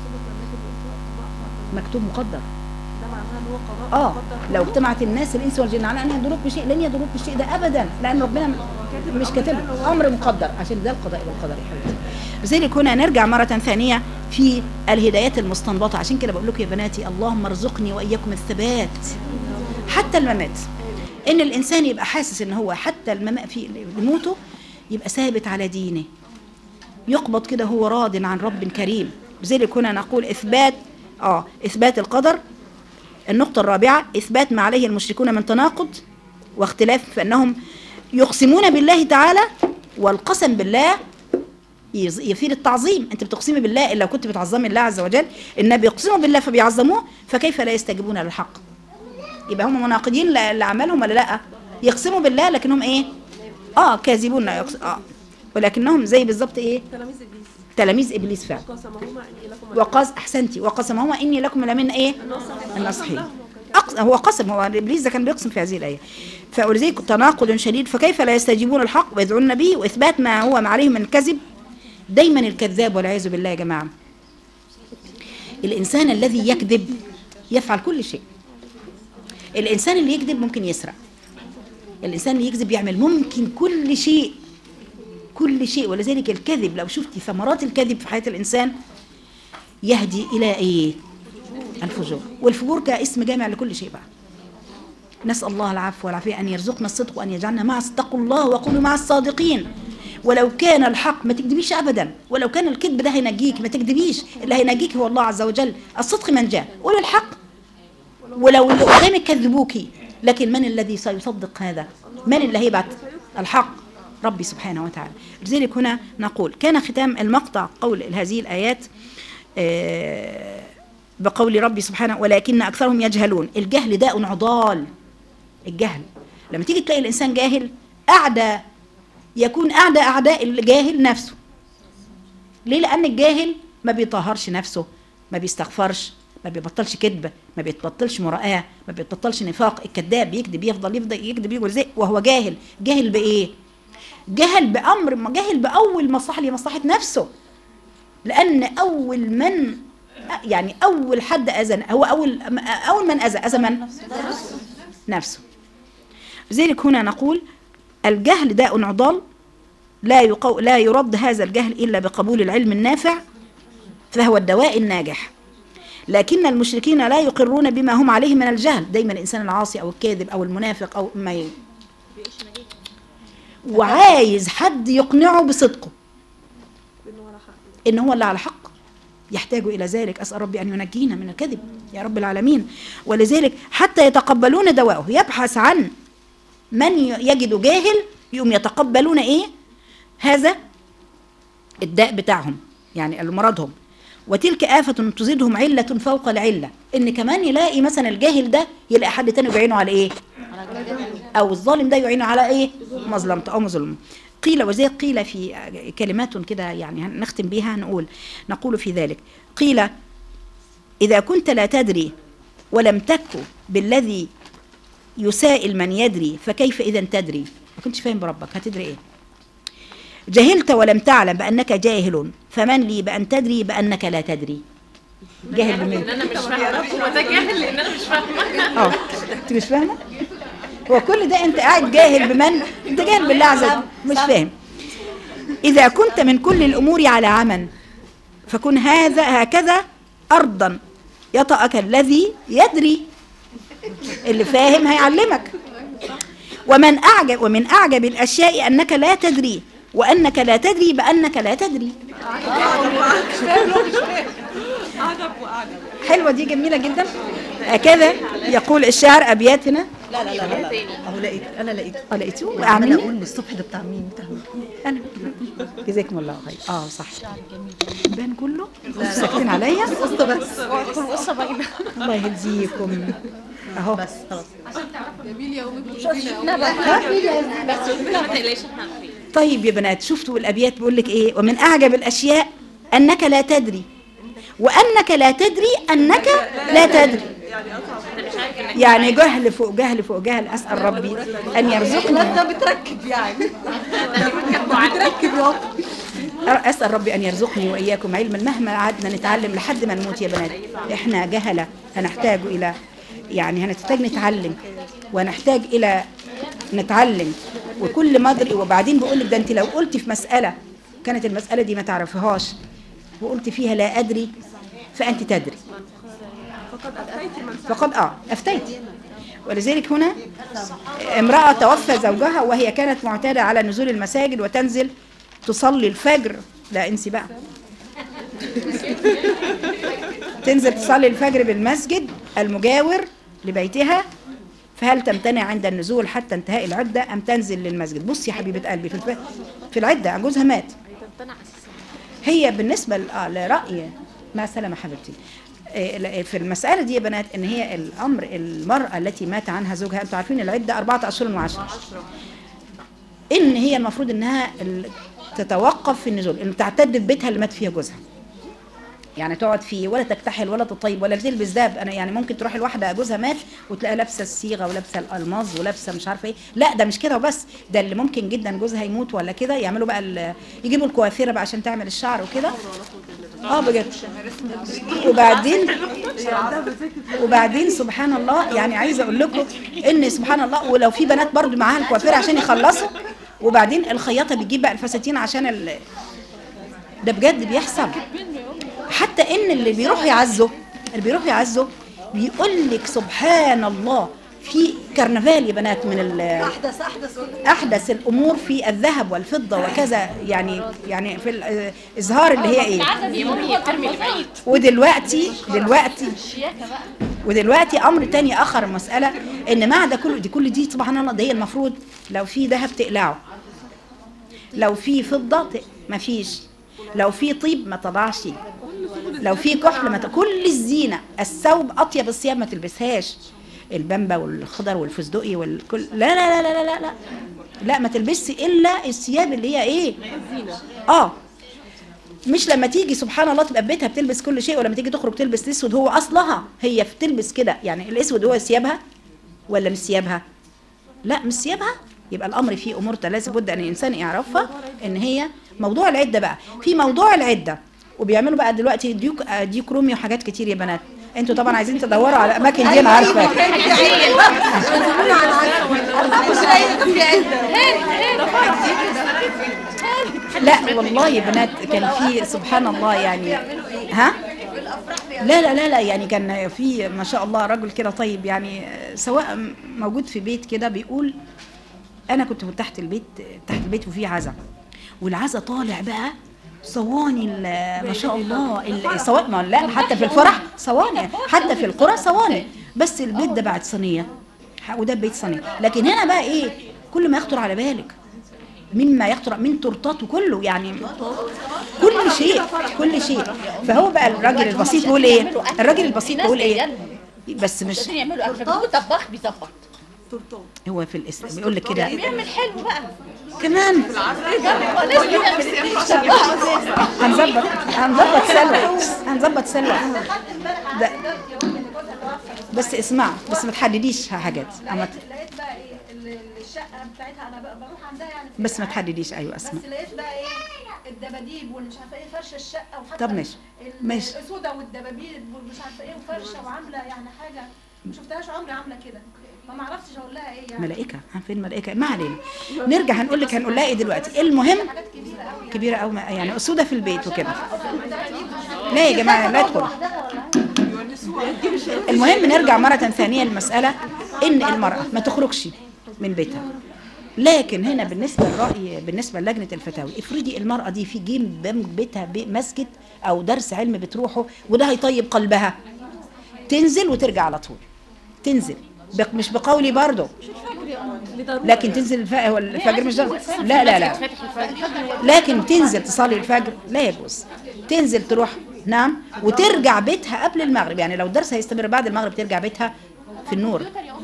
مكتوب مقدر ده معناها ان هو قضاء اه مقدر لو اجتمعت الناس الانس والجن على ان يضروك بشيء لن يضروك بشيء ده ابدا لان ربنا مش كاتب امر مقدر عشان ده القضاء والقدر يا حبيبتي لذلك هنا نرجع مرة ثانية في الهدايات المستنبطة عشان كده بقول لكم يا بناتي اللهم ارزقني وإياكم الثبات حتى الممات إن الإنسان يبقى حاسس إن هو حتى الممات في موته يبقى ثابت على دينه يقبض كده هو راض عن رب كريم لذلك هنا نقول إثبات آه إثبات القدر النقطة الرابعة إثبات ما عليه المشركون من تناقض واختلاف فأنهم يقسمون بالله تعالى والقسم بالله يز- يفيد التعظيم انت بتقسمي بالله الا لو كنت بتعظمي الله عز وجل النبي بيقسموا بالله فبيعظموه فكيف لا يستجيبون للحق يبقى هم مناقضين ل- لعملهم ولا لا يقسموا بالله لكنهم ايه اه كاذبون لا يقس... اه ولكنهم زي بالظبط ايه تلاميذ ابليس تلاميذ ابليس فعلا قسمهما اني لكم وقاس احسنتي وقسمهما اني لكم لمن ايه الناصحين أقس... هو قسم هو ابليس ده كان بيقسم في هذه الايه فلذلك تناقض شديد فكيف لا يستجيبون الحق ويدعون النبي واثبات ما هو ما عليه من الكذب دايما الكذاب والعياذ بالله يا جماعه الانسان الذي يكذب يفعل كل شيء الانسان اللي يكذب ممكن يسرق الانسان اللي يكذب يعمل ممكن كل شيء كل شيء ولذلك الكذب لو شفتي ثمرات الكذب في حياه الانسان يهدي الى ايه الفجور والفجور كاسم جامع لكل شيء بقى نسال الله العفو والعافيه ان يرزقنا الصدق وان يجعلنا مع اتقوا الله وقولوا مع الصادقين ولو كان الحق ما تكذبيش ابدا ولو كان الكذب ده هينجيك ما تكذبيش اللي هينجيك هو الله عز وجل الصدق من جاء قولوا الحق ولو اللي قدامك كذبوكي لكن من الذي سيصدق هذا من اللي هيبعت الحق ربي سبحانه وتعالى لذلك هنا نقول كان ختام المقطع قول هذه الآيات آه، بقول ربي سبحانه ولكن أكثرهم يجهلون الجهل داء عضال الجهل لما تيجي تلاقي الإنسان جاهل أعدى يكون أعدى أعداء الجاهل نفسه ليه لأن الجاهل ما بيطهرش نفسه ما بيستغفرش ما بيبطلش كذب ما بيبطلش مراءة ما بيبطلش نفاق الكذاب يكذب يفضل يفضل يكذب يقول زي وهو جاهل جاهل بإيه جهل بأمر ما جهل بأول مصلحة لمصلحة نفسه لأن أول من يعني أول حد أذى هو أول أول من أذى أذى من نفسه لذلك هنا نقول الجهل داء عضال لا يقو لا يرد هذا الجهل إلا بقبول العلم النافع فهو الدواء الناجح لكن المشركين لا يقرون بما هم عليه من الجهل دايما الإنسان العاصي أو الكاذب أو المنافق أو ما ي... وعايز حد يقنعه بصدقه بانه ورا حق ان هو اللي على حق يحتاج الى ذلك اسال ربي ان ينجينا من الكذب يا رب العالمين ولذلك حتى يتقبلون دواءه يبحث عن من ي- يجد جاهل يقوم يتقبلون ايه هذا الداء بتاعهم يعني مرضهم وتلك آفة تزيدهم علة فوق العلة إن كمان يلاقي مثلا الجاهل ده يلاقي حد تاني يعينه على إيه أو الظالم ده يعينه على إيه مظلمته أو مظلمه قيل وزي قيل في كلمات كده يعني نختم بها نقول نقول في ذلك قيل إذا كنت لا تدري ولم تك بالذي يسائل من يدري فكيف إذا تدري ما كنتش فاهم بربك هتدري إيه جهلت ولم تعلم بأنك جاهل فمن لي بأن تدري بأنك لا تدري جاهل بمين انا مش فاهمه هو ده جاهل لان انا مش فاهمه اه انت مش فاهمه هو كل ده انت قاعد جاهل بمن انت جاهل بالله عز وجل مش فاهم اذا كنت من كل الامور على عمى فكن هذا هكذا ارضا يطأك الذي يدري اللي فاهم هيعلمك ومن اعجب ومن اعجب الاشياء انك لا تدري وانك لا تدري بانك لا تدري اعجب واعجب حلوه دي جميله جدا هكذا يقول الشاعر ابياتنا لا لا لا لا لا اهو لقيت انا لقيت اه لقيتوه عمال اعمل اقول الصبح ده بتاع مين بتاع مين انا جزاكم الله خير اه صح بان كله ساكتين عليا قصه بس الله يهديكم اهو بس خلاص ما تقلقيش احنا عارفين طيب يا بنات شفتوا الابيات بيقول لك ايه ومن اعجب الاشياء انك لا تدري وانك لا تدري انك لا تدري يعني جهل فوق جهل فوق جهل اسال ربي ان يرزقني انت بتركب يعني بتركب يا اسال ربي ان يرزقني واياكم علما مهما قعدنا نتعلم لحد ما نموت يا بنات احنا جهله هنحتاج الى يعني هنحتاج نتعلم ونحتاج الى نتعلم وكل ما ادري وبعدين بقول لك ده انت لو قلت في مساله كانت المساله دي ما تعرفيهاش وقلت فيها لا ادري فانت تدري فقد اتيت من فقد اه افتيت ولذلك هنا امرأة توفى زوجها وهي كانت معتادة على نزول المساجد وتنزل تصلي الفجر لا انسي بقى تنزل تصلي الفجر بالمسجد المجاور لبيتها فهل تمتنع عند النزول حتى انتهاء العدة أم تنزل للمسجد بصي يا حبيبة قلبي في الف... في العدة جوزها مات هي بالنسبة ل- آه، لرأي ما سلمة حبيبتي إيه، لا، في المسألة دي يا بنات ان هي الأمر المرأة التي مات عنها زوجها انتوا عارفين العدة أربعة أشهر وعشرة ان هي المفروض انها ال- تتوقف في النزول ان تعتد في بيتها اللي مات فيها جوزها يعني تقعد فيه ولا تكتحل ولا تطيب ولا تلبس دهب انا يعني ممكن تروح الواحده جوزها مات وتلاقيها لابسه الصيغه ولابسه الالماظ ولابسه مش عارفه ايه لا ده مش كده وبس ده اللي ممكن جدا جوزها يموت ولا كده يعملوا بقى ال- يجيبوا الكوافيره بقى عشان تعمل الشعر وكده اه بجد وبعدين وبعدين سبحان الله يعني عايزه اقول لكم ان سبحان الله ولو في بنات برضو معاها الكوافيره عشان يخلصوا وبعدين الخياطه بتجيب بقى الفساتين عشان ال... ده بجد بيحصل حتى ان اللي بيروح يعزه اللي بيروح يعزه بيقول لك سبحان الله في كرنفال يا بنات من ال- احدث احدث احدث الامور في الذهب والفضه وكذا يعني يعني في الاظهار اللي هي ايه يا مامي بترمي لبعيد ودلوقتي دلوقتي ودلوقتي امر تاني اخر المساله ان مع ده كله دي كل دي سبحان الله ده هي المفروض لو في ذهب تقلعه لو في فضه ت... ما فيش لو في طيب ما طلعش لو في كحل ما ت... كل الزينه الثوب اطيب الثياب ما تلبسهاش البامبا والخضر والفستقي والكل لا لا لا لا لا لا لا ما تلبسش الا الثياب اللي هي ايه اه مش لما تيجي سبحان الله تبقى في بيتها بتلبس كل شيء ولما تيجي تخرج تلبس الاسود هو اصلها هي بتلبس كده يعني الاسود هو ثيابها ولا مش ثيابها لا مش ثيابها يبقى الامر فيه امور لازم بد ان الانسان يعرفها ان هي موضوع العده بقى في موضوع العده وبيعملوا بقى دلوقتي ديوك آه، ديوك رومي وحاجات كتير يا بنات انتوا طبعا عايزين تدوروا على الاماكن دي انا عارفه مش لاقي في عده لا والله يا بنات كان في سبحان الله يعني ها لا لا لا لا يعني كان في ما شاء الله رجل كده طيب يعني سواء موجود في بيت كده بيقول انا كنت تحت البيت تحت البيت وفي عزا والعزا طالع بقى صواني ال- ما شاء الله ال- سواء ما لا حتى في الفرح صواني حتى في القرى صواني بس البيت ده بعد صينيه وده بيت صينيه لكن هنا بقى ايه كل ما يخطر على بالك مما يخطر من تورتات وكله يعني كل شيء كل شيء فهو بقى الراجل البسيط بيقول ايه الراجل البسيط بيقول ايه بس مش عشان يعملوا اكل بيقول طباخ بيظبط هو في الاسلام بيقول لك كده بيعمل حلو بقى كمان لازم يعمل هنظبط هنظبط سلوى هنظبط سلوى ده بس اسمع بس ما تحدديش حاجات أما ت- لقيت بقى ايه ال- الشقه بتاعتها انا بقى بروح عندها يعني في بس ما العادي. تحدديش ايوه اسمع بس لقيت بقى ايه الدباديب والمش عارفه ايه فرشه الشقه وحتى طب ماشي ال- ماشي. السودا والدبابيب والمش عارفه ايه وفرشه وعامله يعني حاجه ما شفتهاش عمري عامله كده فما عرفتش اقول لها ايه يعني ملائكة عن فين ملائكة ما علينا نرجع هنقول لك هنقول لها ايه دلوقتي المهم حاجات كبيره قوي كبيرة أو يعني أسودة في البيت وكده لا يا جماعة لا يدخل المهم نرجع مرة ثانية للمسألة إن المرأة ما تخرجش من بيتها لكن هنا بالنسبة للرأي بالنسبة للجنة الفتاوي افرضي المرأة دي في جيم جنب بيتها بي- مسجد أو درس علم بتروحه وده هيطيب قلبها تنزل وترجع على طول تنزل بق- مش بقولي برضه لكن تنزل الف... هو الفجر مش ضروري. لا لا لا لكن تنزل تصلي الفجر لا يجوز تنزل تروح نعم وترجع بيتها قبل المغرب يعني لو الدرس هيستمر بعد المغرب ترجع بيتها في النور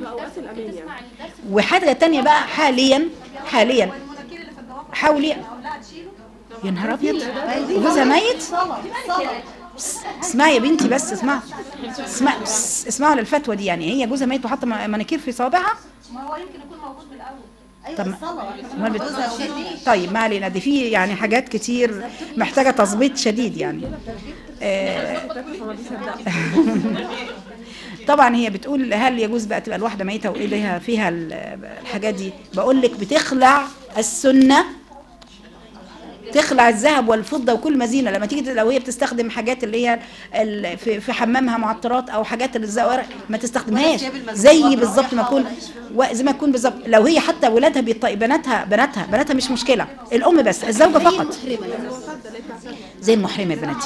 وحاجة تانية بقى حاليا حاليا حاولي يا نهار ابيض جوزها ميت اسمعي يا بنتي بس اسمعي اسمعي اسمعوا للفتوى دي يعني هي جوزها ميت وحاطه مناكير في صوابعها ما هو يمكن يكون موجود من الاول طب ما بت... طيب ما علينا دي في يعني حاجات كتير محتاجه تظبيط شديد يعني آه، طبعا هي بتقول هل يجوز بقى تبقى الواحده ميته وايديها فيها ال- الحاجات دي بقول لك بتخلع السنه تخلع الذهب والفضه وكل ما زينه لما تيجي لو هي بتستخدم حاجات اللي هي ال- في في حمامها معطرات او حاجات الزوارق ما تستخدمهاش زي بالظبط ما يكون و- زي ما يكون بالظبط لو هي حتى ولادها بيطيب بناتها بناتها بناتها مش مشكله الام بس الزوجه فقط زي المحرمه يا بناتي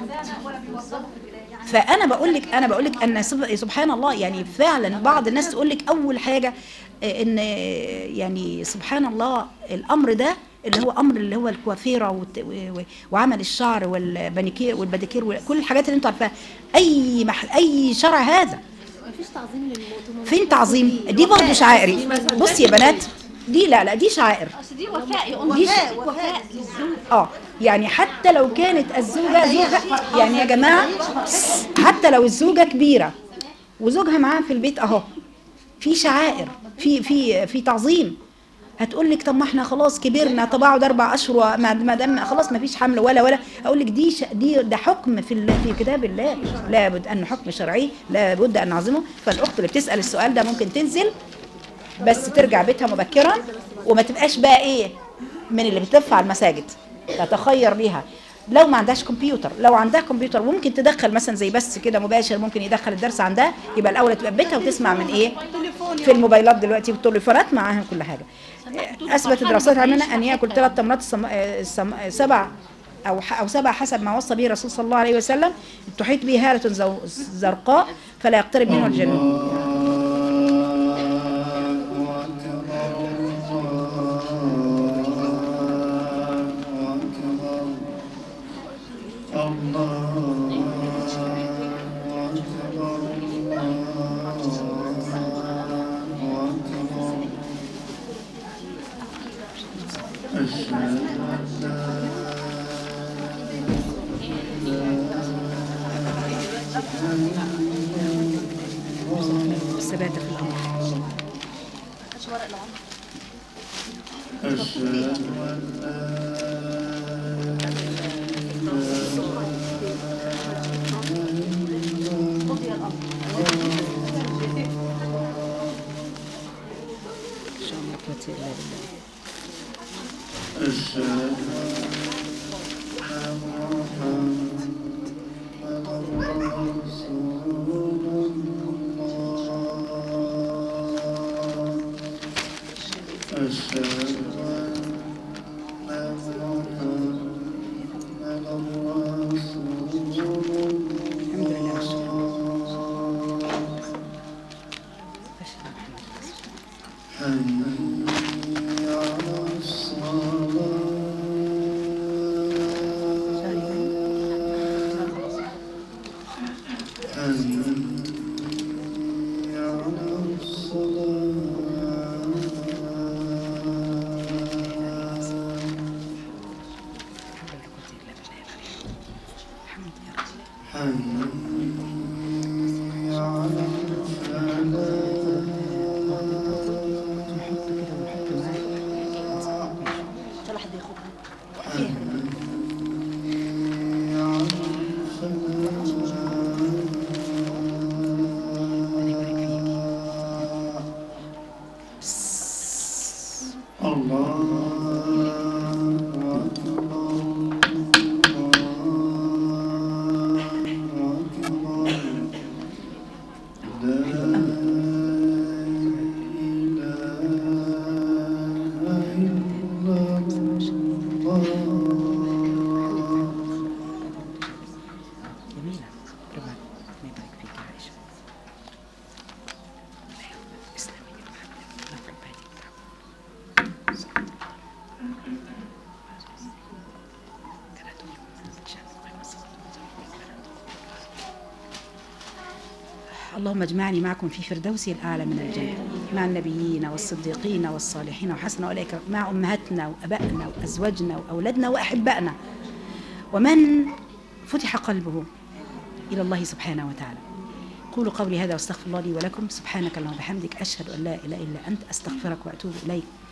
فانا بقول لك انا بقول لك ان سب- سبحان الله يعني فعلا بعض الناس تقول لك اول حاجه آه، ان آه، يعني سبحان الله الامر ده اللي هو امر اللي هو الكوافيره والت- و- و- وعمل الشعر والبانيكير والباديكير وكل الحاجات اللي انتوا عارفاها اي مح اي شرع هذا مفيش تعظيم للمؤتمر فين تعظيم دي برضه شعائري بصي يا بنات دي لا لا دي شعائر اصل دي وفاء يا ام دي وفاء وفاء للزوج اه يعني حتى لو كانت الزوجة زوجة يعني يا جماعة حتى لو الزوجة كبيرة وزوجها معاها في البيت اهو في شعائر في في في تعظيم هتقول لك طب ما احنا خلاص كبرنا طب اقعد اربع اشهر ما ما دام خلاص ما فيش حمل ولا ولا اقول لك دي ش- دي ده حكم في ال- في كتاب الله لابد ان حكم شرعي لابد ان نعظمه فالاخت اللي بتسال السؤال ده ممكن تنزل بس ترجع بيتها مبكرا وما تبقاش بقى ايه من اللي بتلف على المساجد تتخير بيها لو ما عندهاش كمبيوتر لو عندها كمبيوتر ممكن تدخل مثلا زي بس كده مباشر ممكن يدخل الدرس عندها يبقى الاول تبقى في بيتها وتسمع من ايه في الموبايلات دلوقتي والتليفونات معاها كل حاجه اثبت الدراسات عندنا ان ياكل ثلاث تمرات السم- السم- سبع او ح- او سبع حسب ما وصى به الرسول صلى الله عليه وسلم تحيط به هاله زو- زرقاء فلا يقترب منه الجنه الثبات في الامر ان شاء الله قوه الا بالله الحمد لله والشكر الحمد يا رب اللهم اجمعني معكم في فردوسي الأعلى من الجنة مع النبيين والصديقين والصالحين وحسن أولئك مع أمهاتنا وأبائنا وأزواجنا وأولادنا وأحبائنا ومن فتح قلبه إلى الله سبحانه وتعالى قولوا قولي هذا واستغفر الله لي ولكم سبحانك اللهم وبحمدك أشهد أن لا إله إلا أنت أستغفرك وأتوب إليك